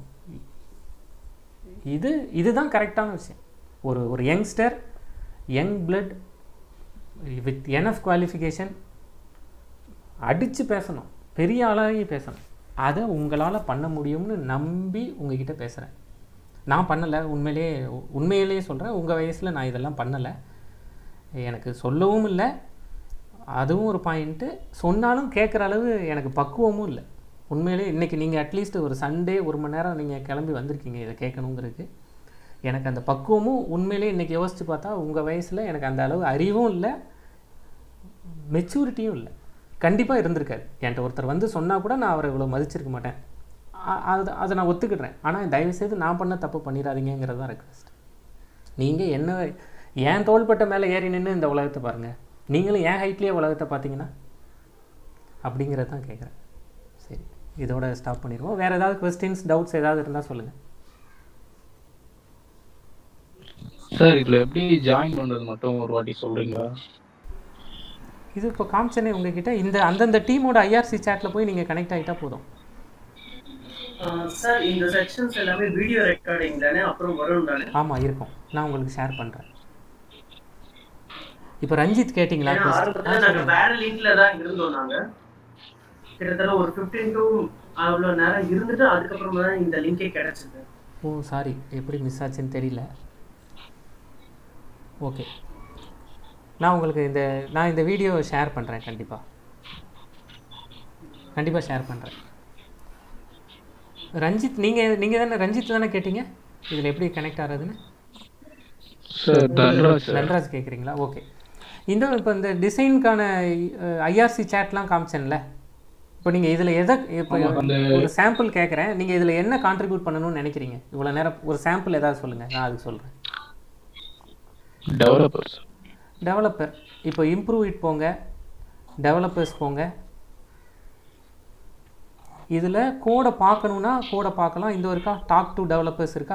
இது இதுதான் கரெக்டான விஷயம் ஒரு ஒரு youngster young blood with enough qualification அடித்து பேசணும் பெரிய ஆளாகி பேசணும் அதை உங்களால் பண்ண முடியும்னு நம்பி உங்ககிட்ட பேசுகிறேன் நான் பண்ணலை உண்மையிலே உண்மையிலேயே சொல்கிறேன் உங்கள் வயசில் நான் இதெல்லாம் பண்ணலை எனக்கு சொல்லவும் இல்லை அதுவும் ஒரு பாயிண்ட்டு சொன்னாலும் கேட்குற அளவு எனக்கு பக்குவமும் இல்லை உண்மையிலே இன்றைக்கி நீங்கள் அட்லீஸ்ட் ஒரு சண்டே ஒரு மணி நேரம் நீங்கள் கிளம்பி வந்திருக்கீங்க இதை கேட்கணுங்கிறதுக்கு எனக்கு அந்த பக்குவமும் உண்மையிலே இன்றைக்கி யோசித்து பார்த்தா உங்கள் வயசில் எனக்கு அந்த அளவு அறிவும் இல்லை மெச்சூரிட்டியும் இல்லை கண்டிப்பாக இருந்திருக்காரு என்கிட்ட ஒருத்தர் வந்து சொன்னால் கூட நான் அவரை இவ்வளோ மதிச்சிருக்க மாட்டேன் அது அதை நான் ஒத்துக்கிடுறேன் ஆனால் தயவுசெய்து நான் பண்ண தப்பு பண்ணிடாதீங்கிறது தான் ரெக்வஸ்ட் நீங்கள் என்ன ஏன் தோள்பட்ட மேலே ஏறி நின்று இந்த உலகத்தை பாருங்கள் நீங்களும் ஏன் ஹைட்லேயே உலகத்தை பார்த்தீங்கன்னா அப்படிங்கிறத தான் கேட்குறேன் சரி இதோட ஸ்டாப் பண்ணிடுவோம் வேறு ஏதாவது கொஸ்டின்ஸ் டவுட்ஸ் ஏதாவது இருந்தால் சொல்லுங்கள் சார் இதுல எப்படி ஜாயின் பண்றது மட்டும் ஒரு வாட்டி சொல்றீங்களா இது இப்போ காமிச்சனே உங்ககிட்ட இந்த அந்தந்த டீமோட ஐஆர்சி சேட்டில் போய் நீங்கள் கனெக்ட் ஆகிட்டா போதும் சார் இந்த செக்ஷன்ஸ் எல்லாமே வீடியோ ரெக்கார்டிங் தானே அப்புறம் வரும் தானே ஆமாம் இருக்கும் நான் உங்களுக்கு ஷேர் பண்ணுறேன் இப்போ ரஞ்சித் கேட்டிங்களா ஏன்னா ஆரம்பத்துல நாங்க வேற லிங்க்ல தான் இருந்தோம் நாங்க கிட்டத்தட்ட ஒரு 15 டு அவ்வளவு நேரம் இருந்துட்டு அதுக்கப்புறமா தான் இந்த லிங்கே கிடைச்சது ஓ சாரி எப்படி மிஸ் ஆச்சுன்னு தெரியல ஓகே நான் உங்களுக்கு இந்த நான் இந்த வீடியோ ஷேர் பண்ணுறேன் கண்டிப்பாக கண்டிப்பாக ஷேர் பண்ணுறேன் ரஞ்சித் நீங்கள் நீங்கள் தானே ரஞ்சித் தானே கேட்டீங்க இதில் எப்படி கனெக்ட் ஆகிறதுன்னு சார் தன்ராஜ் சார் தன்ராஜ் கேட்குறீங்களா ஓகே இந்த இப்போ இந்த டிசைனுக்கான ஐஆர்சி சேட்லாம் காமிச்சேன்ல இப்போ நீங்கள் இதில் எதை இப்போ ஆமா, அந்த- ஒரு சாம்பிள் கேட்குறேன் நீங்கள் இதில் என்ன கான்ட்ரிபியூட் பண்ணணும்னு நினைக்கிறீங்க இவ்வளோ நேரம் ஒரு சாம்பிள் ஏதாவது சொல்லுங்கள் நான் அதுக்கு சொல்கிறேன் டெவலப்பர்ஸ் டெவலப்பர் இப்போ இம்ப்ரூவ் இட் போங்க டெவலப்பர்ஸ் போங்க இதில் கோடை பார்க்கணுன்னா கோடை பார்க்கலாம் இந்த இருக்கா டாக் டு டெவலப்பர்ஸ் இருக்கா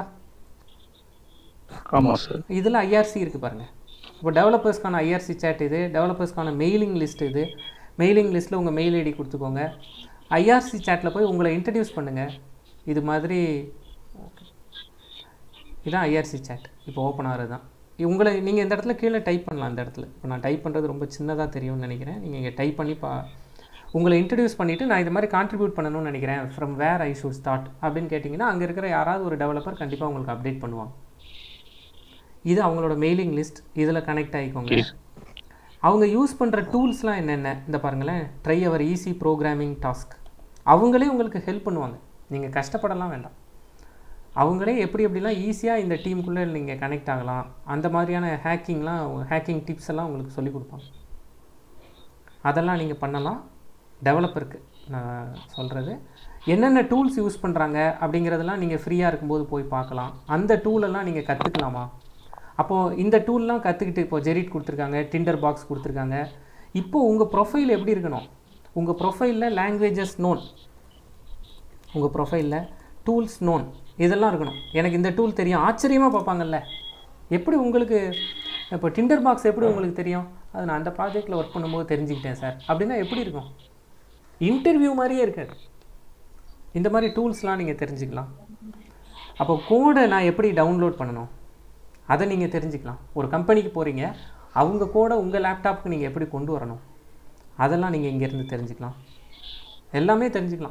ஆமா சார் இதில் ஐஆர்சி இருக்குது பாருங்கள் இப்போ டெவலப்பர்ஸ்க்கான ஐஆர்சி சேட் இது டெவலப்பர்ஸ்க்கான மெயிலிங் லிஸ்ட் இது மெயிலிங் லிஸ்ட்டில் உங்கள் மெயில் ஐடி கொடுத்துக்கோங்க ஐஆர்சி சேட்டில் போய் உங்களை இன்ட்ரடியூஸ் பண்ணுங்கள் இது மாதிரி இதான் ஐஆர்சி சேட் இப்போ ஓப்பன் ஆகிறது தான் உங்களை நீங்கள் இந்த இடத்துல கீழே டைப் பண்ணலாம் இந்த இடத்துல இப்போ நான் டைப் பண்ணுறது ரொம்ப சின்னதாக தெரியும்னு நினைக்கிறேன் நீங்கள் இங்கே டைப் பண்ணி பா உங்களை இன்ட்ரடியூஸ் பண்ணிவிட்டு நான் இது மாதிரி கான்ட்ரிபியூட் பண்ணணும்னு நினைக்கிறேன் from where I should start அப்படின்னு கேட்டிங்கன்னா அங்கே இருக்கிற யாராவது ஒரு டெவலப்பர் கண்டிப்பாக உங்களுக்கு அப்டேட் பண்ணுவாங்க இது அவங்களோட மெயிலிங் லிஸ்ட் இதில் கனெக்ட் ஆகிக்கோங்க அவங்க யூஸ் பண்ணுற டூல்ஸ்லாம் என்னென்ன இந்த பாருங்களேன் try our easy programming task அவங்களே உங்களுக்கு ஹெல்ப் பண்ணுவாங்க நீங்கள் கஷ்டப்படலாம் வேண்டாம் அவங்களே எப்படி எப்படிலாம் ஈஸியாக இந்த டீமுக்குள்ளே நீங்கள் கனெக்ட் ஆகலாம் அந்த மாதிரியான ஹேக்கிங்லாம் ஹேக்கிங் டிப்ஸ் எல்லாம் உங்களுக்கு சொல்லிக் கொடுப்பாங்க அதெல்லாம் நீங்கள் பண்ணலாம் டெவலப்பருக்கு நான் சொல்கிறது என்னென்ன டூல்ஸ் யூஸ் பண்ணுறாங்க அப்படிங்கிறதெல்லாம் நீங்கள் ஃப்ரீயாக இருக்கும்போது போய் பார்க்கலாம் அந்த டூலெல்லாம் நீங்கள் கற்றுக்கலாமா அப்போது இந்த டூல்லாம் கற்றுக்கிட்டு இப்போ ஜெரிட் கொடுத்துருக்காங்க டிண்டர் பாக்ஸ் கொடுத்துருக்காங்க இப்போ உங்கள் ப்ரொஃபைல் எப்படி இருக்கணும் உங்கள் ப்ரொஃபைலில் லாங்குவேஜஸ் நோன் உங்கள் ப்ரொஃபைலில் டூல்ஸ் நோன் இதெல்லாம் இருக்கணும் எனக்கு இந்த டூல் தெரியும் ஆச்சரியமாக பார்ப்பாங்கல்ல எப்படி உங்களுக்கு இப்போ டிண்டர் பாக்ஸ் எப்படி உங்களுக்கு தெரியும் அது நான் அந்த ப்ராஜெக்டில் ஒர்க் பண்ணும்போது தெரிஞ்சுக்கிட்டேன் சார் அப்படின்னா எப்படி இருக்கும் இன்டர்வியூ மாதிரியே இருக்காது இந்த மாதிரி டூல்ஸ்லாம் நீங்கள் தெரிஞ்சுக்கலாம் அப்போ கோடை நான் எப்படி டவுன்லோட் பண்ணணும் அதை நீங்கள் தெரிஞ்சுக்கலாம் ஒரு கம்பெனிக்கு போகிறீங்க அவங்க கோடை உங்கள் லேப்டாப்புக்கு நீங்கள் எப்படி கொண்டு வரணும் அதெல்லாம் நீங்கள் இங்கேருந்து தெரிஞ்சுக்கலாம் எல்லாமே தெரிஞ்சுக்கலாம்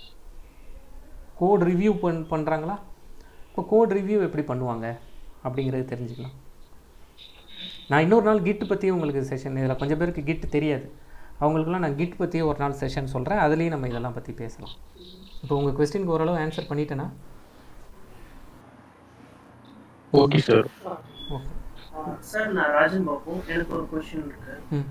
கோட் ரிவ்யூ பண் பண்ணுறாங்களா இப்போ கோட் ரிவ்யூ எப்படி பண்ணுவாங்க அப்படிங்கிறது தெரிஞ்சுக்கலாம் நான் இன்னொரு நாள் கிட் பற்றி உங்களுக்கு செஷன் இதில் கொஞ்சம் பேருக்கு கிட் தெரியாது அவங்களுக்குலாம் நான் கிட் பற்றி ஒரு நாள் செஷன் சொல்கிறேன் அதுலேயும் நம்ம இதெல்லாம் பற்றி பேசலாம் இப்போ உங்கள் கொஸ்டினுக்கு ஓரளவு ஆன்சர் பண்ணிட்டேனா ஓகே சார் ஓகே சார் நான் ராஜன் பாபு எனக்கு ஒரு கொஸ்டின் இருக்கு ம்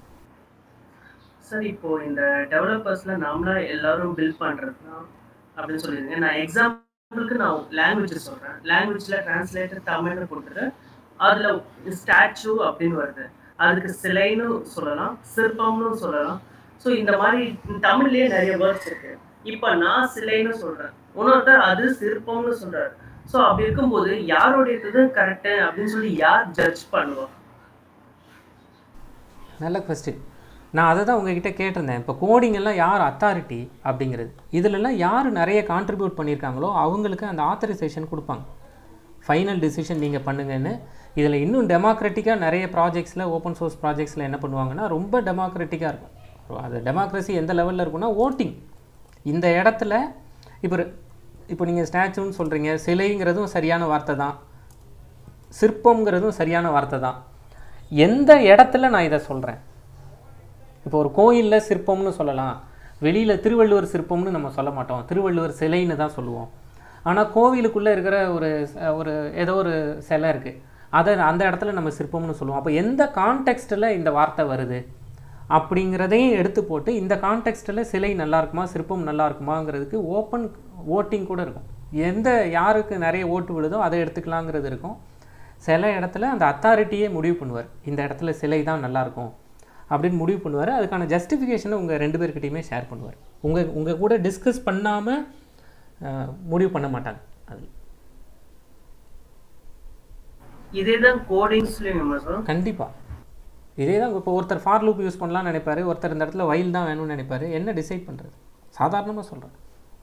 சார் இப்போ இந்த டெவலப்பர்ஸ்ல நாமளா எல்லாரும் பில்ட் பண்றது அப்படின்னு சொல்லிருங்க நான் எக்ஸாம்பிளுக்கு நான் லாங்குவேஜ் சொல்றேன் லாங்குவேஜ்ல டிரான்ஸ்லேட்டர் தமிழ்னு கொடுத்துட்டு அதுல ஸ்டாச்சு அப்படின்னு வருது அதுக்கு சிலைன்னு சொல்லலாம் சிற்பம்னு சொல்லலாம் ஸோ இந்த மாதிரி தமிழ்லயே நிறைய வேர்ட்ஸ் இருக்கு இப்போ நான் சிலைன்னு சொல்றேன் இன்னொருத்தர் அது சிற்பம்னு சொல்றாரு ஸோ அப்படி இருக்கும்போது யாரோடையது கரெக்ட் அப்படின்னு சொல்லி யார் ஜட்ஜ் பண்ணுவா நல்ல கொஸ்டின் நான் அதை தான் உங்ககிட்ட கேட்டிருந்தேன் இப்போ கோடிங் எல்லாம் யார் அத்தாரிட்டி அப்படிங்கிறது இதிலெல்லாம் யார் நிறைய கான்ட்ரிபியூட் பண்ணியிருக்காங்களோ அவங்களுக்கு அந்த ஆத்தரைசேஷன் கொடுப்பாங்க ஃபைனல் டிசிஷன் நீங்கள் பண்ணுங்கன்னு இதில் இன்னும் டெமோக்ராட்டிக்காக நிறைய ப்ராஜெக்ட்ஸில் ஓப்பன் சோர்ஸ் ப்ராஜெக்ட்ஸில் என்ன பண்ணுவாங்கன்னா ரொம்ப டெமோக்ராட்டிக்காக இருக்கும் அது டெமோக்ரஸி எந்த லெவலில் இருக்கும்னா ஓட்டிங் இந்த இடத்துல இப்போ இப்போ நீங்கள் ஸ்டாச்சுன்னு சொல்கிறீங்க சிலைங்கிறதும் சரியான வார்த்தை தான் சிற்பம்ங்கிறதும் சரியான வார்த்தை தான் எந்த இடத்துல நான் இதை சொல்கிறேன் இப்போ ஒரு கோயிலில் சிற்பம்னு சொல்லலாம் வெளியில் திருவள்ளுவர் சிற்பம்னு நம்ம சொல்ல மாட்டோம் திருவள்ளுவர் சிலைன்னு தான் சொல்லுவோம் ஆனால் கோவிலுக்குள்ளே இருக்கிற ஒரு ச- ஒரு ஏதோ ஒரு சிலை இருக்குது அதை அந்த இடத்துல நம்ம சிற்பம்னு சொல்லுவோம் அப்போ எந்த கான்டெக்ஸ்ட்டில் இந்த வார்த்தை வருது அப்படிங்கிறதையும் எடுத்து போட்டு இந்த கான்டெக்ஸ்ட்டில் சிலை நல்லா இருக்குமா சிற்பம் நல்லா இருக்குமாங்கிறதுக்கு ஓப்பன் ஓட்டிங் கூட இருக்கும் எந்த யாருக்கு நிறைய ஓட்டு விழுதோ அதை எடுத்துக்கலாங்கிறது இருக்கும் சில இடத்துல அந்த அத்தாரிட்டியே முடிவு பண்ணுவார் இந்த இடத்துல சிலை தான் நல்லாயிருக்கும் அப்படின்னு முடிவு பண்ணுவார் அதுக்கான ஜஸ்டிஃபிகேஷனை உங்கள் ரெண்டு பேர்கிட்டையுமே ஷேர் பண்ணுவார் உங்கள் உங்கள் கூட டிஸ்கஸ் பண்ணாமல் முடிவு பண்ண மாட்டாங்க அது இதே தான் கோடிங்ஸ்லயும் சார் கண்டிப்பாக இதே தான் இப்போ ஒருத்தர் ஃபார் லூப் யூஸ் பண்ணலாம்னு நினைப்பாரு ஒருத்தர் இந்த இடத்துல வயல் தான் வேணும்னு நினைப்பாரு என்ன டிசைட் பண்ணுறது சாதாரணமாக சொல்கிறேன்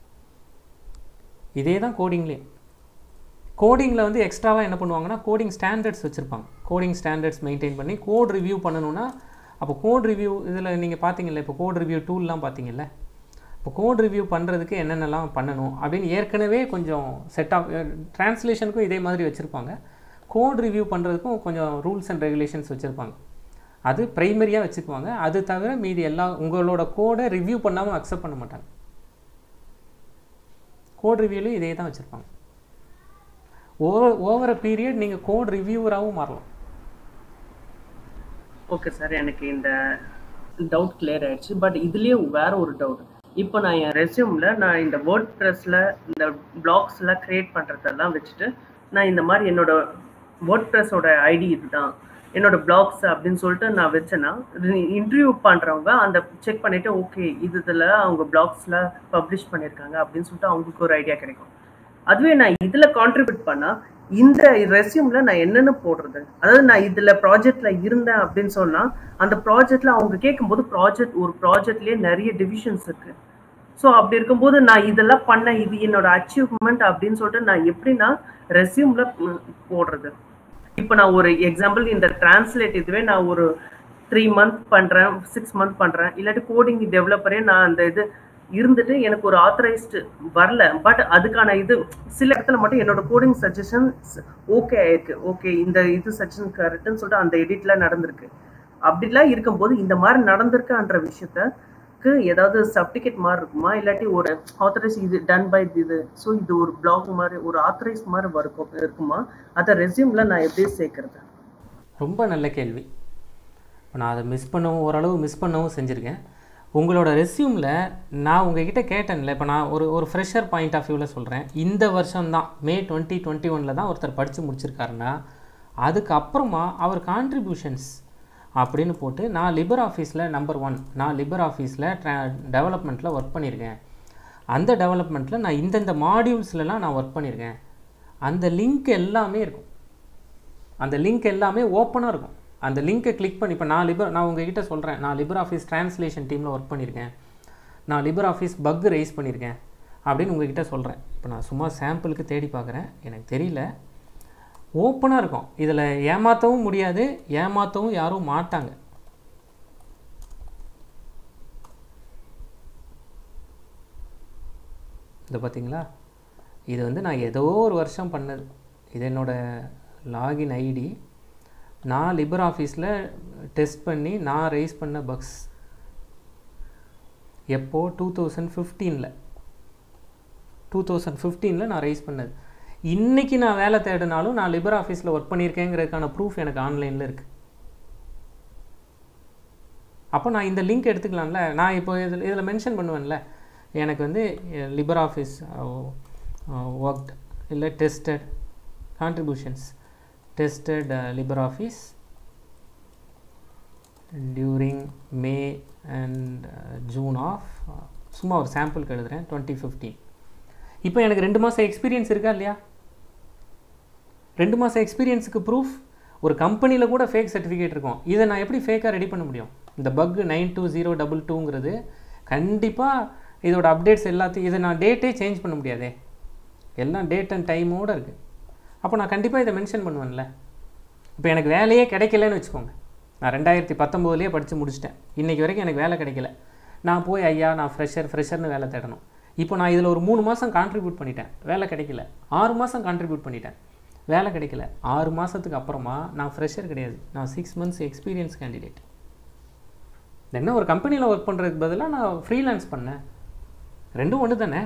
இதே தான் கோடிங்லேயும் கோடிங்கில் வந்து எக்ஸ்ட்ராவாக என்ன பண்ணுவாங்கன்னா கோடிங் ஸ்டாண்டர்ட்ஸ் வச்சுருப்பாங்க கோடிங் ஸ்டாண்டர்ட்ஸ் மெயின்டைன் பண்ணி கோட் ரிவ்யூ பண்ணணும்னா அப்போ கோட் ரிவ்யூ இதில் நீங்கள் பார்த்தீங்கல்ல இப்போ கோட் ரிவ்யூ டூல்லாம் பார்த்தீங்கல்ல இப்போ கோட் ரிவ்யூ பண்ணுறதுக்கு என்னென்னலாம் பண்ணணும் அப்படின்னு ஏற்கனவே கொஞ்சம் செட் ஆஃப் ட்ரான்ஸ்லேஷனுக்கும் இதே மாதிரி வச்சுருப்பாங்க கோட் ரிவ்யூ பண்ணுறதுக்கும் கொஞ்சம் ரூல்ஸ் அண்ட் ரெகுலேஷன்ஸ் வச்சுருப்பாங்க அது ப்ரைமரியாக வச்சுக்குவாங்க அது தவிர மீதி எல்லா உங்களோட கோடை ரிவ்யூ பண்ணாமல் அக்செப்ட் பண்ண மாட்டாங்க கோட் ரிவ்யூலையும் இதே தான் வச்சுருப்பாங்க ஓவர் ஓவர் பீரியட் நீங்கள் கோட் ரிவ்யூவராகவும் மாறலாம் ஓகே சார் எனக்கு இந்த டவுட் கிளியர் ஆயிடுச்சு பட் இதுலயே வேற ஒரு டவுட் இப்போ நான் என் ரெஸ்யூம்ல நான் இந்த வேர்ட் ப்ரெஸ்ல இந்த பிளாக்ஸ்ல கிரியேட் பண்றதெல்லாம் வச்சுட்டு நான் இந்த மாதிரி என்னோட வேர்ட் ப்ரெஸ்ஸோட ஐடி இதுதான் என்னோட பிளாக்ஸ் அப்படின்னு சொல்லிட்டு நான் வச்சேன்னா இன்டர்வியூ பண்றவங்க அந்த செக் பண்ணிட்டு ஓகே இது இதுல அவங்க பிளாக்ஸ்ல பப்ளிஷ் பண்ணியிருக்காங்க அப்படின்னு சொல்லிட்டு அவங்களுக்கு ஒரு ஐடியா கிடைக்கும் அதுவே நான் இதுல கான்ட்ரிபியூட் பண்ணா இந்த ரெஸ்யூம்ல நான் என்னென்ன போடுறது அதாவது நான் இதுல ப்ராஜெக்ட்ல இருந்தேன் அப்படின்னு சொன்னா அந்த ப்ராஜெக்ட்ல அவங்க கேட்கும்போது ப்ராஜெக்ட் ஒரு ப்ராஜெக்ட்லயே நிறைய டிவிஷன்ஸ் இருக்கு ஸோ அப்படி இருக்கும்போது நான் இதெல்லாம் பண்ண இது என்னோட அச்சீவ்மெண்ட் அப்படின்னு சொல்லிட்டு நான் எப்படி நான் ரெஸ்யூம்ல போடுறது இப்போ நான் ஒரு எக்ஸாம்பிள் இந்த டிரான்ஸ்லேட் இதுவே நான் ஒரு த்ரீ மந்த் பண்றேன் சிக்ஸ் மந்த் பண்றேன் இல்லாட்டி கோடிங் டெவலப்பரே நான் அந்த இது இருந்துட்டு எனக்கு ஒரு ஆத்தரைஸ்டு வரல பட் அதுக்கான இது சில இடத்துல மட்டும் என்னோட கோடிங் சஜஷன்ஸ் ஓகே ஆயிருக்கு ஓகே இந்த இது சஜஷன் கரெக்ட்னு சொல்லிட்டு அந்த எடிட்ல நடந்திருக்கு அப்படிலாம் இருக்கும்போது இந்த மாதிரி நடந்திருக்குன்ற விஷயத்தக்கு ஏதாவது சர்டிஃபிகேட் மாதிரி இருக்குமா இல்லாட்டி ஒரு ஆத்தரைஸ் இது டன் பை இது ஸோ இது ஒரு பிளாக் மாதிரி ஒரு ஆத்தரைஸ் மாதிரி இருக்கும் இருக்குமா அதை ரெஸ்யூம்ல நான் எப்படி சேர்க்கறது ரொம்ப நல்ல கேள்வி இப்போ நான் அதை மிஸ் பண்ணவும் ஓரளவு மிஸ் பண்ணவும் செஞ்சுருக்கேன் உங்களோட ரெஸ்யூமில் நான் உங்ககிட்ட கேட்டேன்ல இப்போ நான் ஒரு ஒரு ஃப்ரெஷர் பாயிண்ட் ஆஃப் வியூவில் சொல்கிறேன் இந்த வருஷம்தான் மே டுவெண்ட்டி டுவெண்ட்டி ஒனில் தான் ஒருத்தர் படித்து முடிச்சிருக்காருன்னா அதுக்கப்புறமா அவர் கான்ட்ரிபியூஷன்ஸ் அப்படின்னு போட்டு நான் லிபர் ஆஃபீஸில் நம்பர் ஒன் நான் லிபர் ஆஃபீஸில் டெவலப்மெண்ட்டில் ஒர்க் பண்ணியிருக்கேன் அந்த டெவலப்மெண்ட்டில் நான் இந்தந்த மாடியூல்ஸ்லலாம் நான் ஒர்க் பண்ணியிருக்கேன் அந்த லிங்க் எல்லாமே இருக்கும் அந்த லிங்க் எல்லாமே ஓப்பனாக இருக்கும் அந்த லிங்க்கை கிளிக் பண்ணி இப்போ நான் லிபர் நான் உங்ககிட்ட சொல்கிறேன் நான் லிபர் ஆஃபீஸ் ட்ரான்ஸ்லேஷன் டீமில் ஒர்க் பண்ணியிருக்கேன் நான் லிபர் ஆஃபீஸ் பக் ரைஸ் பண்ணியிருக்கேன் அப்படின்னு உங்ககிட்ட சொல்கிறேன் இப்போ நான் சும்மா சாம்பிளுக்கு தேடி பார்க்குறேன் எனக்கு தெரியல ஓப்பனாக இருக்கும் இதில் ஏமாற்றவும் முடியாது ஏமாற்றவும் யாரும் மாட்டாங்க இது பார்த்தீங்களா இது வந்து நான் ஏதோ ஒரு வருஷம் பண்ணது இது என்னோட லாகின் ஐடி நான் லிபர் ஆஃபீஸில் டெஸ்ட் பண்ணி நான் ரைஸ் பண்ண பக்ஸ் எப்போ டூ தௌசண்ட் ஃபிஃப்டீனில் டூ தௌசண்ட் ஃபிஃப்டீனில் நான் ரைஸ் பண்ணது இன்றைக்கி நான் வேலை தேடினாலும் நான் லிபர் ஆஃபீஸில் ஒர்க் பண்ணியிருக்கேங்கிறதுக்கான ப்ரூஃப் எனக்கு ஆன்லைனில் இருக்குது அப்போ நான் இந்த லிங்க் எடுத்துக்கலாம்ல நான் இப்போ இதில் இதில் மென்ஷன் பண்ணுவேன்ல எனக்கு வந்து லிபர் ஆஃபீஸ் ஒர்க்ட் இல்லை tested contributions tested LibreOffice during May and June of சும்மா ஒரு சாம்பிளுக்கு எழுதுகிறேன் டுவெண்ட்டி ஃபிஃப்டீன் இப்போ எனக்கு ரெண்டு மாதம் எக்ஸ்பீரியன்ஸ் இருக்கா இல்லையா ரெண்டு மாதம் எக்ஸ்பீரியன்ஸுக்கு ப்ரூஃப் ஒரு கம்பெனியில் கூட ஃபேக் சர்டிஃபிகேட் இருக்கும் இதை நான் எப்படி ஃபேக்காக ரெடி பண்ண முடியும் இந்த bug nine two zero double டூங்கிறது கண்டிப்பாக இதோட அப்டேட்ஸ் எல்லாத்தையும் இதை நான் டேட்டே சேஞ்ச் பண்ண முடியாதே எல்லாம் டேட் அண்ட் டைமோடு இருக்குது அப்போ நான் கண்டிப்பாக இதை மென்ஷன் பண்ணுவேன்ல இப்போ எனக்கு வேலையே கிடைக்கலன்னு வச்சுக்கோங்க நான் ரெண்டாயிரத்தி பத்தொம்போதுலேயே படித்து முடிச்சிட்டேன் இன்றைக்கி வரைக்கும் எனக்கு வேலை கிடைக்கல நான் போய் ஐயா நான் ஃப்ரெஷர் ஃப்ரெஷர்னு வேலை தேடணும் இப்போ நான் இதில் ஒரு மூணு மாதம் கான்ட்ரிபியூட் பண்ணிட்டேன் வேலை கிடைக்கல ஆறு மாதம் கான்ட்ரிபியூட் பண்ணிட்டேன் வேலை கிடைக்கல ஆறு மாதத்துக்கு அப்புறமா நான் ஃப்ரெஷர் கிடையாது நான் சிக்ஸ் மந்த்ஸ் எக்ஸ்பீரியன்ஸ் கேண்டிடேட் என்ன ஒரு கம்பெனியில் ஒர்க் பண்ணுறதுக்கு பதிலாக நான் ஃப்ரீலான்ஸ் பண்ணேன் ரெண்டும் ஒன்று தானே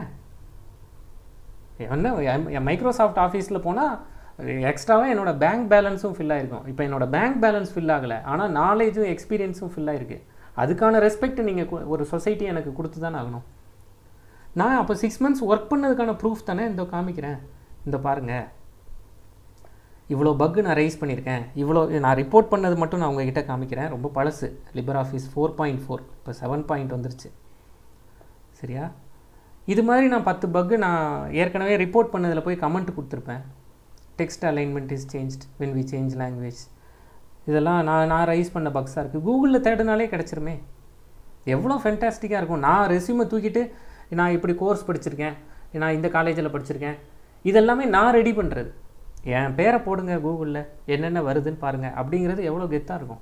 என்ன என் மைக்ரோசாஃப்ட் ஆஃபீஸில் போனால் எக்ஸ்ட்ராவாக என்னோடய பேங்க் பேலன்ஸும் ஃபில் ஆகிருக்கும் இப்போ என்னோடய பேங்க் பேலன்ஸ் ஃபில் ஆகலை ஆனால் நாலேஜும் எக்ஸ்பீரியன்ஸும் ஃபில் ஆகிருக்கு அதுக்கான ரெஸ்பெக்ட் நீங்கள் ஒரு சொசைட்டி எனக்கு கொடுத்து தானே ஆகணும் நான் அப்போ சிக்ஸ் மந்த்ஸ் ஒர்க் பண்ணதுக்கான ப்ரூஃப் தானே இந்த காமிக்கிறேன் இந்த பாருங்கள் இவ்வளோ பக்கு நான் ரைஸ் பண்ணியிருக்கேன் இவ்வளோ நான் ரிப்போர்ட் பண்ணது மட்டும் நான் உங்ககிட்ட காமிக்கிறேன் ரொம்ப பழசு LibreOffice four point four இப்போ செவன் பாயிண்ட் வந்துருச்சு சரியா இது மாதிரி நான் பத்து பக்கு நான் ஏற்கனவே ரிப்போர்ட் பண்ணதில் போய் கமெண்ட் கொடுத்துருப்பேன் text alignment is changed when we change language இதெல்லாம் நான் நான் ரைஸ் பண்ண பக்ஸாக இருக்குது கூகுளில் தேடினாலே கிடச்சிருமே எவ்வளோ ஃபென்டாஸ்டிக்காக இருக்கும் நான் ரெஸ்யூமை தூக்கிட்டு நான் இப்படி கோர்ஸ் படிச்சிருக்கேன் நான் இந்த காலேஜில் படிச்சிருக்கேன் இதெல்லாமே நான் ரெடி பண்ணுறது என் பேரை போடுங்க கூகுளில் என்னென்ன வருதுன்னு பாருங்கள் அப்படிங்கிறது எவ்வளோ கெத்தாக இருக்கும்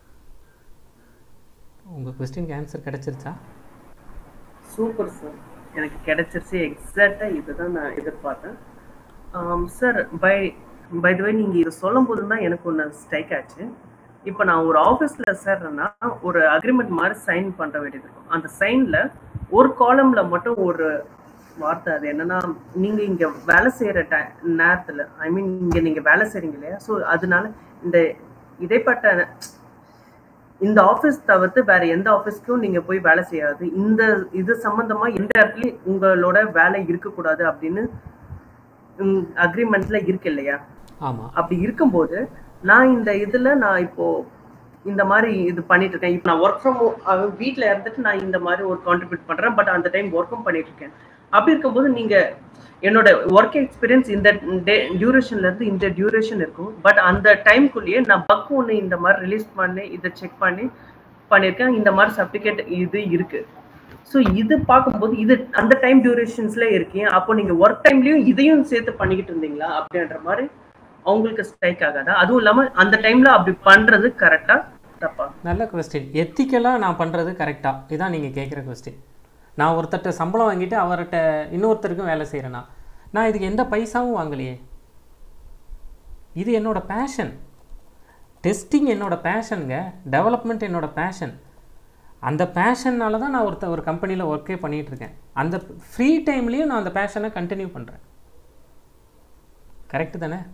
உங்கள் கொஸ்டினுக்கு ஆன்சர் கிடச்சிருச்சா சூப்பர் சார் எனக்கு கிடைச்சிருச்சு எக்ஸாக்டாக இதுதான் நான் எதிர்பார்த்தேன் sir by by the way நீங்கள் இதை சொல்லும் போது தான் எனக்கு ஒன்று ஸ்ட்ரைக் ஆச்சு இப்போ நான் ஒரு ஆஃபீஸில் சேர்றேன்னா ஒரு அக்ரிமெண்ட் மாதிரி சைன் பண்ணுற வேண்டியது இருக்கும் அந்த சைனில் ஒரு காலமில் மட்டும் ஒரு வார்த்தை அது என்னன்னா நீங்கள் இங்கே வேலை செய்கிற டை நேரத்தில் ஐ மீன் இங்கே நீங்கள் வேலை செய்கிறீங்க இல்லையா ஸோ அதனால இந்த இடைப்பட்ட இந்த ஆஃபீஸ் தவிர்த்து வேற எந்த ஆஃபீஸ்க்கும் நீங்க போய் வேலை செய்யாது இந்த இது சம்பந்தமா எந்த இடத்துலயும் உங்களோட வேலை இருக்கக்கூடாது அப்படின்னு அக்ரிமெண்ட்ல இருக்கு இல்லையா ஆமாம் அப்படி இருக்கும்போது நான் இந்த இதுல நான் இப்போ இந்த மாதிரி இது பண்ணிட்டு இருக்கேன் இப்போ நான் ஒர்க் ஃப்ரம் வீட்டில் இருந்துட்டு நான் இந்த மாதிரி ஒரு கான்ட்ரிபியூட் பண்றேன் பட் அந்த டைம் ஒர்க்கும் பண்ணிட்டு இருக்கேன் அப்படி இருக்கும்போது நீங்க என்னோட ஒர்க் எக்ஸ்பீரியன்ஸ் இந்த டே டியூரேஷன்ல இருந்து இந்த டியூரேஷன் இருக்கும் பட் அந்த டைம்குள்ளேயே நான் பக் ஒன்று இந்த மாதிரி ரிலீஸ் பண்ணி இதை செக் பண்ணி பண்ணியிருக்கேன் இந்த மாதிரி சர்டிஃபிகேட் இது இருக்கு ஸோ இது பார்க்கும்போது இது அந்த டைம் டியூரேஷன்ஸ்ல இருக்கீங்க அப்போ நீங்க ஒர்க் டைம்லயும் இதையும் சேர்த்து பண்ணிக்கிட்டு இருந்தீங்களா அப்படின்ற மாதிரி அவங்களுக்கு ஸ்ட்ரைக் ஆகாதா அதுவும் இல்லாம அந்த டைம்ல அப்படி பண்றது கரெக்டா தப்பா நல்ல கொஸ்டின் எத்திக்கலாக நான் பண்ணுறது கரெக்டாக இதான் நீங்கள் கேட்குற கொஸ்டின் நான் ஒருத்தர்கிட்ட சம்பளம் வாங்கிட்டு அவர்கிட்ட இன்னொருத்தருக்கும் வேலை செய்கிறேன்னா நான் இதுக்கு எந்த பைசாவும் வாங்கலையே இது என்னோட பேஷன் டெஸ்டிங் என்னோட பேஷனுங்க டெவலப்மெண்ட் என்னோட பேஷன் அந்த பேஷன்னால தான் நான் ஒருத்த ஒரு கம்பெனியில் ஒர்க்கே பண்ணிகிட்டு இருக்கேன் அந்த ஃப்ரீ டைம்லேயும் நான் அந்த பேஷனை கண்டினியூ பண்ணுறேன் கரெக்டு தானே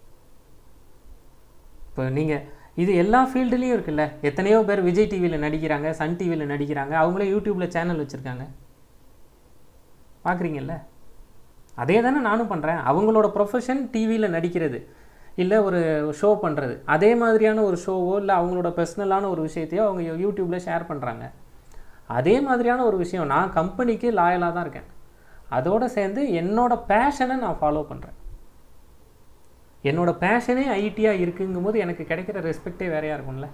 இப்போ நீங்கள் இது எல்லா ஃபீல்டுலேயும் இருக்குல்ல எத்தனையோ பேர் விஜய் டிவியில் நடிக்கிறாங்க சன் டிவியில் நடிக்கிறாங்க அவங்களே யூடியூப்பில் சேனல் வச்சுருக்காங்க பார்க்குறீங்கல்ல அதே தானே நானும் பண்ணுறேன் அவங்களோட ப்ரொஃபஷன் டிவியில் நடிக்கிறது இல்லை ஒரு ஷோ பண்ணுறது அதே மாதிரியான ஒரு ஷோவோ இல்லை அவங்களோட பர்சனலான ஒரு விஷயத்தையோ அவங்க யூடியூப்பில் ஷேர் பண்ணுறாங்க அதே மாதிரியான ஒரு விஷயம் நான் கம்பெனிக்கு லாயலாக தான் இருக்கேன் அதோடு சேர்ந்து என்னோட பேஷனை நான் ஃபாலோ பண்ணுறேன் என்னோட பேஷனே ஐடியாக இருக்குங்கும்போது எனக்கு கிடைக்கிற ரெஸ்பெக்டே வேறையாக இருக்கும்ல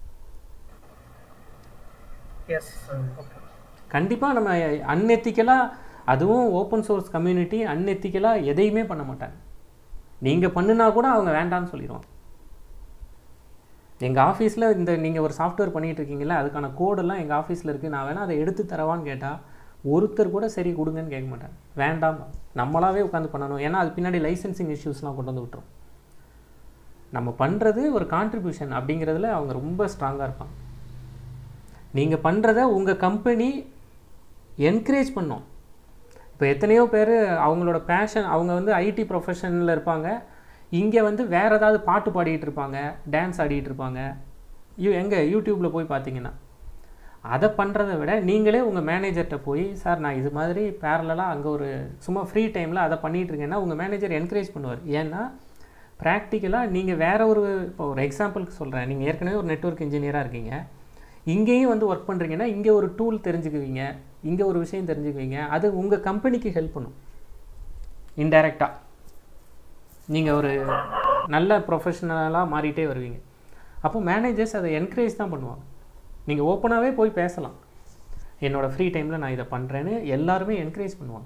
எஸ் கண்டிப்பாக நம்ம அன்எத்திக்கலாக அதுவும் ஓப்பன் சோர்ஸ் கம்யூனிட்டி அன்எத்திக்கலாக எதையுமே பண்ண மாட்டாங்க நீங்கள் பண்ணுனா கூட அவங்க வேண்டாம்னு சொல்லிடுவாங்க எங்கள் ஆஃபீஸில் இந்த நீங்கள் ஒரு சாஃப்ட்வேர் பண்ணிகிட்டு இருக்கீங்களா அதுக்கான கோடெல்லாம் எங்கள் ஆஃபீஸில் இருக்குது நான் வேணால் அதை எடுத்து தரவான்னு கேட்டால் ஒருத்தர் கூட சரி கொடுங்கன்னு கேட்க மாட்டாங்க வேண்டாம் நம்மளாவே உட்காந்து பண்ணணும் ஏன்னா அது பின்னாடி லைசன்சிங் இஷ்யூஸ்லாம் கொண்டு வந்து விட்டுரும் நம்ம பண்ணுறது ஒரு கான்ட்ரிபியூஷன் அப்படிங்கிறதுல அவங்க ரொம்ப ஸ்ட்ராங்காக இருப்பாங்க நீங்கள் பண்ணுறத உங்கள் கம்பெனி என்கரேஜ் பண்ணும் இப்போ எத்தனையோ பேர் அவங்களோட பேஷன் அவங்க வந்து ஐடி ப்ரொஃபஷனில் இருப்பாங்க இங்கே வந்து வேறு ஏதாவது பாட்டு பாடிட்டு இருப்பாங்க டான்ஸ் ஆடிட்டு இருப்பாங்க யூ எங்கே யூடியூப்பில் போய் பார்த்தீங்கன்னா அதை பண்ணுறதை விட நீங்களே உங்கள் மேனேஜர்கிட்ட போய் சார் நான் இது மாதிரி பேரலாக அங்கே ஒரு சும்மா ஃப்ரீ டைமில் அதை பண்ணிகிட்டு இருக்கேன்னா உங்கள் மேனேஜர் என்கரேஜ் பண்ணுவார் ஏன்னா ப்ராக்டிக்கலாக நீங்கள் வேற ஒரு இப்போ ஒரு எக்ஸாம்பிளுக்கு சொல்கிறேன் நீங்கள் ஏற்கனவே ஒரு நெட்வொர்க் இன்ஜினியராக இருக்கீங்க இங்கேயும் வந்து ஒர்க் பண்ணுறீங்கன்னா இங்கே ஒரு டூல் தெரிஞ்சுக்குவீங்க இங்கே ஒரு விஷயம் தெரிஞ்சுக்குவீங்க அது உங்கள் கம்பெனிக்கு ஹெல்ப் பண்ணும் இன்டைரக்டாக நீங்கள் ஒரு நல்ல ப்ரொஃபஷ்னலாக மாறிட்டே வருவீங்க அப்போ மேனேஜர்ஸ் அதை என்கரேஜ் தான் பண்ணுவாங்க நீங்கள் ஓப்பனாகவே போய் பேசலாம் என்னோடய ஃப்ரீ டைமில் நான் இதை பண்ணுறேன்னு எல்லாருமே என்கரேஜ் பண்ணுவாங்க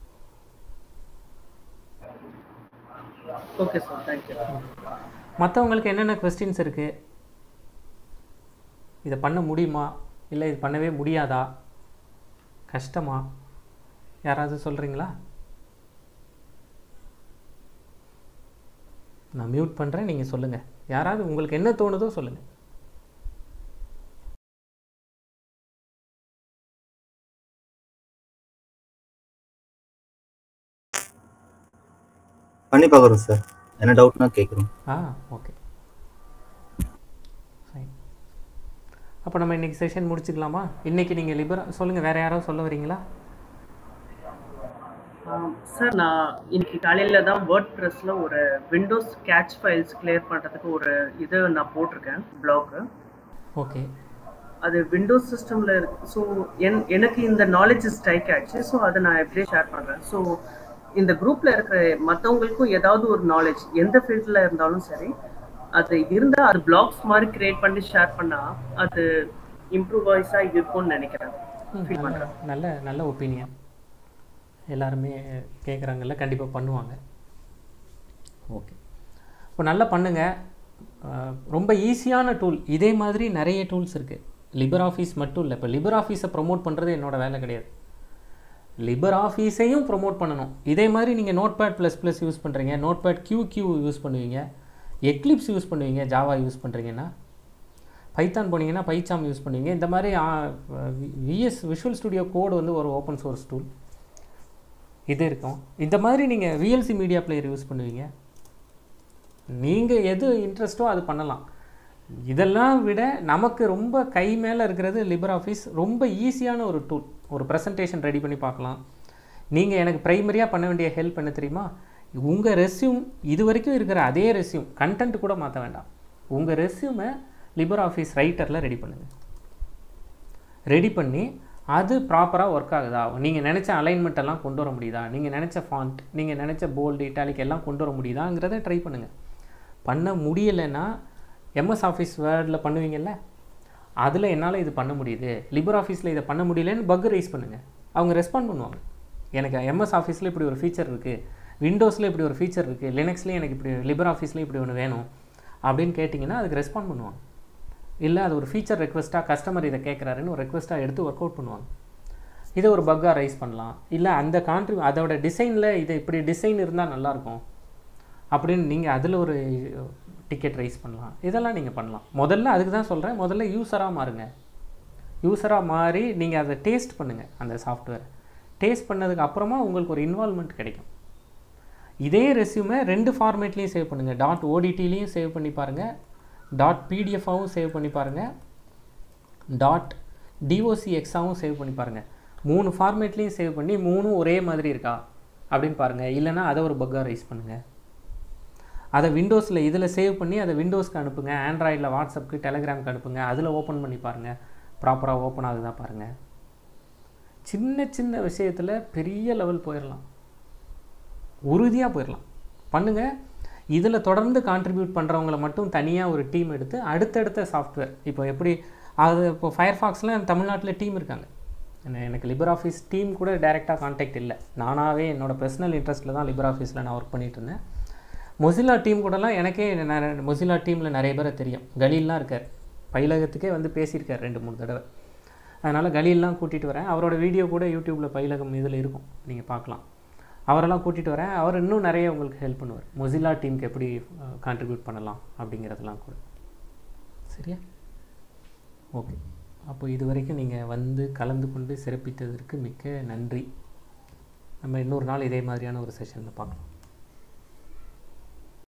ஓகே சார் தேங்க்யூ மற்றவங்களுக்கு என்னென்ன கொஸ்டின்ஸ் இருக்குது இதை பண்ண முடியுமா இல்லை இது பண்ணவே முடியாதா கஷ்டமா யாராவது சொல்கிறீங்களா நான் மியூட் பண்ணுறேன் நீங்கள் சொல்லுங்கள் யாராவது உங்களுக்கு என்ன தோணுதோ சொல்லுங்கள் பண்ணி பார்க்குறோம் சார் என்ன டவுட்னா கேட்குறோம் ஆ ஓகே ஃபைன் அப்போ நம்ம இன்றைக்கி செஷன் முடிச்சுக்கலாமா இன்றைக்கி நீங்கள் லிபரா சொல்லுங்கள் வேறு யாராவது சொல்ல வரீங்களா சார் நான் இன்னைக்கு காலையில தான் வேர்ட் ப்ரெஸ்ல ஒரு விண்டோஸ் கேட்ச் ஃபைல்ஸ் கிளியர் பண்றதுக்கு ஒரு இது நான் போட்டிருக்கேன் பிளாக் ஓகே அது விண்டோஸ் சிஸ்டம்ல இருக்கு ஸோ என் எனக்கு இந்த நாலேஜ் ஸ்ட்ரைக் ஆச்சு ஸோ அதை நான் எப்படியே ஷேர் பண்றேன் ஸோ இந்த குரூப்ல இருக்கிற மற்றவங்களுக்கும் ஏதாவது ஒரு நாலேஜ் எந்த ஃபீல்ட்ல இருந்தாலும் சரி அது இருந்தா அது பிளாக்ஸ் மாதிரி கிரியேட் பண்ணி ஷேர் பண்ணா அது இம்ப்ரூவைஸா இருக்கும்னு நினைக்கிறேன் ஃபீல் நல்ல பண்றேன் நல்ல நல்ல ஒப்பீனியன் எல்லாருமே கேட்குறாங்கல்ல கண்டிப்பாக பண்ணுவாங்க ஓகே இப்போ நல்லா பண்ணுங்கள் ரொம்ப ஈஸியான டூல் இதே மாதிரி நிறைய டூல்ஸ் இருக்குது லிபர் ஆஃபீஸ் மட்டும் இல்லை இப்போ லிபர் ஆஃபீஸை ப்ரொமோட் பண்ணுறது என்னோட வேலை கிடையாது லிபர் ஆஃபீஸையும் ப்ரொமோட் பண்ணணும் இதே மாதிரி நீங்கள் notepad plus plus use பண்ணுறீங்க notepad Q Q use பண்ணுவீங்க எக்லிப்ஸ் யூஸ் பண்ணுவீங்க ஜாவா யூஸ் பண்ணுறீங்கன்னா பைத்தான் போனீங்கன்னா பைச்சாம் யூஸ் பண்ணுவீங்க இந்த மாதிரி விஎஸ் விஷுவல் ஸ்டுடியோ கோடு வந்து ஒரு ஓப்பன் சோர்ஸ் டூல் இது இருக்கும் இந்த மாதிரி நீங்கள் விஎல்சி மீடியா பிளேயர் யூஸ் பண்ணுவீங்க நீங்கள் எது இன்ட்ரெஸ்ட்டோ அது பண்ணலாம் இதெல்லாம் விட நமக்கு ரொம்ப கை மேலே இருக்கிறது லிபர் ஆஃபீஸ் ரொம்ப ஈஸியான ஒரு டூல் ஒரு ப்ரெசன்டேஷன் ரெடி பண்ணி பார்க்கலாம் நீங்கள் எனக்கு ப்ரைமரியாக பண்ண வேண்டிய ஹெல்ப் என்ன தெரியுமா உங்கள் ரெஸ்யூம் இது வரைக்கும் இருக்கிற அதே ரெஸ்யூம் கண்டென்ட் கூட மாற்ற வேண்டாம் உங்கள் ரெஸ்யூமை லிபர் ஆஃபீஸ் ரைட்டரில் ரெடி பண்ணுங்கள் ரெடி பண்ணி அது ப்ராப்பராக ஒர்க் ஆகுதா நீங்கள் நினச்ச அலைன்மெண்ட் எல்லாம் கொண்டு வர முடியுதா நீங்கள் நினச்ச ஃபாண்ட் நீங்கள் நினச்ச போல்டு இட்டாலிக் எல்லாம் கொண்டு வர முடியுதாங்கிறத ட்ரை பண்ணுங்கள் பண்ண முடியலைன்னா எம்எஸ் ஆஃபீஸ் வேர்டில் பண்ணுவீங்கல்ல அதில் என்னால் இது பண்ண முடியுது லிபர் ஆஃபீஸில் இதை பண்ண முடியலன்னு பக் ரைஸ் பண்ணுங்கள் அவங்க ரெஸ்பாண்ட் பண்ணுவாங்க எனக்கு எம்எஸ் ஆஃபீஸில் இப்படி ஒரு ஃபீச்சர் இருக்குது விண்டோஸில் இப்படி ஒரு ஃபீச்சர் இருக்குது லினக்ஸ்லேயும் எனக்கு இப்படி லிபர் ஆஃபீஸ்லேயும் இப்படி ஒன்று வேணும் அப்படின்னு கேட்டிங்கன்னா அதுக்கு ரெஸ்பாண்ட் பண்ணுவாங்க இல்லை அது ஒரு ஃபீச்சர் ரெக்வஸ்ட்டாக கஸ்டமர் இதை கேட்குறாருன்னு ஒரு ரெக்வஸ்ட்டாக எடுத்து ஒர்க் அவுட் பண்ணுவாங்க இதை ஒரு பக்காக ரைஸ் பண்ணலாம் இல்லை அந்த கான்ட்ரி அதோட டிசைனில் இது இப்படி டிசைன் இருந்தால் நல்லாயிருக்கும் அப்படின்னு நீங்கள் அதில் ஒரு டிக்கெட் ரைஸ் பண்ணலாம் இதெல்லாம் நீங்கள் பண்ணலாம் முதல்ல அதுக்கு தான் சொல்கிறேன் முதல்ல யூஸராக மாறுங்க யூஸராக மாறி நீங்கள் அதை டேஸ்ட் பண்ணுங்கள் அந்த சாஃப்ட்வேர் டேஸ்ட் பண்ணதுக்கு அப்புறமா உங்களுக்கு ஒரு இன்வால்மெண்ட் கிடைக்கும் இதே ரெஸ்யூமை ரெண்டு ஃபார்மேட்லேயும் சேவ் பண்ணுங்கள் டாட் ஓடிடிலையும் சேவ் பண்ணி பாருங்கள் டாட் பிடிஎஃபாகவும் சேவ் பண்ணி பாருங்கள் டாட் டிஓசிஎக்ஸாகவும் சேவ் பண்ணி பாருங்கள் மூணு ஃபார்மேட்லேயும் சேவ் பண்ணி மூணும் ஒரே மாதிரி இருக்கா அப்படின்னு பாருங்கள் இல்லைன்னா அதை ஒரு பக்காக ரைஸ் பண்ணுங்கள் அதை விண்டோஸில் இதில் சேவ் பண்ணி அதை விண்டோஸ்க்கு அனுப்புங்க ஆண்ட்ராய்டில் வாட்ஸ்அப்புக்கு டெலகிராமுக்கு அனுப்புங்க அதில் ஓப்பன் பண்ணி பாருங்கள் ப்ராப்பராக ஓப்பன் ஆகுதா பாருங்கள் சின்ன சின்ன விஷயத்தில் பெரிய லெவல் போயிடலாம் உறுதியாக போயிடலாம் பண்ணுங்கள் இதில் தொடர்ந்து கான்ட்ரிபியூட் பண்ணுறவங்கள மட்டும் தனியாக ஒரு டீம் எடுத்து அடுத்தடுத்த சாஃப்ட்வேர் இப்போ எப்படி அது இப்போ ஃபயர்ஃபாக்ஸில் தமிழ்நாட்டில் டீம் இருக்காங்க என்ன- எனக்கு லிபர் ஆஃபீஸ் டீம் கூட டைரெக்டாக கான்டாக்ட் இல்லை நானாகவே என்னோட பர்சனல் இன்ட்ரெஸ்ட்டில் தான் லிபர் ஆஃபீஸில் நான் ஒர்க் பண்ணிட்டு இருந்தேன் மொசிலா டீம் கூடலாம் எனக்கே நெ- மொசிலா டீமில் நிறைய பேரை தெரியும் கலீல்லாம் இருக்கார் பயிலகத்துக்கே வந்து பேசியிருக்கார் ரெண்டு மூணு தடவை அதனால் கலீல்லாம் கூட்டிகிட்டு வரேன் அவரோட வீடியோ கூட யூடியூப்பில் பயிலகம் இதில் இருக்கும் நீங்கள் பார்க்கலாம் அவரெல்லாம் கூட்டிகிட்டு வரேன் அவர் இன்னும் நிறைய உங்களுக்கு ஹெல்ப் பண்ணுவார் மொசிலா டீமுக்கு எப்படி கான்ட்ரிபியூட் பண்ணலாம் அப்படிங்கிறதெல்லாம் கூட சரியா ஓகே அப்போ இது வரைக்கும் நீங்கள் வந்து கலந்து கொண்டு சிறப்பித்ததற்கு மிக்க நன்றி நம்ம இன்னொரு நாள் இதே மாதிரியான ஒரு செஷனில் பார்க்கலாம்